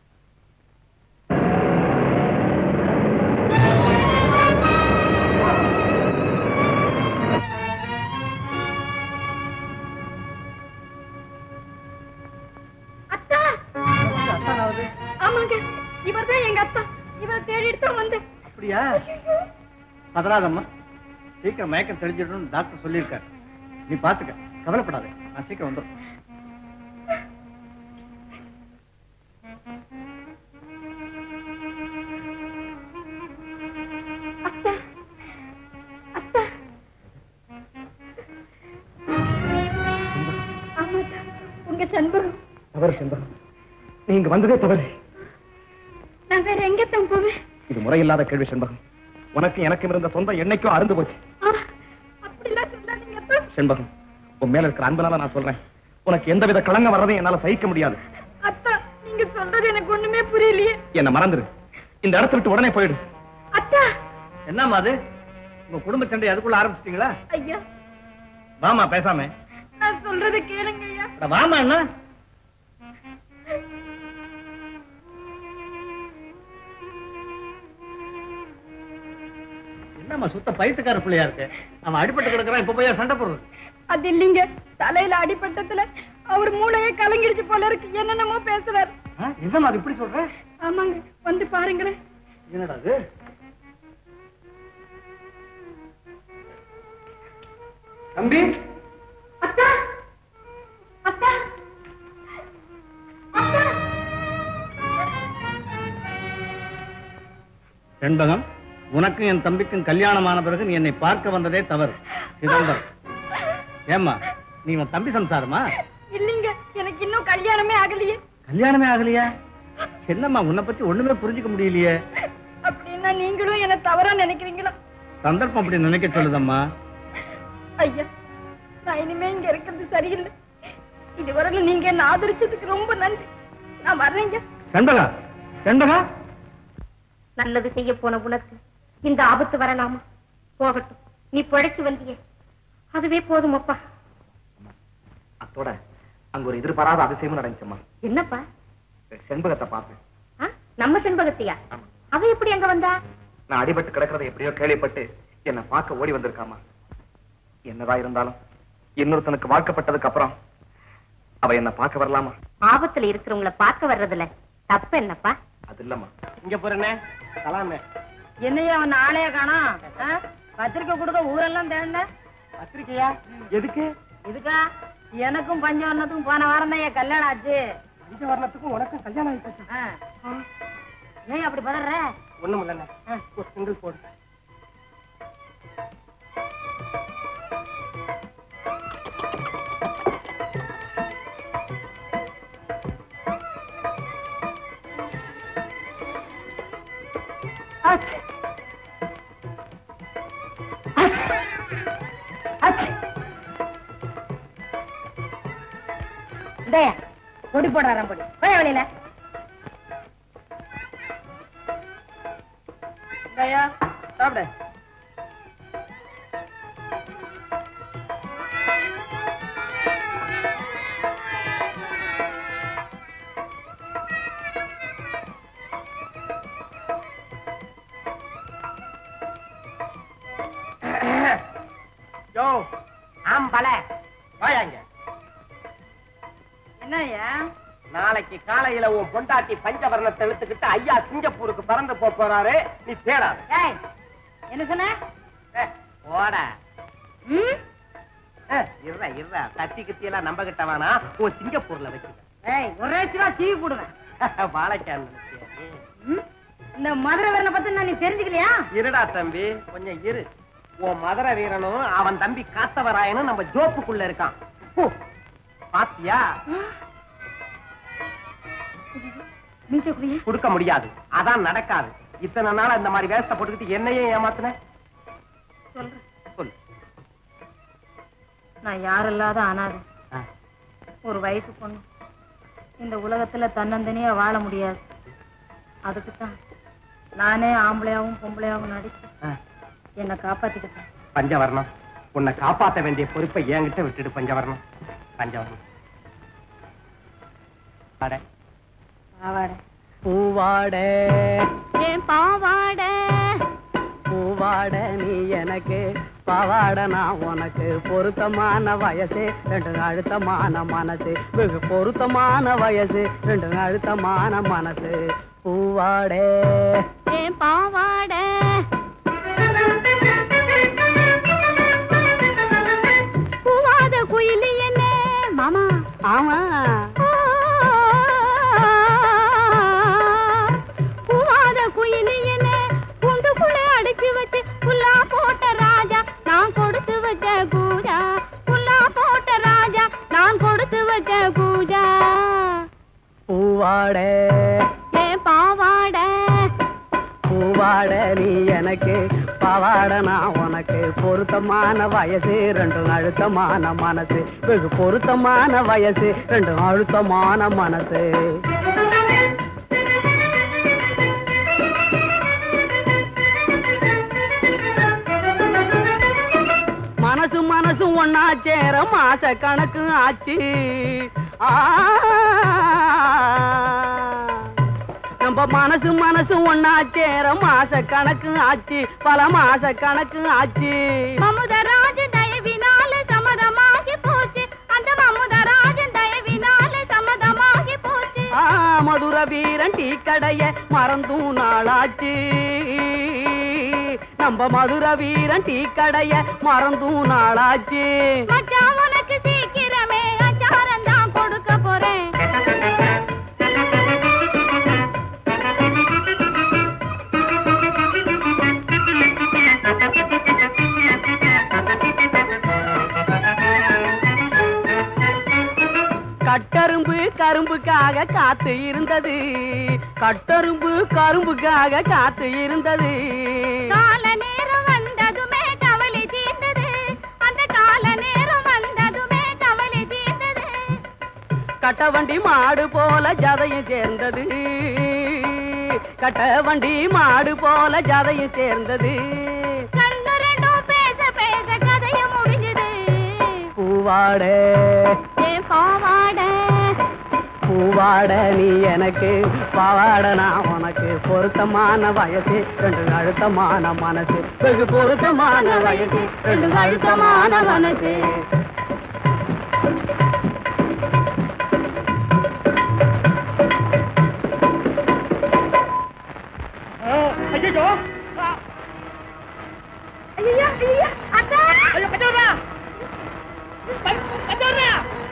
அத்தா ஆமாங்க இவர்தான் எங்க அத்தா இவர் தேடிட்டு தான் வந்தேன் அப்படியா பதறாதம்மா சீக்கிரம் மயக்கம் தெளிஞ்சிடணும்னு டாக்டர் சொல்லியிருக்காரு நீ பாத்துக்க கவலைப்படாத நான் சீக்கிரம் வந்துடும் அத்தா அத்தா ஆமாத்தா உங்க சண்பகம் தவறு செண்பகம் நீங்க வந்ததே தவறு நான் வேற எங்கத்தான் போவேன் இது முறையில்லாத கேள்வி செண்பகம் உனக்கு எனக்கும் இருந்த சொந்தம் என்னைக்கும் அருந்து போச்சு ஆ, அப்படிலாம் சொல்லாதீங்க அத்தா செண்பகம் உன் மேல இருக்கிற அன்பனால நான் சொல்றேன் உனக்கு எந்தவித களங்க வர்றதையும் என்னால சகிக்க முடியாது அத்தா நீங்க சொல்றது எனக்கு ஒண்ணுமே புரியலையே என்ன மறந்துரு இந்த இடத்த விட்டு உடனே போயிடு அத்தா என்னம்மா அது உங்க குடும்ப சண்டை அதுக்குள்ள ஆரம்பிச்சிட்டீங்களா ஐயா வாமா பேசாம நான் சொல்றதை கேளுங்க ஐயா அட வாமா என்ன என்னம்மா சுத்த பைத்துக்கார பிள்ளையா இருக்கு அவன் அடிபட்டு கிடக்குறான் இப்ப போய் சண்டை போடுறது அது இல்லைங்க தலையில அடிபட்டதுல அவர் மூளையே கலங்கிடுச்சு போல இருக்கு என்னென்னமோ பேசுறாரு ஆ, என்னம்மா அது இப்படி சொல்ற ஆமாங்க வந்து பாருங்களேன் என்னடா அது தம்பி அத்தா அத்தா அத்தா செண்பகம் உனக்கும் என் தம்பிக்கும் கல்யாணமான பிறகு நீ என்னை பார்க்க வந்ததே தவறு சிதம்பரம் ஏம்மா நீ உன் தம்பி சம்சாரமா இல்லைங்க எனக்கு இன்னும் கல்யாணமே ஆகலையே கல்யாணமே ஆகலையா என்னம்மா உன்னை பத்தி ஒண்ணுமே புரிஞ்சுக்க முடியலையே அப்படின்னா நீங்களும் என்ன தவறா நினைக்கிறீங்களா சந்தர்ப்பம் அப்படி நினைக்க சொல்லுதம்மா ஐயா நான் இனிமே இங்க இருக்கிறது சரியில்லை இதுவரையிலும் நீங்க என்ன ஆதரிச்சதுக்கு ரொம்ப நன்றி நான் வர்றேங்க செண்பகா செண்பகா நல்லது செய்ய போன உனக்கு இந்த ஆபத்து வரலாமா போகட்டும் நீ பிழைச்சு வந்தியே அதுவே போதும் அப்பா அத்தோட அங்க ஒரு எதிர்பாராத அதிசயமும் நடந்துச்சம்மா என்னப்பா செண்பகத்தை பார்த்தேன் ஆ? நம்ம செண்பகத்தையா ஆமா. அவ எப்படி அங்க வந்தா நான் அடிபட்டு கிடக்கிறத எப்படியோ கேள்விப்பட்டு என்னை பார்க்க ஓடி வந்திருக்காமா என்னதா இருந்தாலும் இன்னொருத்தனுக்கு வாழ்க்கப்பட்டதுக்கு அப்புறம் அவ என்ன பார்க்க வரலாமா ஆபத்துல இருக்கிறவங்கள பார்க்க வர்றதுல தப்பு என்னப்பா அது இல்லம்மா இங்க போறேனே கலாமே என்னையா அவன் ஆளைய காணோம் பத்திரிக்கை கொடுக்க ஊரெல்லாம் தேடின பத்திரிக்கையா எதுக்கு இதுக்கா எனக்கும் பஞ்சவர்ணத்துக்கும் போன வாரம் தான் என் கல்யாணம் ஆச்சு பஞ்சவர்ணத்துக்கும் உனக்கும் கல்யாணம் ஆயிடுச்சு ஆ. ஏன் அப்படி பதற ஒண்ணும் இல்லைண்ணே ஒரு சிங்கிள் போடு இந்தயா பொடி போடுறாராம் பொடி போய் வெளியில இந்தாயா சாப்பிடு யோ ஆம்பல வாயாங்க என்னய்யா நாளைக்கு காலையில உன் பொண்டாட்டி பஞ்சவர்ணத்தை இழுத்துக்கிட்டு ஐயா சிங்கப்பூருக்கு பறந்து போப் போறாரு நீ தேடாது ஏய் என்ன சொன்ன ஓட ம் இருடா இருடா தட்டி கித்தி எல்லாம் நம்ப கிட்ட வேணா உன் சிங்கப்பூர்ல வச்சுக்க ஏய் ஒரே சிவா டிவி போடுவேன் வாழைக்கான் நினைச்சியா நீ? ம்? இந்த மதுரை வீரனை பத்தி நான் நீ தெரிஞ்சுக்கலையா இருடா தம்பி கொஞ்சம் இரு உன் மதுரை வீரனும் அவன் தம்பி காத்தவராயனும் நம்ம ஜோப்புக்குள்ள இருக்கான் ஹு, பாத்தியா மீசக்குடியே கொடுக்க முடியாது அதான் நடக்காது இத்தனை நாளா இந்த மாதிரி வேஷத்தை போட்டுக்கிட்டு என்னையே ஏமாத்துன சொல்றேன் சொல்லு நான் யாரும் இல்லாத அனாதை ஆ. ஒரு வயசு பொண்ணு இந்த உலகத்துல தன்னந்தனியா வாழ முடியாது அதுக்கு தான் நானே ஆம்பளையாவும் பொம்பளையாவும் நடிச்சு ஆ. என்னை காப்பாத்திக்கிட்டேன் பஞ்சவர்ணம் உன்னை காப்பாத்த வேண்டிய பொறுப்பை என்கிட்ட விட்டுடு பஞ்சவர்ணம் பஞ்சவர்ணம் அட. ஆவாட பூவாட ஏன் பாவாட பூவாட நீ எனக்கு பாவாட நான் உனக்கு பொருத்தமான வயசு ரெண்டு அழுத்தமான மனசு வெகு பொருத்தமான வயசு ரெண்டு அழுத்தமான மனசு பூவாடே ஏன் பாவாட பூவாத குயிலி என்ன மாமா ஆமா பூவாத குயிலி என்ன குண்டுக்குள்ள அடிச்சு வச்சு புல்லா போட்ட ராஜா நான் கொடுத்து வச்ச கூஜா புல்லா போட்ட ராஜா நான் கொடுத்து வச்ச கூஜா பூவாடே ஏன் பாவாட பூவாட நீ எனக்கு பாவாட நான் உனக்கு பொருத்தமான வயசு ரெண்டும் அழுத்தமான மனசு வெகு பொருத்தமான வயசு ரெண்டும் அழுத்தமான மனசு மனசு மனசு ஒன்னா சேர மாச கணக்கு ஆச்சு ஆ நம்ம மனசு மனசு ஒன்னா சேர மாச கணக்கு ஆச்சு பல மாச கணக்கு ஆச்சு மமுதராஜன் தயவினால சம்மதமாகி போச்சு அந்த மமுதராஜன் தயவினால சம்மதமாகி போச்சு ஆ மதுர வீரன் டீ கடைய மறந்தும் நாளாச்சு நம்ம மதுர வீரன் டீ கடைய மறந்தும் நாளாச்சு மச்சான் உனக்கு சீக்கிரமே அச்சாரம் தான் கொடுக்க போறேன் கட்டரும்பு கரும்புக்காக காத்து இருந்தது கட்டரும்பு கரும்புக்காக காத்து இருந்தது கால நேரம் வந்ததுமே கவலை தீர்ந்தது அந்த கால நேரம் வந்ததுமே கவலை தீர்ந்தது கட்ட வண்டி மாடு போல ஜதையும் சேர்ந்தது கட்ட வண்டி மாடு போல ஜதையும் சேர்ந்தது கண்ணு ரெண்டும் பேச பேச கதையும் முடிஞ்சது பூவாடே ஏன் பாவாட பூவாட நீ எனக்கு பாவாட நான் உனக்கு பொருத்தமான வயசு ரெண்டு அழுத்தமான மனசு வெகு பொருத்தமான வயசு ரெண்டு அழுத்தமான மனசு ஐயோ ஐயா ஐயா அத்தா ஐயோ பஞ்சவர்ணா பஞ்சவர்ணா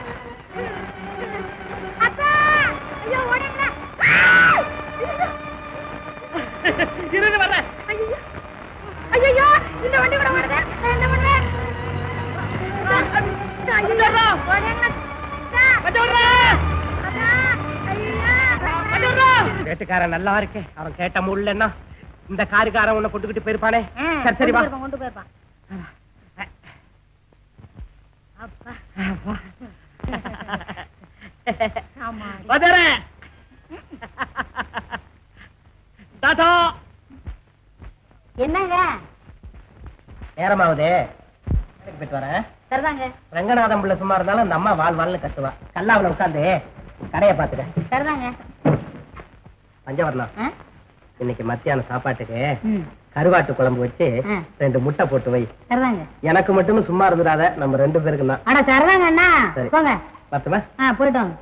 கேட்டுக்காரன் நல்லா இருக்கே அவன் கேட்ட முடியலன்னா இந்த காருக்காரன் உன்னை போட்டுக்கிட்டு போயிருப்பானே சரி சரி வா கொண்டு போயிருப்பான் அப்பா ஆமா வந்துடுறேன் டாடா என்னங்க நேரமாவுதே வேலைக்கு போயிட்டு வரேன் சரிதாங்க ரங்கநாதம் பிள்ளை சும்மா இருந்தாலும் அந்த அம்மா வாழ் வாழ்னு கத்துவா கல்லாவுல உட்காந்து கடையை பாத்துக்க சரிதாங்க பஞ்சவர்ணம் ஆ? இன்னைக்கு மத்தியானம் சாப்பாட்டுக்கு ம் கருவாட்டு குழம்பு வச்சு ஆ. ரெண்டு முட்டை போட்டு வை சரிதாங்க எனக்கு மட்டும் சும்மா இருந்துடாத நம்ம ரெண்டு பேருக்கு தான் அட சரிதாங்க அண்ணா சரி. போங்க பத்துமா ஆ போயிட்டு வாங்க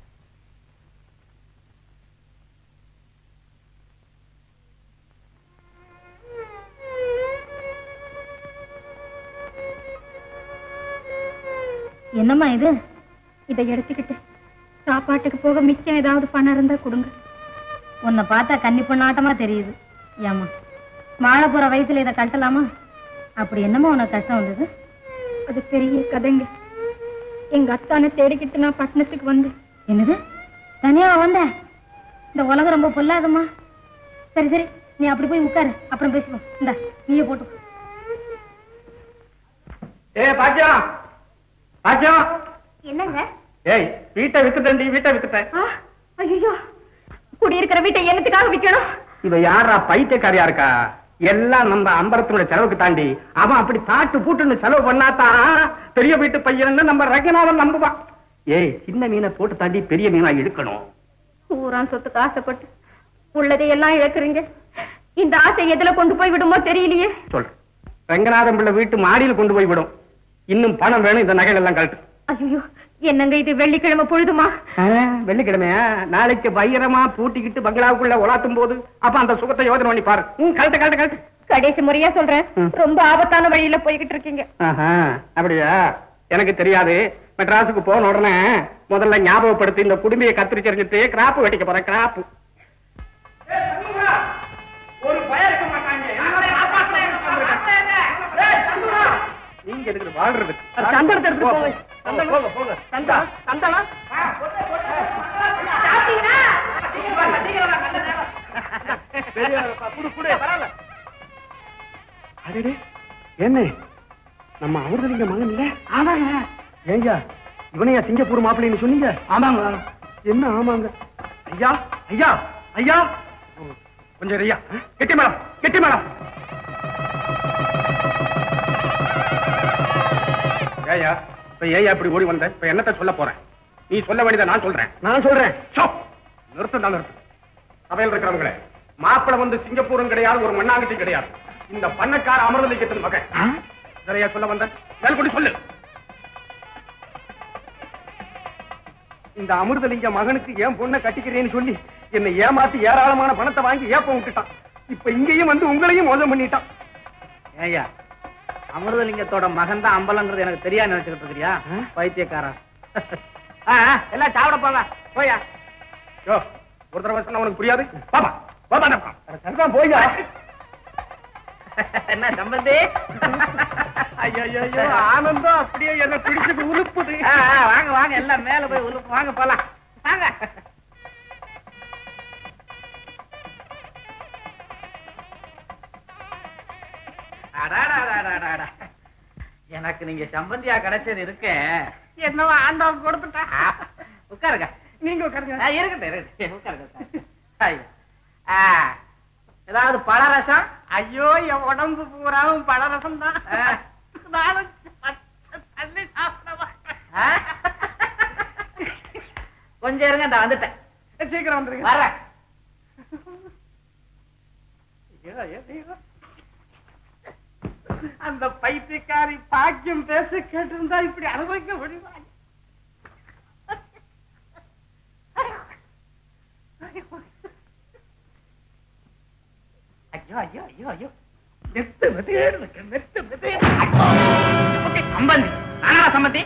என்னம்மா இது இதை எடுத்துக்கிட்டு சாப்பாட்டுக்கு போக மிச்சம் ஏதாவது பணம் இருந்தா கொடுங்க உன்னை பார்த்தா கன்னி பொண்ணாட்டமா தெரியுது ஏமா வாழ போற வயசுல இதை கட்டலாமா அப்படி என்னமோ உனக்கு கஷ்டம் வந்தது அது பெரிய கதைங்க எங்க அத்தானை தேடிக்கிட்டு நான் பட்டணத்துக்கு வந்தேன் என்னது தனியா வந்த இந்த உலகம் ரொம்ப பொல்லாதம்மா சரி சரி நீ அப்படி போய் உட்காரு அப்புறம் பேசுவோம் இந்த நீயே போட்டு ஏய் பாக்கியம் பாக்கியம் என்னங்க ஏய் வீட்டை வித்துட்டேன்டி வீட்டை வித்துட்டேன் ஐயோ குடியிருக்கிற வீட்டை என்னத்துக்காக விற்கணும் இவ யாரா பைத்தியக்காரியா இருக்கா எல்லாம் நம்ம அம்பரத்தோட செலவுக்கு தாண்டி அவன் அப்படி தாட்டு பூட்டுன்னு செலவு பண்ணாதான் பெரிய வீட்டு பையன் நம்ம ரங்கநாதன் நம்புவான் ஏய் சின்ன மீனை போட்டு தாண்டி பெரிய மீனா இழுக்கணும் ஊரான் சொத்துக்கு ஆசைப்பட்டு உள்ளதை எல்லாம் இழக்குறீங்க இந்த ஆசை எதுல கொண்டு போய் விடுமோ தெரியலையே சொல்றேன் ரங்கநாதன் பிள்ளை வீட்டு மாடியில் கொண்டு போய் விடும் இன்னும் பணம் வேணும் இந்த நகைகள் எல்லாம் கழட்டு ஐயோ என்னங்க இது வெள்ளிக்கிழமை பொழுதுமா வெள்ளிக்கிழமையா நாளைக்கு பயங்கரமா பூட்டிக்கிட்டு பங்களாவுக்குள்ள உலாத்தும் போது அப்ப அந்த சுகத்தை யோசனை பண்ணி பாரு ம், கழட்டு கழட்டு கழட்டு கடைசி முறையா சொல்றேன் ம். ரொம்ப ஆபத்தான வழியில போய்கிட்டு இருக்கீங்க ஆஹா, அப்படியா எனக்கு தெரியாது மெட்ராஸுக்கு போன உடனே முதல்ல ஞாபகப்படுத்தி இந்த குடும்பியை கத்திரிச்சரிஞ்சிட்டு கிராப்பு வெட்டிக்க போறேன் கிராப்பு ஒரு பயம் இருக்க மாட்டாங்க நீங்க எதுக்கு வாழ்றது சந்தனத்தை எடுத்துட்டு போங்க. சந்தனம் போங்க போங்க சந்தா சந்தானா அடடே என்ன நம்ம அமிர்தலிங்க மகன் இல்ல ஆமாங்க ஏங்க இவனையா சிங்கப்பூர் மாப்பிள்ளைன்னு சொன்னீங்க ஆமாங்க என்ன ஆமாங்க ஐயா ஐயா ஐயா கொஞ்சம் ஐயா கெட்டி மேடம் கெட்டி மேடம் ஏயா இப்ப ஏயா இப்படி ஓடி வந்த இப்ப என்னத்த சொல்ல போறேன் நீ சொல்ல வேண்டியதை நான் சொல்றேன் நான் சொல்றேன் நிறுத்தம் தான் நிறுத்தம் சபையில் இருக்கிறவங்களே மாப்பிளை வந்து சிங்கப்பூரும் கிடையாது ஒரு மண்ணாங்கட்டி கிடையாது இந்த பண்ணக்கார அமர்தலிங்கத்தின் மகன் சரியா சொல்ல வந்த மேல்கொண்டு சொல்லு இந்த அமிர்தலிங்க மகனுக்கு ஏன் பொண்ணை கட்டிக்கிறேன்னு சொல்லி என்னை ஏமாத்தி ஏராளமான பணத்தை வாங்கி ஏப்பம் விட்டுட்டான் இப்ப இங்கேயும் வந்து உங்களையும் மோசம் பண்ணிட்டான் ஏய்யா அமிர்தலிங்கத்தோட மகன் தான் அம்பலங்கிறது எனக்கு தெரியாது நினைச்சுக்கிட்டு இருக்கிறியா பைத்தியக்காரா ஆ, ஆ, எல்லாம் சாப்பிட போங்க போயா யோ ஒரு தடவை சொன்னா உனக்கு புரியாது பாப்பா பாப்பா நப்பா சரிதான் போய்யா என்ன சம்பந்தி ஐயோ ஐயோ ஆனந்தம் அப்படியே என்ன பிடிச்சது உழுப்புது ஆ, ஆ, வாங்க வாங்க எல்லாம் மேல போய் உள்ள வாங்க போலாம் வாங்க அடாடாடாடாடாடா. எனக்கு நீங்க சம்பந்தியா கிடைச்சது இருக்கு என்னவோ ஆண்டவன் கொடுத்துட்டா உட்காருங்க நீங்க உட்காருங்க ஆ, இருக்கட்டும் இருக்கட்டும். உட்காருங்க உட்காருங்க. ஐயோ. ஆ, ஏதாவது பழரசம் ஐயோ என் உடம்பு பூராவும் பழரசம் தான் ஆ. நானும் தண்ணி சாப்பிட மாட்டேன். ஆ? கொஞ்சம் இருங்க இந்த வந்துட்டேன் சீக்கிரம் வந்துருங்க வரேன் அந்த பைத்தியக்காரி பாக்கியம் பேச கேட்டிருந்தா இப்படி அனுபவிக்க முடியுமா ஐயோ ஐயோ ஐயோ ஐயோ மெத்து மெத்தேடு இருக்கு, மெத்து மெத்தேடு. ஓகே சம்பந்தி நானா சம்பந்தி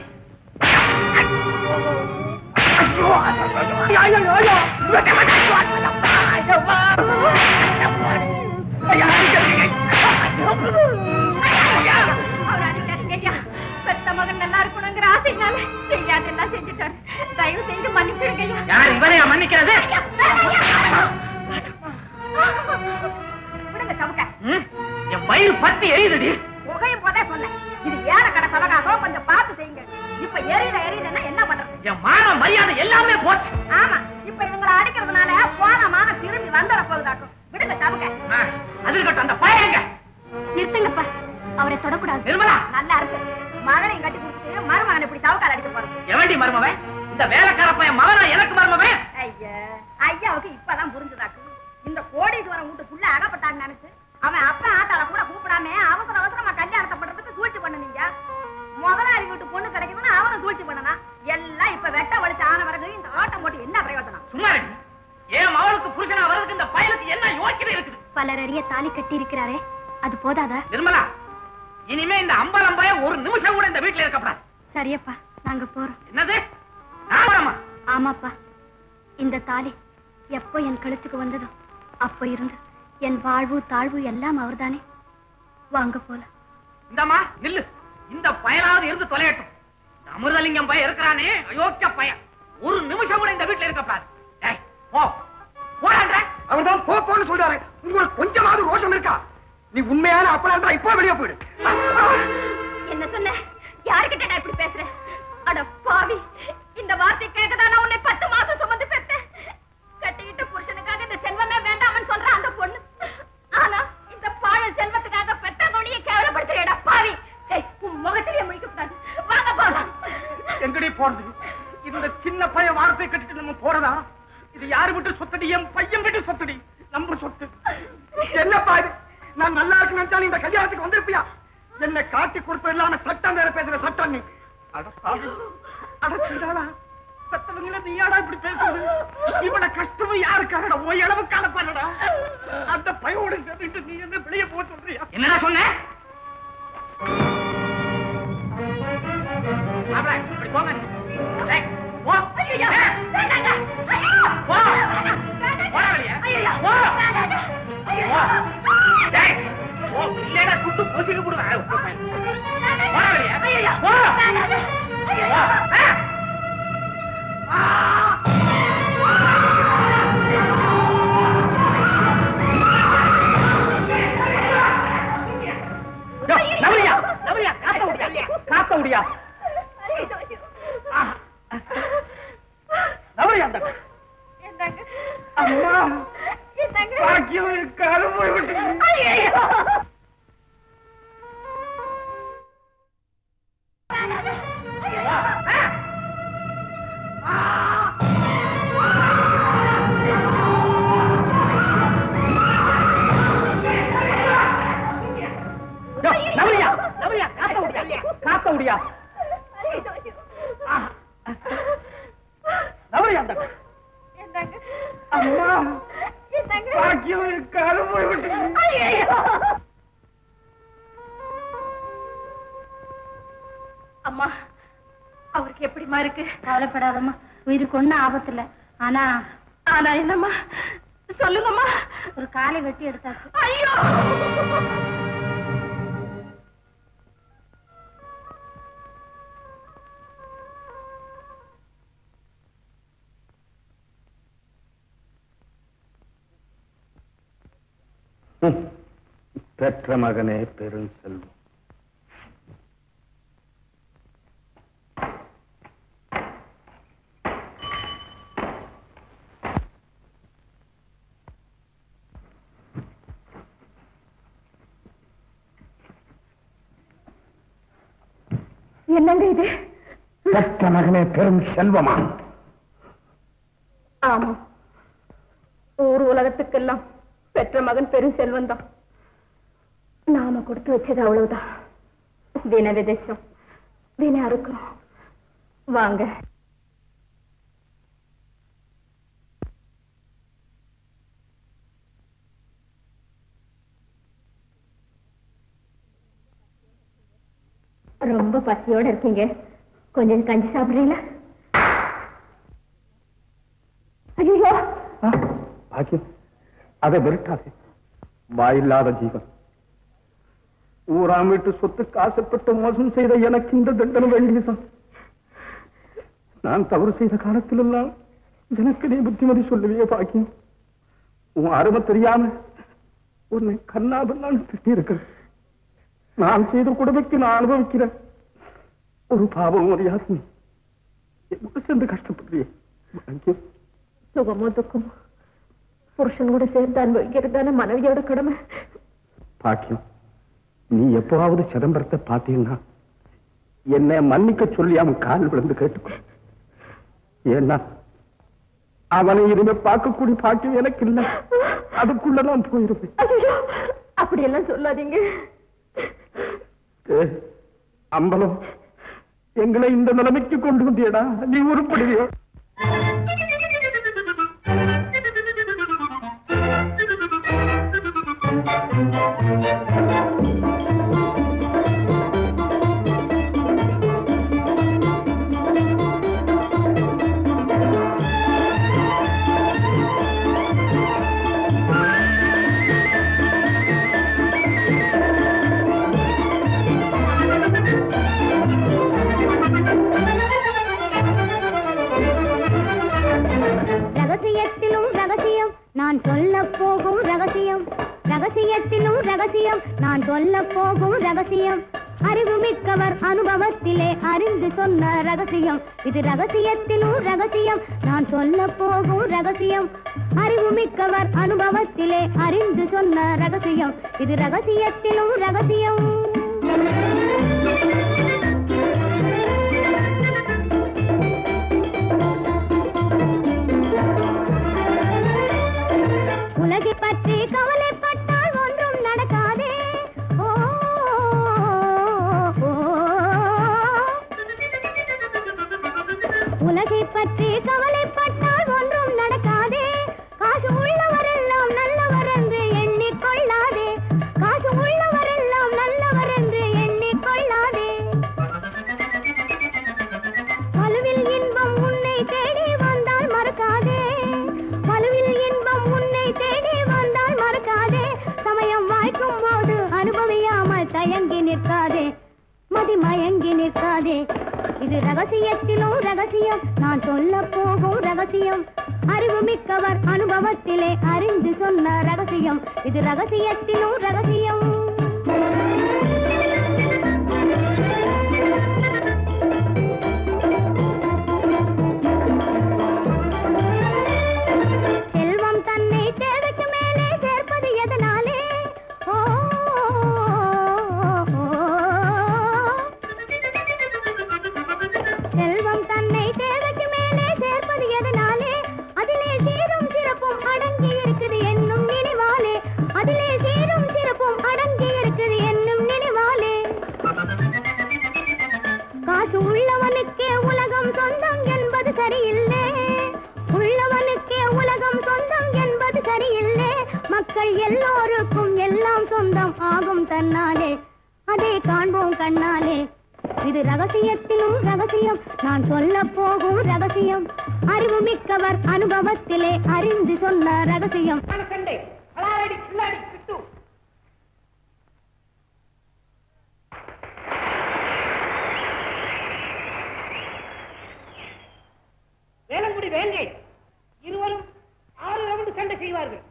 அவர் அடிக்காதீங்க ஐயா பெத்த மகன் நல்லா இருக்கணுங்கிற ஆசையினால செய்யாதெல்லாம் செஞ்சுட்டாரு தயவு செய்து மன்னிச்சிருங்க ஐயா யார் இவனையா மன்னிக்கிறது ஐயா, வேணாம் ஐயா. மரியாதை எல்லாமே போச்சு ஆமா இப்ப இவங்களை அடிக்கிறதுனால போன மானம் திரும்பி வந்துட போகுதாக்கும் விடுங்க தவுக்க அது இருக்கட்டும் அந்த பையனுங்க நிறுத்துங்கப்பா அவரை தொடக்கூடாது நிர்மலா நல்லா இருக்கு மகனையும் கட்டி கொடுத்துட்டு மருமகன் இப்படி தவக்கால் அடிக்க போறது எவண்டி மருமவன் இந்த வேலைக்கார பையன் மகனா எனக்கு மருமவன் ஐயா ஐயாவுக்கு இப்பதான் புரிஞ்சுதாக்கு இந்த கோடீஸ்வரன் வீட்டுக்குள்ள அகப்பட்டான்னு நினைச்சு அவன் அப்பா ஆத்தால கூட கூப்பிடாம அவசர அவசரமா கல்யாணத்தை பண்றதுக்கு சூழ்ச்சி பண்ணுனீங்க முதலாளி வீட்டு பொண்ணு கிடைக்கணும்னு அவனும் சூழ்ச்சி பண்ணனா எல்லாம் இப்ப வெட்ட வலிச்சு ஆன பிறகு இந்த ஆட்டம் போட்டு என்ன பிரயோஜனம் சும்மா இருக்கு என் மகளுக்கு புருஷனா வர்றதுக்கு இந்த பயலுக்கு என்ன யோக்கியதை இருக்குது பலர் அறிய தாலி கட்டி இருக்கிறாரே அது போதாதா நிர்மலா இனிமே இந்த அம்பலம் பையன் ஒரு நிமிஷம் கூட இந்த வீட்டுல இருக்கப்படாது சரியப்பா நாங்க போறோம் என்னது ஆமாமா ஆமாப்பா இந்த தாலி எப்போ என் கழுத்துக்கு வந்ததோ அப்போ இருந்து என் வாழ்வு தாழ்வு எல்லாம் அவர்தானே வாங்க போல இந்தம்மா நில்லு இந்த பயலாவது இருந்து தொலையட்டும் இந்த அமிர்தலிங்கம் பையன் இருக்கிறானே அயோக்கிய பையன் ஒரு நிமிஷம் கூட இந்த வீட்டுல இருக்கப்படாது டேய், போ போடான்ற அவர் தான் போ போன்னு சொல்றாரு உங்களுக்கு கொஞ்சமாவது ரோஷம் இருக்கா நீ உண்மையான அப்பனா இப்போ வெளியே போயிடு என்ன சொன்ன யாருக்கிட்ட நான் இப்படி பேசுறேன் அட பாவி இந்த வார்த்தை கேட்கதான் நான் உன்னை பத்து மாசம் சுமந்து பெத்தேன் கட்டிக்கிட்ட புருஷனுக்காக இந்த செல்வமே வேண்டாம்னு சொல்ற அந்த பொண்ணு ஆனா இந்த பாழ செல்வத்துக்காக பெத்த நொடியை கேவலப்படுத்துறேடா பாவி ஏய், உன் முகத்திலேயே முடிக்க கூடாது வாங்க போலாம் எங்கடி போறது இந்த சின்ன பையன் வார்த்தை கட்டிட்டு நம்ம போறதா இது யாரு விட்டு சொத்தடி என் பையன் விட்டு சொத்தடி நம்ம சொத்து என்னப்பா இது நான் நல்லா இருக்கு நினைச்சா இந்த கல்யாணத்துக்கு வந்திருப்பியா என்ன காட்டி கொடுத்தது இல்லாம சட்டம் வேற பேசுற சட்டம் நீ அட பாவி. அட சிண்டாளா பெத்தவங்கள நீயாடா இப்படி பேசுறது இவன கஷ்டமும் யாருக்காகடா ஓய் அளவுக்கான பண்ணடா அந்த பையோட சேர்ந்துட்டு நீ என்ன வெளியே போக சொல்றியா என்னடா சொன்ன மாப்பிள, இப்படி போங்க டேய், போ. ஐயையோ, டேய், வேண்டாங்க. ஐயோ, போ. வேண்டாங்க. போடா வெளியே. ஐயையோ, போ. வேண்டாங்க. ஐயையோ. டேய், போ. இல்லைன்னா சுட்டு பொசுக்கி போடுவேன். போடா வெளியே. ஐயையோ, போ. வேண்டாங்க. ஐயையோ. போ. ஆ. யோ, நவரியா நவரியா காத்த முடியா காத்த முடியா நவரியா அந்த என்னங்க? அம்மா என்னங்க? பாக்கியம் இருக்காது போய்விட்டு ஐயையோ. யோ, நவரியா நவரியா காத்த முடியா காத்த முடியா நவரியா அந்த என்னங்க? அம்மா என்னங்க? பாக்கியம் இருக்காது போய்விட்டு ஐயையோ. அம்மா அவருக்கு எப்படிமா இருக்கு கவலைப்படாதம்மா உயிருக்கு ஒண்ணும் ஆபத்து இல்ல ஆனா ஆனா என்னம்மா சொல்லுங்கம்மா ஒரு காலை வெட்டி எடுத்தாச்சு ஐயோ பெற்ற மகனே பெருஞ்செல்வம் என்னங்க இது பெற்ற மகனே பெரும் செல்வமா ஆமா ஊர் உலகத்துக்கெல்லாம் பெற்ற மகன் பெரும் செல்வம் தான் நாம கொடுத்து வச்சது அவ்வளவுதான் தின விதைச்சோம் தின அறுக்கிறோம் வாங்க ரொம்ப பசியோட இருக்கீங்க கொஞ்சம் கஞ்சி சாப்பிடுறீங்களா ஐயோ பாக்கியம் அதை விரட்டாதே வாயில்லாத ஜீவன் ஊராம் வீட்டு சொத்துக்கு ஆசைப்பட்டு மோசம் செய்த எனக்கு இந்த தண்டனை வேண்டியதுதான் நான் தவறு செய்த காலத்திலெல்லாம் எனக்கு நீ புத்திமதி சொல்லுவியே பாக்கியம் உன் அருமை தெரியாம உன்னை கண்ணாபண்ணான்னு திட்டி இருக்கிறேன் நான் செய்த கொடுமைக்கு நான் அனுபவிக்கிறேன் ஒரு பாவம் அறியாது நீ என்னோட சேர்ந்து கஷ்டப்படுறியே அங்கே சுகமோ துக்கமோ புருஷன் கூட சேர்ந்து அனுபவிக்கிறது தானே மனைவியோட கடமை பாக்கியம் நீ எப்பவாவது சிதம்பரத்தை பார்த்தீங்கன்னா என்னை மன்னிக்க சொல்லி அவன் கால் விழுந்து கேட்டுக்கோ ஏன்னா அவனை இனிமே பார்க்கக்கூடிய பாக்கியம் எனக்கு இல்லை அதுக்குள்ள நான் போயிருப்பேன் ஐயோ அப்படியெல்லாம் சொல்லாதீங்க ஏ, அம்பலம் எங்களை இந்த நிலைமைக்கு கொண்டு வந்தியடா நீ உருப்படுவியோ ரகசியத்திலும் ரகசியம் நான் சொல்ல போகும் ரகசியம் ரகசியத்திலும் ரகசியம் நான் சொல்ல போகும் ரகசியம் அறிவுமிக்கவர் அனுபவத்திலே அறிந்து சொன்ன ரகசியம் இது ரகசியத்திலும் ரகசியம் நான் சொல்ல போகும் ரகசியம் அறிவுமிக்கவர் அனுபவத்திலே அறிந்து சொன்ன ரகசியம் இது ரகசியத்திலும் ரகசியம் உலகை பற்றி கவலைப்பட்டால் ஒன்றும் நடக்காதே ஓ, ஓ, ஓ. உலகை பற்றி கவலைப்பட்டால் ஒன்றும் நடக்காதே காசு உள்ளவரெல்லாம் நல்லவர் என்று எண்ணிக்கொள்ளாதே காசு உள்ளவரெல்லாம் நல்லவர் என்று எண்ணிக்கொள்ளாதே வலுவில் இன்பம் உன்னை தேடி வந்தால் மறக்காதே வலுவில் இன்பம் உன்னை தேடி வந்தால் மறக்காதே சமயம் வாய்க்கும் போது அனுபவியாமல் தயங்கி நிற்காதே மதி மயங்கி நிற்காதே இது ரகசியத்திலும் ரகசியம் நான் சொல்ல போகும் ரகசியம் அறிவுமிக்கவர் அனுபவத்திலே அறிந்து சொன்ன ரகசியம் இது ரகசியத்திலும் ரகசியம் செல்வம் தன்னை தேவைக்கு மேலே சேர்ப்பது எதனாலே ஓ, ஓ, ஓ. செல்வம் தன்னை தேவைக்கு மேலே சேர்ப்பது எதனாலே அதிலே சீரும் சிறப்பும் அடங்கி இருக்குது என்னும் நினைவாலே அதிலே சீரும் சிறப்பும் அடங்கி இருக்குது என்னும் நினைவாலே காசு உள்ளவனுக்கே உலகம் சொந்தம் என்பது சரியில்லை உள்ளவனுக்கே உலகம் சொந்தம் என்பது சரியில்லை மக்கள் எல்லோருக்கும் எல்லாம் சொந்தம் ஆகும் தன்னாலே அதை காண்போம் கண்ணாலே இது ரகசியத்திலும் ரகசியம் நான் சொல்ல போகும் ரகசியம் அறிவுமிக்கவர் அனுபவத்திலே அறிந்து சொன்ன ரகசியம் சண்டை அலாரடி கில்லாடி கிட்டு வேலங்குடி வேங்கை இருவரும் ஆறு ரவுண்டு சண்டை செய்வார்கள்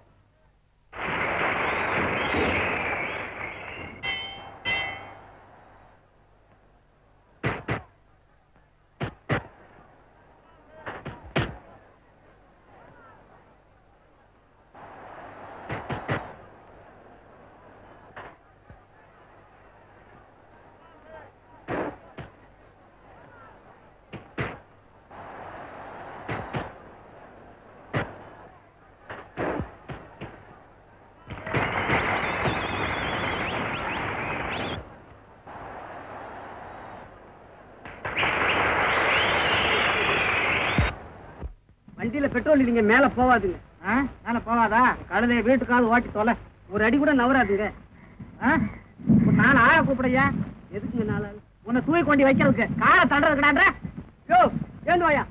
வண்டியில பெட்ரோல் இல்லைங்க மேல போவாதுங்க மேல போவாதா கழுதைய வீட்டுக்காவது ஓட்டி தொலை ஒரு அடி கூட நவராதுங்க ஆ? ஒரு நாலு ஆளை கூப்பிடையா எதுக்குங்க நாலு ஆளு? உன்னை தூக்கி கொண்டு வைக்கிறதுக்கு காரை தண்டுறதுக்குடான்ற யோ ஏந்து வாயா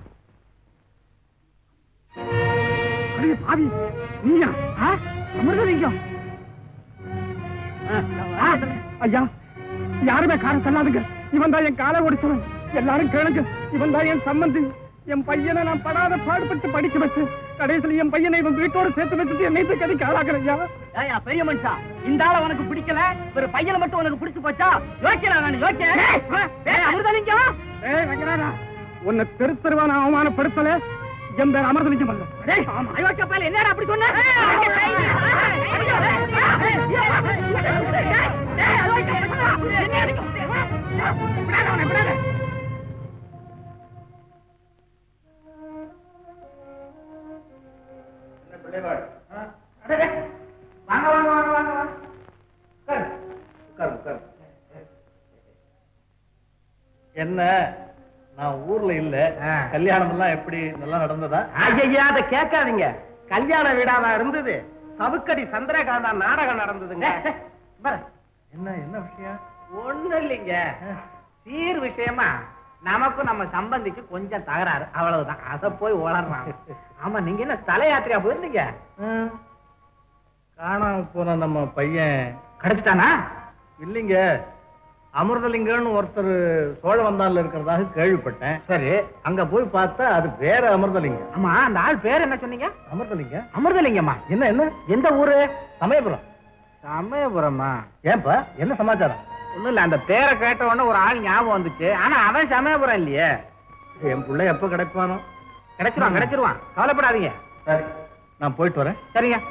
அடே பாவி நீயா அமிர்தலிங்கம் ஐயா யாருமே காரை தள்ளாதுங்க இவன் தான் என் காலை ஓடிச்சவன் எல்லாரும் கேளுங்க இவன் தான் என் சம்பந்தி என் பையனை நான் படாத பாடுபட்டு படிக்க வச்சு கடைசியில் என் பையனை இவன் வீட்டோட சேர்த்து வச்சுட்டு என்னை போய் கதைக்கு ஆளாக்குறேன் ஐயா ஏயா பெரிய மனுஷா இந்த ஆள உனக்கு பிடிக்கல ஒரு பையனை மட்டும் உனக்கு பிடிச்சு போச்சா யோக்கியனா நான் யோக்கிய அமிர்தலிங்கம் ஏய் ரங்கநாதா உன்னை தெரு தெருவா நான் அவமானப்படுத்தல என் பேர் அமர்தலிங்கம் அல்ல டேய், அயோக்கிய பயலே, என்னடா அப்படி சொன்ன? வாங்க வாங்க வாங்க வாங்க வாங்க உட்காரு உட்காரு உட்காரு என்ன நான் ஊர்ல இல்ல கல்யாணம் எல்லாம் எப்படி நல்லா நடந்ததா ஐயா அதை கேட்காதீங்க கல்யாண வீடாவா இருந்தது சவுக்கடி சந்திரகாந்தா நாடகம் நடந்ததுங்க என்ன என்ன விஷயம் ஒண்ணு இல்லைங்க சீர் விஷயமா நமக்கும் நம்ம சம்பந்திக்கு கொஞ்சம் தகராறு அவ்வளவுதான் அத போய் வளர்றான் ஆமா நீங்க என்ன தலையாத்திரையா போயிருந்தீங்க காணாம போன நம்ம பையன் கிடைச்சிட்டானா இல்லைங்க அமிர்தலிங்கம்னு ஒருத்தர் சோழவந்தான்ல இருக்கிறதாக கேள்விப்பட்டேன் சரி அங்க போய் பார்த்தா அது வேற அமிர்தலிங்கம் ஆமா அந்த ஆள் பேர் என்ன சொன்னீங்க அமிர்தலிங்கம் அமிர்தலிங்கம்மா என்ன என்ன எந்த ஊரு சமயபுரம் சமயபுரமா ஏன்பா என்ன சமாச்சாரம் ஒண்ணும் இல்ல அந்த பேரை கேட்ட உடனே ஒரு ஆள் ஞாபகம் வந்துச்சு ஆனா அவன் சமயபுரம் இல்லையே என் பிள்ளை எப்ப கிடைப்பானோ கிடைச்சிருவான் கிடைச்சிருவான் கவலைப்படாதீங்க சரி நான் போயிட்டு வரேன் சரிங்க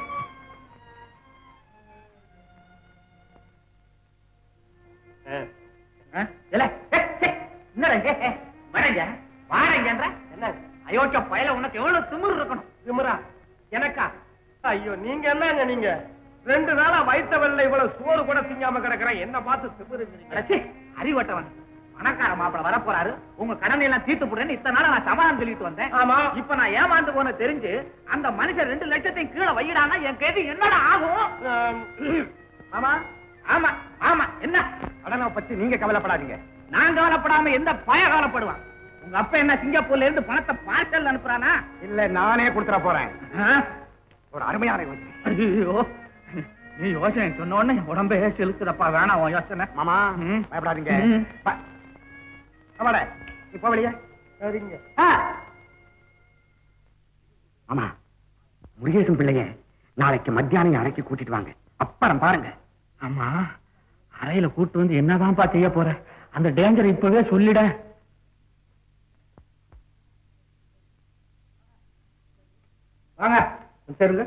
ஆ? இல்ல, ஏ, ஏ, என்னடா இது? ஏ, வாடங்க, வாடங்கன்ற? என்ன அயோக்கிய பயல உனக்கு எவ்வளவு திமிரு இருக்கணும் திமிரா எனக்கா ஐயோ நீங்க என்னங்க நீங்க ரெண்டு நாளா வயித்த வெள்ள இவ்வளவு சோறு கூட திங்காம கிடக்குறேன் என்ன பார்த்து திமிருங்கிறீங்க அடச்சே, அறிவட்டவன் பணக்கார மாப்பிள வர போறாரு உங்க கடனை எல்லாம் தீர்த்து போடுறேன்னு இத்தனை நாளா நான் சமாதானம் சொல்லிட்டு வந்தேன் ஆமா. இப்ப நான் ஏமாந்து போன தெரிஞ்சு அந்த மனுஷன் ரெண்டு லட்சத்தையும் கீழே வையிடானா என் கேட்டு என்னடா ஆகும் ஆமா ஆமா ஆமா என்ன கடனை பத்தி நீங்க கவலைப்படாதீங்க நான் கவலைப்படாம எந்த பய கவலைப்படுவான் உங்க அப்பா என்ன சிங்கப்பூர்ல இருந்து பணத்தை பார்சல் அனுப்புறானா இல்ல நானே கொடுத்துட போறேன் ஆ? ஒரு அருமையான யோசனை ஐயோ நீ யோசனை சொன்ன உடனே என் உடம்பே செலுத்துதப்பா வேணாம் உன் யோசனை மாமா ம். பயப்படாதீங்க ம். ப- ஆமாடே, நீ போ வெளியே சரிங்க ஆமா முருகேசன் பிள்ளைய நாளைக்கு மத்தியானம் அறைக்கு கூட்டிட்டு வாங்க அப்புறம் பாருங்க ஆமா அறையில கூட்டு வந்து என்னதான்ப்பா செய்ய போற அந்த டேஞ்சர் இப்பவே சொல்லிட வாங்க சரிங்க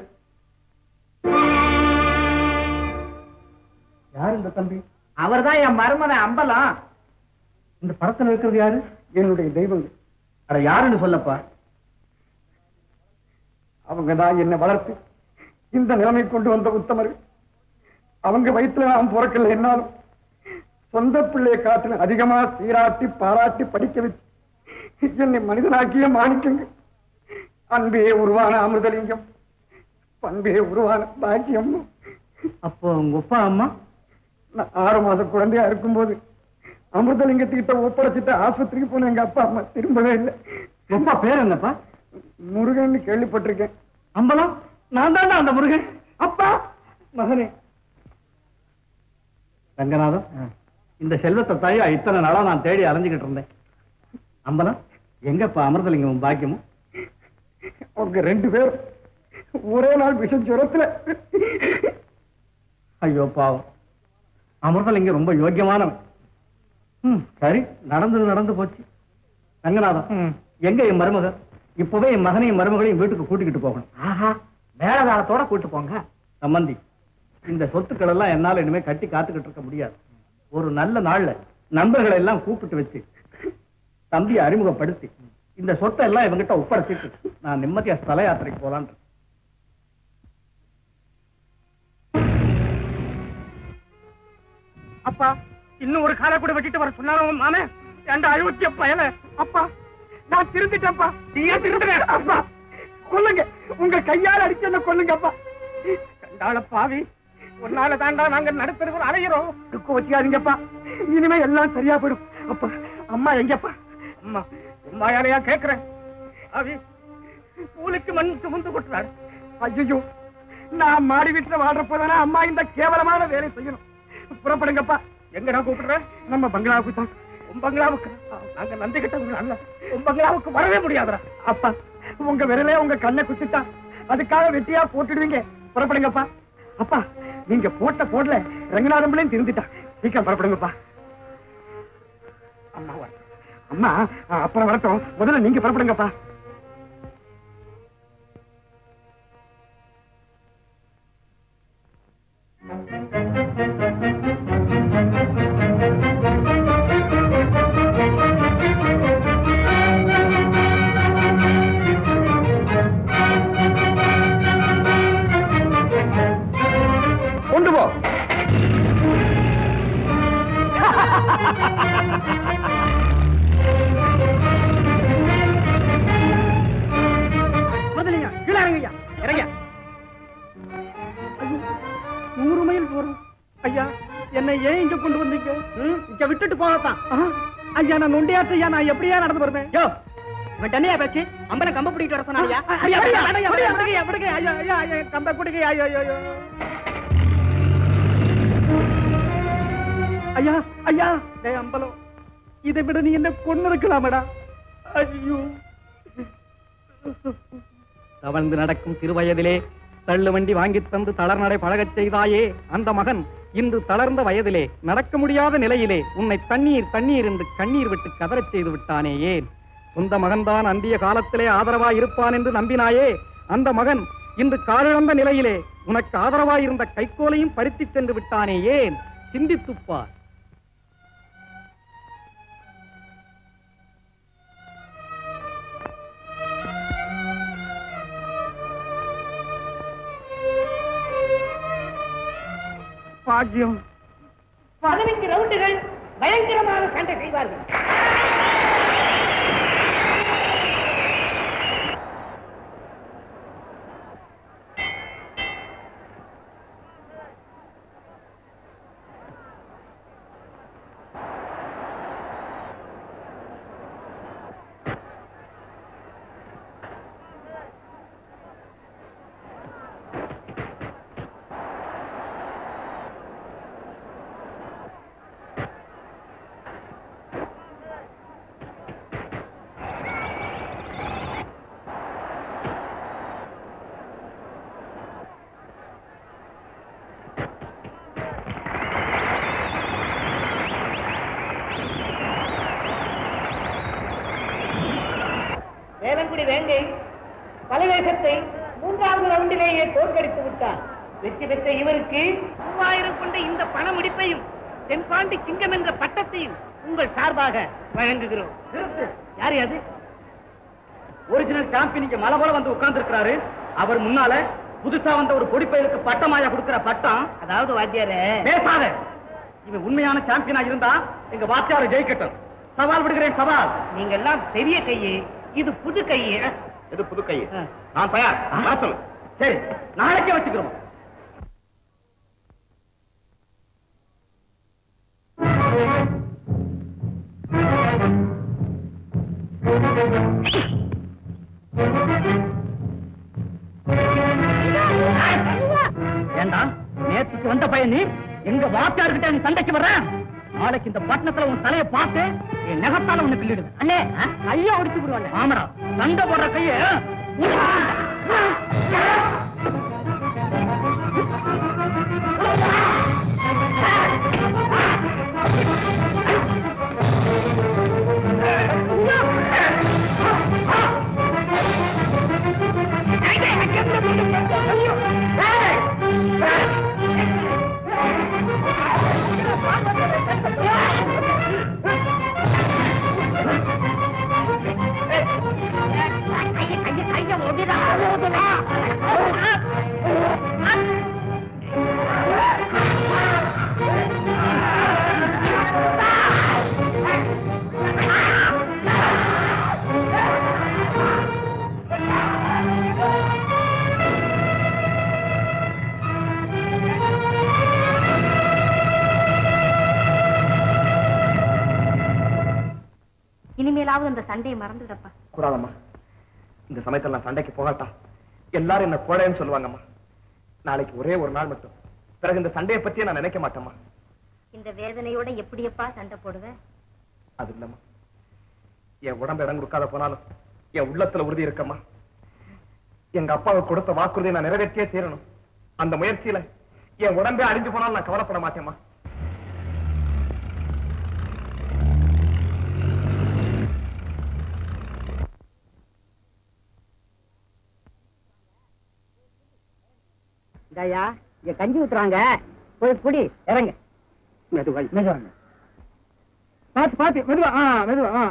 யார் இந்த தம்பி அவர்தான் என் மருமகன் அம்பலம் இந்த படத்துல இருக்கிறது யாரு என்னுடைய தெய்வம் அட யாருன்னு சொல்லப்பா அவங்க தான் என்னை வளர்த்து இந்த நிலைமை கொண்டு வந்த உத்தமர்கள் அவங்க வயிற்றுல நான் பிறக்கல என்னாலும் சொந்த பிள்ளையை காட்டின அதிகமா சீராட்டி பாராட்டி படிக்க வச்சு என்னை மனிதனாக்கிய மாணிக்கங்க அன்பே உருவான அமிர்தலிங்கம் பண்பே உருவான பாக்கியம் அப்போ உங்க அப்பா அம்மா நான் ஆறு மாசம் குழந்தையா இருக்கும்போது அமிர்தலிங்கத்துக்கிட்ட ஒப்படைச்சிட்டு ஆஸ்பத்திரிக்கு போன எங்க அப்பா அம்மா திரும்பவே இல்லை அப்பா பேர் என்னப்பா முருகன் கேள்விப்பட்டிருக்கேன் அம்பலம் நான் தான்டா அந்த முருகன் அப்பா மகனே ரங்கநாதம் இந்த செல்வத்தை தாயா இத்தனை நாளா நான் தேடி அலைஞ்சுக்கிட்டு இருந்தேன் அம்பலம் எங்கப்பா அமிர்தலிங்கம் பாக்கியமும் அவங்க ரெண்டு பேரும் ஒரே நாள் விஷ ஜுரத்துல ஐயோ பாவம் அமிர்தலிங்கம் ரொம்ப யோக்கியமானவன் ம், சரி நடந்தது நடந்து போச்சு ரங்கநாதம் எங்க என் மருமக இப்பவே என் மகனையும் மருமகளையும் வீட்டுக்கு கூட்டிக்கிட்டு போகணும் ஆஹா மேலதாளத்தோட கூட்டு போங்க சம்பந்தி இந்த சொத்துக்கள் எல்லாம் என்னால இனிமே கட்டி காத்துக்கிட்டு இருக்க முடியாது ஒரு நல்ல நாள்ல நண்பர்களை எல்லாம் கூப்பிட்டு வச்சு தம்பியை அறிமுகப்படுத்தி இந்த சொத்தை எல்லாம் இவங்கிட்ட ஒப்படைச்சிட்டு நான் நிம்மதியா ஸ்தல யாத்திரைக்கு போலான் அப்பா இன்னும் ஒரு காலை கூட வச்சுட்டு வர சொன்னாலும் மாமே என்ற அயோக்கிய பயல அப்பா நான் திருந்துட்டேன்ப்பா நீ ஏன் திருந்துற அப்பா கொல்லுங்க உங்க கையால அடிச்சு என்ன கொல்லுங்க அப்பா கண்டாள பாவி உன்னால தாண்டா நாங்க நடுத்தருவில் அலைகிறோம் துக்க வச்சுக்காதீங்கப்பா இனிமே எல்லாம் சரியா போயிடும் அப்பா அம்மா எங்கப்பா அம்மா அம்மா யாரையா கேக்குறேன் பாவி கூலிக்கு மண் சுமந்து கொட்டுறாரு ஐயோ நான் மாடி வீட்டுல வாழ்ற போதானே அம்மா இந்த கேவலமான வேலை செய்யணும் புறப்படுங்கப்பா எங்கடா கூப்பிடுறேன் நம்ம பங்களாவுக்கு தான் உன் பங்களாவுக்கு நாங்க நந்தி கிட்ட அல்ல உன் பங்களாவுக்கு வரவே முடியாதுடா அப்பா உங்க விரலே உங்க கண்ணை குத்திட்டா அதுக்காக வெட்டியா போட்டுடுவீங்க புறப்படுங்கப்பா அப்பா நீங்க போட்ட போடல ரங்கநாதம்பிளையும் திருந்துட்டா சீக்கிரம் புறப்படுங்கப்பா அம்மா வரட்டும். அம்மா அப்புறம் வரட்டும் முதல்ல நீங்க புறப்படுங்கப்பா கொண்டு போ முதலிங்க கீழே இறங்குங்க இறங்க ஐயோ, நூறு மைல் தூரம் ஐயா என்னை ஏன் இங்க கொண்டு வந்தீங்க ம், இங்க விட்டுட்டு போகத்தான் ஆ, ஐயா நான் நொண்டியாற்று ஐயா நான் எப்படியா நடந்து வருவேன் யோ இவன் தண்ணியா பேச்சு அம்பல கம்ப பிடிக்கிட்டு வர சொன்னாயா ஐயா விடுங்க, விடுங்க, விடுங்க, விடுங்க, ஐயா ஐயா ஐயா கம்ப பிடிங்க ஐயோ ஐயோ ஐயோ ஐயா ஐயா டேய் அம்பலம் இதை விட நீ என்ன கொண்டு இருக்கலாமடா ஐயோ தவழ்ந்து நடக்கும் சிறுவயதிலே தள்ளு வண்டி வாங்கித் தந்து தளர்நடை பழகச் செய்தாயே அந்த மகன் இன்று தளர்ந்த வயதிலே நடக்க முடியாத நிலையிலே உன்னை தண்ணீர் தண்ணீர் என்று கண்ணீர் விட்டு கதறச் செய்து விட்டானே ஏன் சொந்த மகன்தான் அந்திய காலத்திலே ஆதரவாய் இருப்பான் என்று நம்பினாயே அந்த மகன் இன்று காலிழந்த நிலையிலே உனக்கு ஆதரவாயிருந்த கைக்கோலையும் பறித்துச் சென்று விட்டானே ஏன் சிந்தித்துப்பார் பாக்கியம் பதினைந்து ரவுண்டுகள் பயங்கரமான சண்டை செய்வார்கள் வேலங்குடி வேங்கை பலவேசத்தை மூன்றாவது ரவுண்டிலேயே தோற்கடித்து விட்டார் வெற்றி பெற்ற இவருக்கு மூவாயிரம் கொண்ட இந்த பண முடிப்பையும் தென்பாண்டி சிங்கம் என்ற பட்டத்தையும் உங்கள் சார்பாக வழங்குகிறோம் யார் அது ஒரிஜினல் சாம்பியன் இங்க மலை போல வந்து உட்கார்ந்து இருக்கிறாரு அவர் முன்னால புதுசா வந்த ஒரு பொடிப்பயலுக்கு பட்டமாயா கொடுக்கிற பட்டம் அதாவது வாத்தியாரே பேசாத இவன் உண்மையான சாம்பியனா இருந்தா எங்க வாத்தியார ஜெயிக்கட்டும் சவால் விடுகிறேன் சவால் நீங்க எல்லாம் பெரிய கையே இது புது கையே எது புது கை நான் தயார் வர சொல்லு சரி நாளைக்கே வச்சுக்கிறோம் ஏண்டா நேத்துக்கு வந்த பையன் நீ எங்க வாத்தியார்கிட்ட நீ சண்டைக்கு வர்ற நாளைக்கு இந்த பட்டணத்துல உன் தலையை பார்த்து என் நகத்தால உன்னை கிள்ளிடுது அண்ணே கைய ஒடிச்சு விடுவாங்க ஆமாடா சண்டை போடுற கைய இனிமேலாவது அந்த சண்டையை மறந்துடப்பா கூடாதம்மா இந்த சமயத்துல நான் சண்டைக்கு போகட்டாம் எல்லாரும் என்ன கோழைன்னு சொல்லுவாங்கம்மா நாளைக்கு ஒரே ஒரு நாள் மட்டும் பிறகு இந்த சண்டையை பத்தியே நான் நினைக்க மாட்டேம்மா இந்த வேதனையோட எப்படியப்பா சண்டை போடுவேன் அது இல்லம்மா என் உடம்பு இடம் கொடுக்காத போனாலும் என் உள்ளத்துல உறுதி இருக்கம்மா எங்க அப்பாவுக்கு கொடுத்த வாக்குறுதியை நான் நிறைவேற்றியே தீரணும் அந்த முயற்சியில என் உடம்பே அழிஞ்சு போனாலும் நான் கவலைப்பட மாட்டேம்மா இந்தாயா இங்க கஞ்சி ஊத்துறாங்க போய் குடி இறங்க மெதுவாய் மெதுவாங்க பாத்து பாத்து மெதுவா ஆ மெதுவா ஆ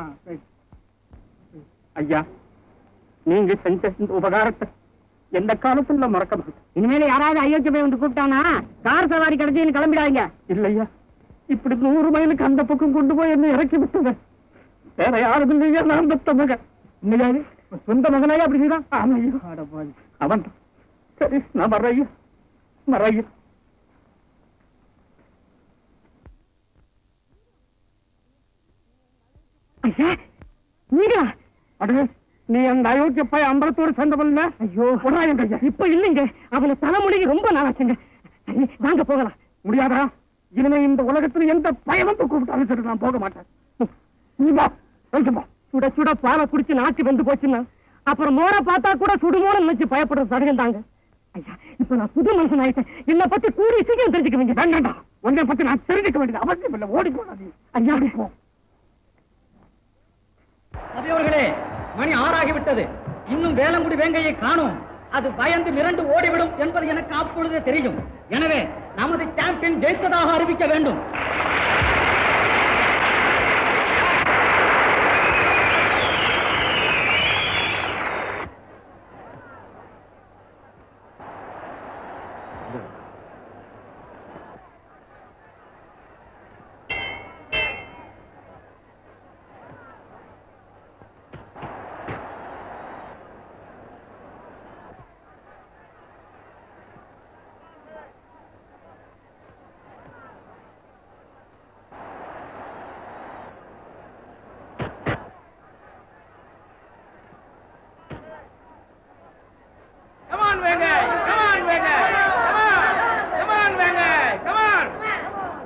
ஐயா நீங்க செஞ்ச இந்த உபகாரத்தை எந்த காலத்துல நான் மறக்க மாட்டேன் இனிமேல யாராவது அயோக்கிய போய் வந்து கூப்பிட்டானா கார் சவாரி கிடைச்சு கிளம்பிடாதீங்க இல்லையா இப்படி நூறு மைலுக்கு அந்த பக்கம் கொண்டு போய் என்ன இறக்கி விட்டுங்க வேற யாரும் இல்லையா நான் பெத்த மகன் இல்லையா சொந்த மகனாயா அப்படி செய்தான் ஆமையா அவன் தான் சரி நான் வர்றேன் ஐயா வர்றேன் ஐயா ஐயா நீங்களா அடே நீ அந்த அயோக்கிய பைய அம்பலத்தோடு சேர்ந்தவன் ஐயோ பொறாயம் ஐயா இப்ப இல்லைங்க அவனை தலைமுடிக்கு ரொம்ப நாளாச்சுங்க சரி, வாங்க போகலாம் முடியாதா இனிமே இந்த உலகத்துல எந்த பயமும் கூப்பிட்டாலும் சரி நான் போக மாட்டேன் நீ வா போயிட்டு வா சுட சுட பாலை குடிச்சு நாச்சு வந்து போச்சுன்னா அப்புறம் மோரை பார்த்தா கூட சுடுமோன்னு நினைச்சு பயப்படுற சடங்கு தாங்க ஐயா இப்ப நான் புது மனுஷன் ஆயிட்டேன் என்னை பத்தி கூடி சீக்கிரம் தெரிஞ்சுக்க வேண்டிய வேண்டாண்டா உன்னை பத்தி நான் தெரிஞ்சுக்க வேண்டியது அவசியம் இல்லை ஓடி போடாது ஐயா ஓடி போ சபையோர்களே மணி ஆறாகிவிட்டது இன்னும் வேலங்குடி வேங்கையை காணோம் அது பயந்து மிரண்டு ஓடிவிடும் என்பது எனக்கு அப்பொழுதே தெரியும் எனவே நமது சாம்பியன் ஜெயித்ததாக அறிவிக்க வேண்டும் Come on, Wenger! Come on, Wenger! Come on! Come on, Wenger! Come on!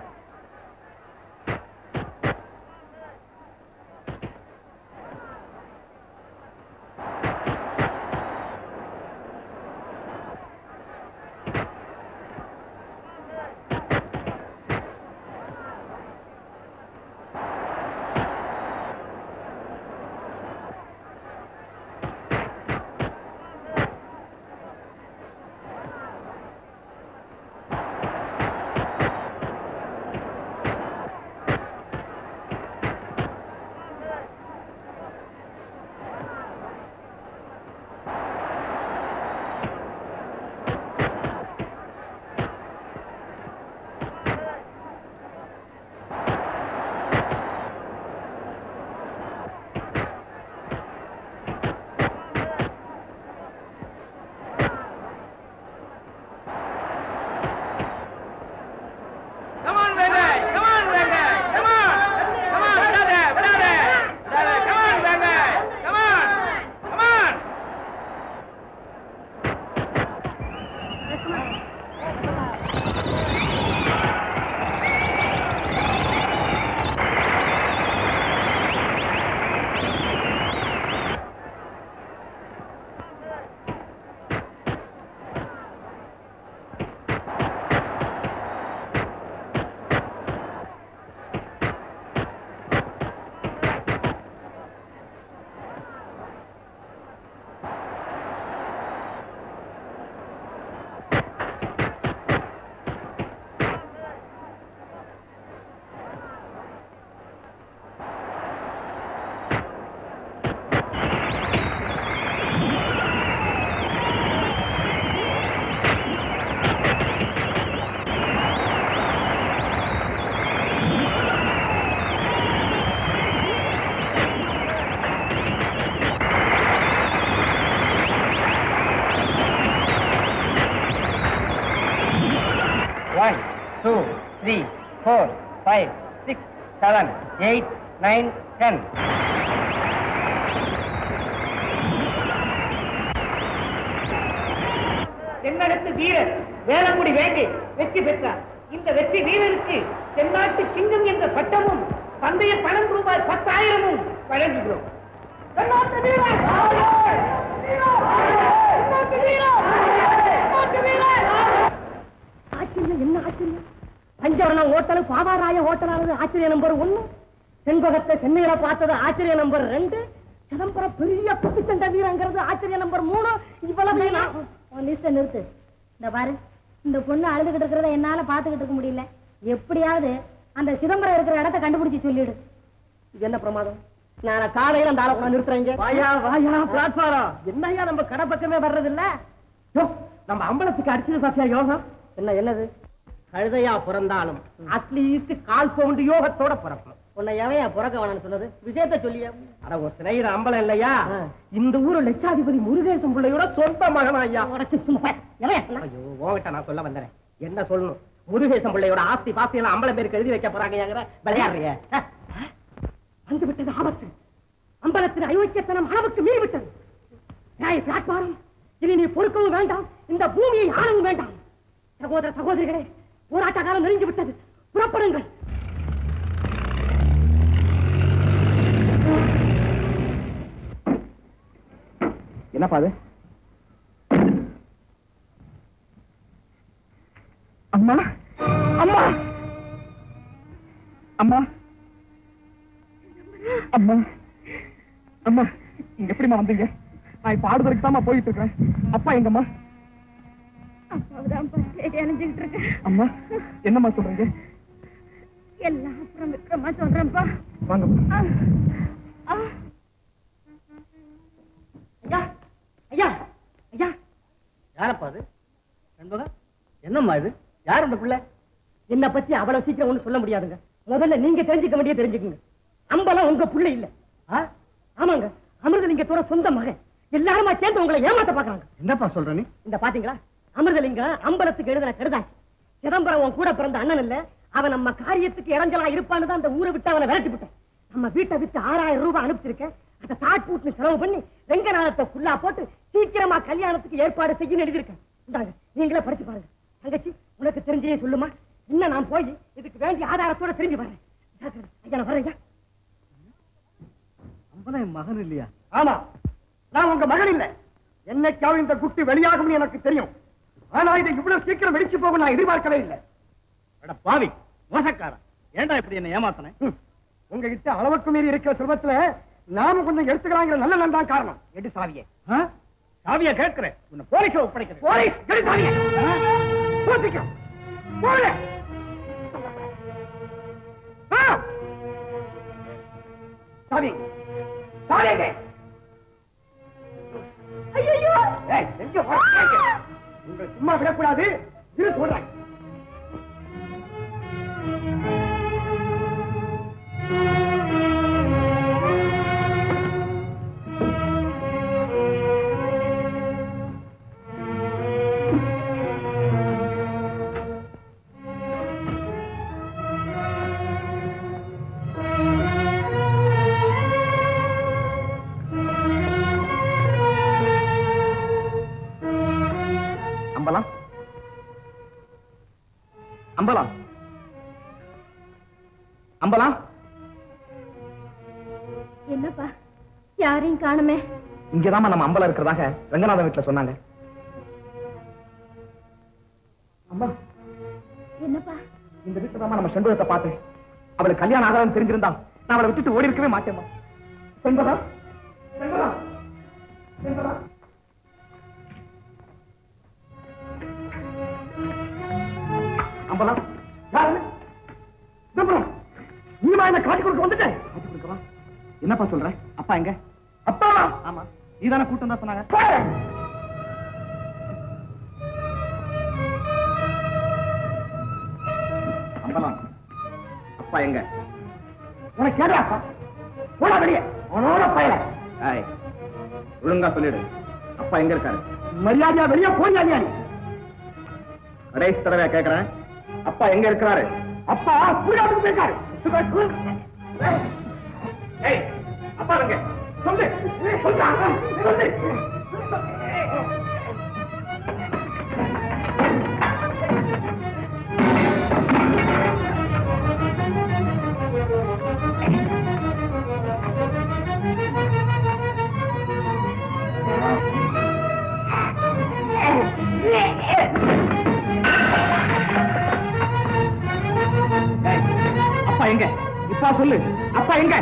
Come on, Wenger! Come on, Wenger! Come on! Come on, விடாதே, விடாதே! விடாதே. Come on, Wenger! Come on! Come on! One two three four five six seven eight nine ten தென்னகத்து வீரர் வேலங்குடி வேங்கை வெற்றி பெற்றார் இந்த வெற்றி வீரருக்கு தென்னாட்டு சிங்கம் என்ற பட்டமும் பந்தய பணம் ரூபாய் பத்தாயிரமும் வழங்குகிறோம் தென்னாட்டு வீரர்! தென்னாட்டு வீரர்! தென்னாட்டு வீரர்! ஆச்சரியம் என்ன ஆச்சரியம் பஞ்சவரணம் ஹோட்டல் பாவாராய ஹோட்டலானது ஆச்சரிய நம்பர் ஒண்ணு செண்பகத்தை சென்னையில பார்த்தது ஆச்சரிய நம்பர் ரெண்டு சிதம்பரம் பெரிய குத்துச்சண்டை வீரங்கிறது ஆச்சரிய நம்பர் மூணு இவ்வளவு நான் லிஸ்ட நிறுத்து இந்த பாரு இந்த பொண்ணு அழுதுகிட்டு இருக்கிறத என்னால பாத்துக்கிட்டு இருக்க முடியல எப்படியாவது அந்த சிதம்பரம் இருக்கிற இடத்த கண்டுபிடிச்சு சொல்லிடு இது என்ன பிரமாதம் நான் காலையில அந்த ஆளை கொண்டு நிறுத்துறேங்க வாயா வாயா பிளாட்பாரம் என்னய்யா நம்ம கடை பக்கமே வர்றது இல்ல நம்ம அம்பலத்துக்கு அடிச்சது பாத்தியா யோகம் என்ன என்னது கழுதையா பிறந்தாலும் அட்லீஸ்ட் கால் பவுண்டு யோகத்தோட பிறக்கணும் உன்னை எவையா பிறக்க வேணாம்னு சொன்னது விஷயத்த சொல்லியா அட ஒரு சிலையிற அம்பலம் இல்லையா இந்த ஊரு லட்சாதிபதி முருகேசன் பிள்ளையோட சொந்த மகன் ஐயா ஐயோ உங்ககிட்ட நான் சொல்ல வந்தேன் என்ன சொல்லணும் முருகேசன் பிள்ளையோட ஆஸ்தி பாஸ்தி எல்லாம் அம்பலம் பேருக்கு எழுதி வைக்க போறாங்க விளையாடுறீங்க வந்து விட்டது ஆபத்து அம்பலத்தின் அயோக்கியத்தனம் அளவுக்கு மீறி விட்டது ராய பிளாட்பாரம் இனி நீ பொறுக்கவும் வேண்டாம் இந்த பூமியை ஆளவும் வேண்டாம் சகோதர சகோதரிகளே போராட்ட காலம் நெருங்கி விட்டது புறப்படுங்கள் என்னப்பா அது அம்மா அம்மா அம்மா அம்மா அம்மா நீங்க எப்படிம்மா வந்தீங்க நான் இப்ப ஆடுதலுக்கு தான் போயிட்டு இருக்கேன் அப்பா எங்கம்மா அப்பாவுதான் தேடி அலைஞ்சுக்கிட்டு இருக்கேன் அம்மா என்னம்மா சொல்றீங்க எல்லாம் அப்புறம் விக்ரமா சொல்றேன்ப்பா வாங்கம்மா ஆ, ஆ. ஐயா ஐயா ஐயா யாரப்பா அது நண்பகா என்னம்மா இது யார் அந்த பிள்ளை என்ன பத்தி அவ்வளவு சீக்கிரம் ஒண்ணும் சொல்ல முடியாதுங்க முதல்ல நீங்க தெரிஞ்சுக்க வேண்டிய தெரிஞ்சுக்குங்க அம்பலம் உங்க புள்ள இல்ல ஆ? ஆமாங்க அமிர்தலிங்கத்தோட சொந்த மகன் எல்லாருமா சேர்ந்து உங்களை ஏமாத்த பாக்குறாங்க என்னப்பா சொல்ற நீ இந்த பாத்தீங்களா அமிர்தலிங்கம் அம்பலத்துக்கு எழுதின கருதாச்சு சிதம்பரம் உன் கூட பிறந்த அண்ணன் இல்ல அவன் நம்ம காரியத்துக்கு இடைஞ்சலா இருப்பான்னு தான் அந்த ஊரை விட்டு அவனை விரட்டி விட்டேன் நம்ம வீட்டை விட்டு ஆறாயிரம் ரூபாய் அனுப்பிச்சிருக்கேன் அதை தாட்பூட்டு செலவு பண்ணி ரெங்கநாதத்தை ஃபுல்லா போட்டு சீக்கிரமா கல்யாணத்துக்கு ஏற்பாடு செய்யும் எழுதியிருக்கேன் இந்தாங்க நீங்களே படிச்சு பாருங்க தங்கச்சி உனக்கு தெரிஞ்சே சொல்லுமா இன்னும் நான் போய் இதுக்கு வேண்டிய ஆதாரத்தோட திரும்பி வரேன் ஜாக்கிரதை. ஐயா நான் வரேன் ஐயா. அம்பலம் என் மகன் இல்லையா ஆமா நான் உங்க மகன் இல்ல என்னைக்காவது இந்த குட்டி வெளியாகும்னு எனக்கு தெரியும் ஆனா இது இவ்வளவு சீக்கிரம் வெடிச்சு போகும் நான் எதிர்பார்க்கவே இல்லை அட பாவி மோசக்காரன் ஏன்டா இப்படி என்ன ஏமாத்தனேன் ம். உங்ககிட்ட அளவுக்கு மீறி இருக்கிற செல்வத்துல நாம கொஞ்சம் எடுத்துக்கலாங்கிற நல்ல நன்தான் காரணம் எடு சாவியே ஆ? சாவியா கேட்கிறேன் உன்னை போலீஸ்ல ஒப்படைக்கிறேன் போலீஸ் எடு சாவியே பூசிக்கும் போல சாவி சாவி எங்க ஏய், எங்க போற? ஏங்க? உங்களை சும்மா விடக்கூடாது இரு சொல்றேன் அம்பலம் அம்பலம் அம்பலம் என்னப்பா யாரையும் காணுமே இங்கதாம்மா நம்ம அம்பலம் இருக்கிறதாக ரங்கநாதன் வீட்டுல சொன்னாங்க அம்மா என்னப்பா இந்த வீட்டுல தான் நம்ம செண்பகத்தை பார்த்தேன் அவளுக்கு கல்யாணம் ஆகாதுன்னு தெரிஞ்சிருந்தா நான் அவளை விட்டுட்டு ஓடி இருக்கவே மாட்டேம்மா செண்பகா செண்பகா செண்பகா அம்பலம் யாரு செண்பகம் நீமா என்ன காட்டி கொடுக்க வந்துட்டேன் காட்டி கொடுக்கவா என்னப்பா சொல்ற அப்பா எங்க அப்பா ஆமா நீதானே கூட்டம் தான் சொன்னாங்க அம்பலம் அப்பா எங்க உனக்கு கேடா போட வெளியே அவனோட பயல ஏய் ஒழுங்கா சொல்லிடு அப்பா எங்க இருக்காரு மரியாதையா வெளியே போய் நீ கடைசி தடவை கேக்குறேன் அப்பா எங்க இருக்கிறாரு அப்பா புரியாதுக்கு போயிருக்காரு ஏய் அப்பா எங்க சொல்லு சொல்லு சொல்லு ஏய், அப்பா எங்க இப்பா சொல்லு அப்பா எங்க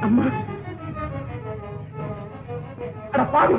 அம்மா அட பாவி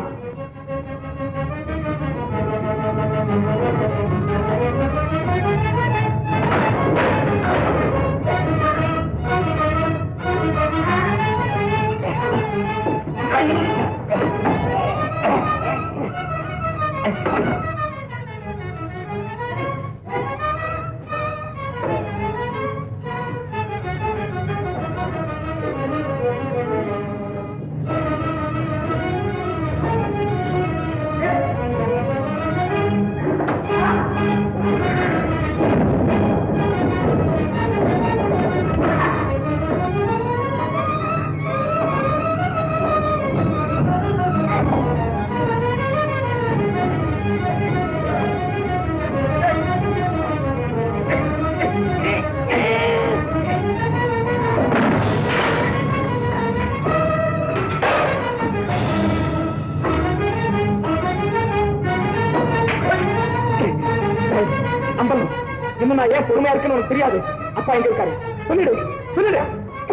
அம்பலம் இன்னும் நான் ஏன் பொறுமையா இருக்குன்னு உனக்கு தெரியாது அப்பா எங்க இருக்காரு சொல்லிடு சொல்லிடு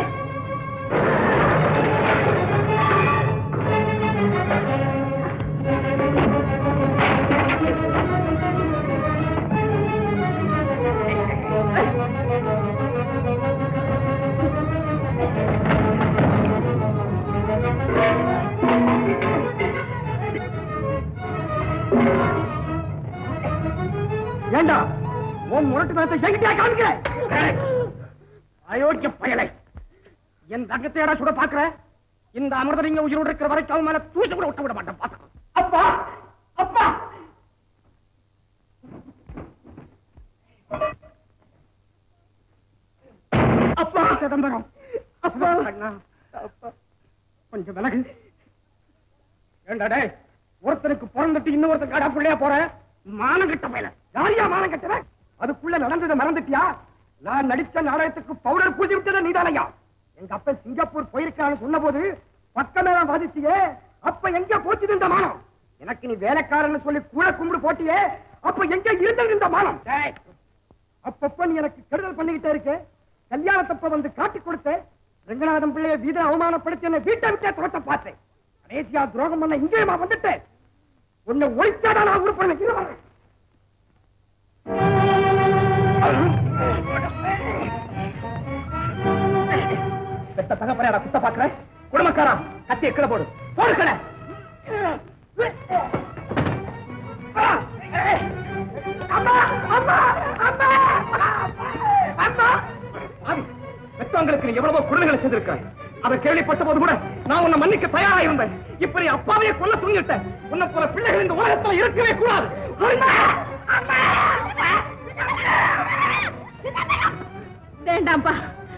ஏண்டா உன் முரட்டு மேத்தை எங்கிட்டயா காமிக்கிற அயோக்கிய பயலை என் தங்கத்தையடா சுட பாக்குற இந்த அமிர்தலிங்க உயிரோடு இருக்கிற வரைக்கும் அவன் மேல தூசி கூட விட்டு விட மாட்டேன் பாத்துக்கோ அப்பா அப்பா அப்பா சிதம்பரம் அப்பா அப்பா கொஞ்சம் விலகு ஏண்டா டேய் ஒருத்தனுக்கு பிறந்துட்டு இன்னொருத்தன் கடா பிள்ளையா போற மானம் கட்ட பையல யாரியா மானம் கட்டுற அதுக்குள்ள நடந்ததை மறந்துட்டியா நான் நடிச்ச நாடகத்துக்கு பவுடர் பூசி விட்டது நீதானையா எங்க அப்பன் சிங்கப்பூர் போயிருக்கான்னு சொன்ன போது பக்கமே வாதிச்சியே அப்ப எங்க போச்சுது இந்த மானம் எனக்கு நீ வேலைக்காரன்னு சொல்லி கூட கும்பிடு போட்டியே அப்ப எங்க இருந்தது இந்த மானம் டேய், அப்பப்ப நீ எனக்கு கெடுதல் பண்ணிக்கிட்டே இருக்க கல்யாணத்தப்ப வந்து காட்டி கொடுத்த ரங்கநாதன் பிள்ளைய வீத அவமானப்படுத்தி என்ன வீட்டை விட்டே துரத்த பார்த்தேன் கடைசியா துரோகம் பண்ண இங்கேயுமா வந்துட்டேன் உன்னை ஒழிச்சாடா நான் உருப்பட பெத்த தகப்பறையாடா குத்த பாக்குற குடும்பக்காரா கத்தி எக்கட போடு போடு கடை அம்மா அம்மா அம்மா அம்மா ஆவி, பெத்தவங்களுக்கு நீ எவ்வளவோ குழந்தைகளை செய்திருக்காய் அதை கேள்விப்பட்ட போது கூட நான் உன்னை மன்னிக்க தயாரா இருந்தேன் இப்ப நீ அப்பாவையே கொல்ல துணிவிட்ட உன்னை போல பிள்ளைகள் இந்த உலகத்துல இருக்கவே கூடாது அம்மா! அம்மா! வேண்டாம்ப்பா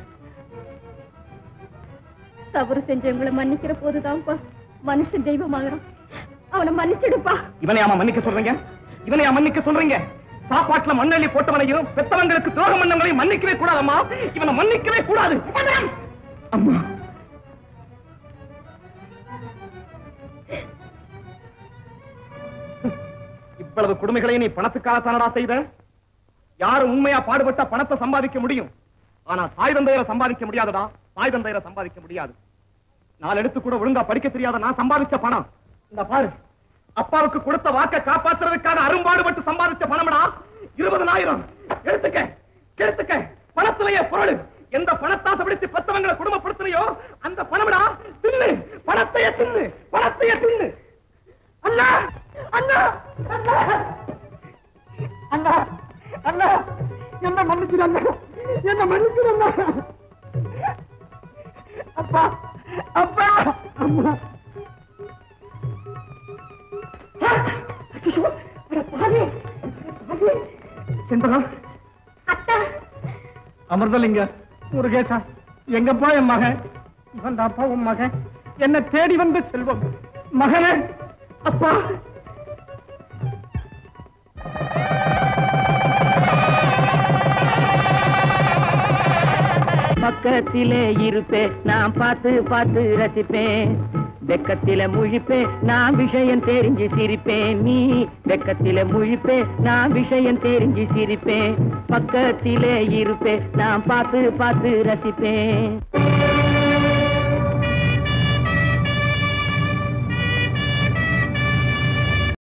தவறு செஞ்சவங்களை மன்னிக்கிற போதுதான்ப்பா மனுஷன் தெய்வமாகறான் அவனை மன்னிச்சிடுப்பா இவனை ஆமா மன்னிக்க சொல்றீங்க இவனை ஆமா மன்னிக்க சொல்றீங்க சாப்பாட்டுல மண்ணள்ளி போட்டவனையும் பெத்தவங்களுக்கு துரோகம் பண்ணவங்களையும் மன்னிக்கவே கூடாதம்மா இவனை மன்னிக்கவே கூடாது அம்மா இவ்வளவு கொடுமைகளையும் நீ பணத்துக்காக தானடா செய்த யாரு உண்மையா பாடுபட்டா பணத்தை சம்பாதிக்க முடியும் ஆனா தாய் தந்தையரை சம்பாதிக்க முடியாதடா தாய் தந்தையரை சம்பாதிக்க முடியாது நாலு எடுத்து கூட ஒழுங்கா படிக்க தெரியாத நான் சம்பாதிச்ச பணம் இந்த பாரு அப்பாவுக்கு கொடுத்த வாக்க காப்பாத்துறதுக்காக அரும்பாடுபட்டு சம்பாதிச்ச பணம்டா இருபதனாயிரம் எடுத்துக்க எடுத்துக்க பணத்திலேயே பொருள் எந்த பணத்தாசை பிடிச்சு பெத்தவங்களை குடும்பப்படுத்தினையோ அந்த பணம்டா தின்னு பணத்தையே தின்னு பணத்தையே தின்னு அண்ணா அண்ணா அண்ணா அண்ணா அண்ணா என்ன மன்னிச்சிரு அண்ணா என்ன மன்னிச்சிரு அண்ணா அப்பா அப்பா அம்மா ஐயோ, அட பாவி, பாவி. செண்பகம் அமிர்தலிங்க முருகேசா எங்கப்பா என் மகன் இவன் தாப்பா உன் மகன் என்ன தேடி வந்த செல்வம் மகனே அப்பா பக்கத்திலே இருப்பேன் நான் பார்த்து பார்த்து ரசிப்பேன் வெக்கத்தில முழிப்பேன் நான் விஷயம் தெரிஞ்சு சிரிப்பேன் நீ வெக்கத்தில முழிப்பேன் நான் விஷயம் தெரிஞ்சு சிரிப்பேன் பக்கத்திலே இருப்பேன் நான் பார்த்து பார்த்து ரசிப்பேன்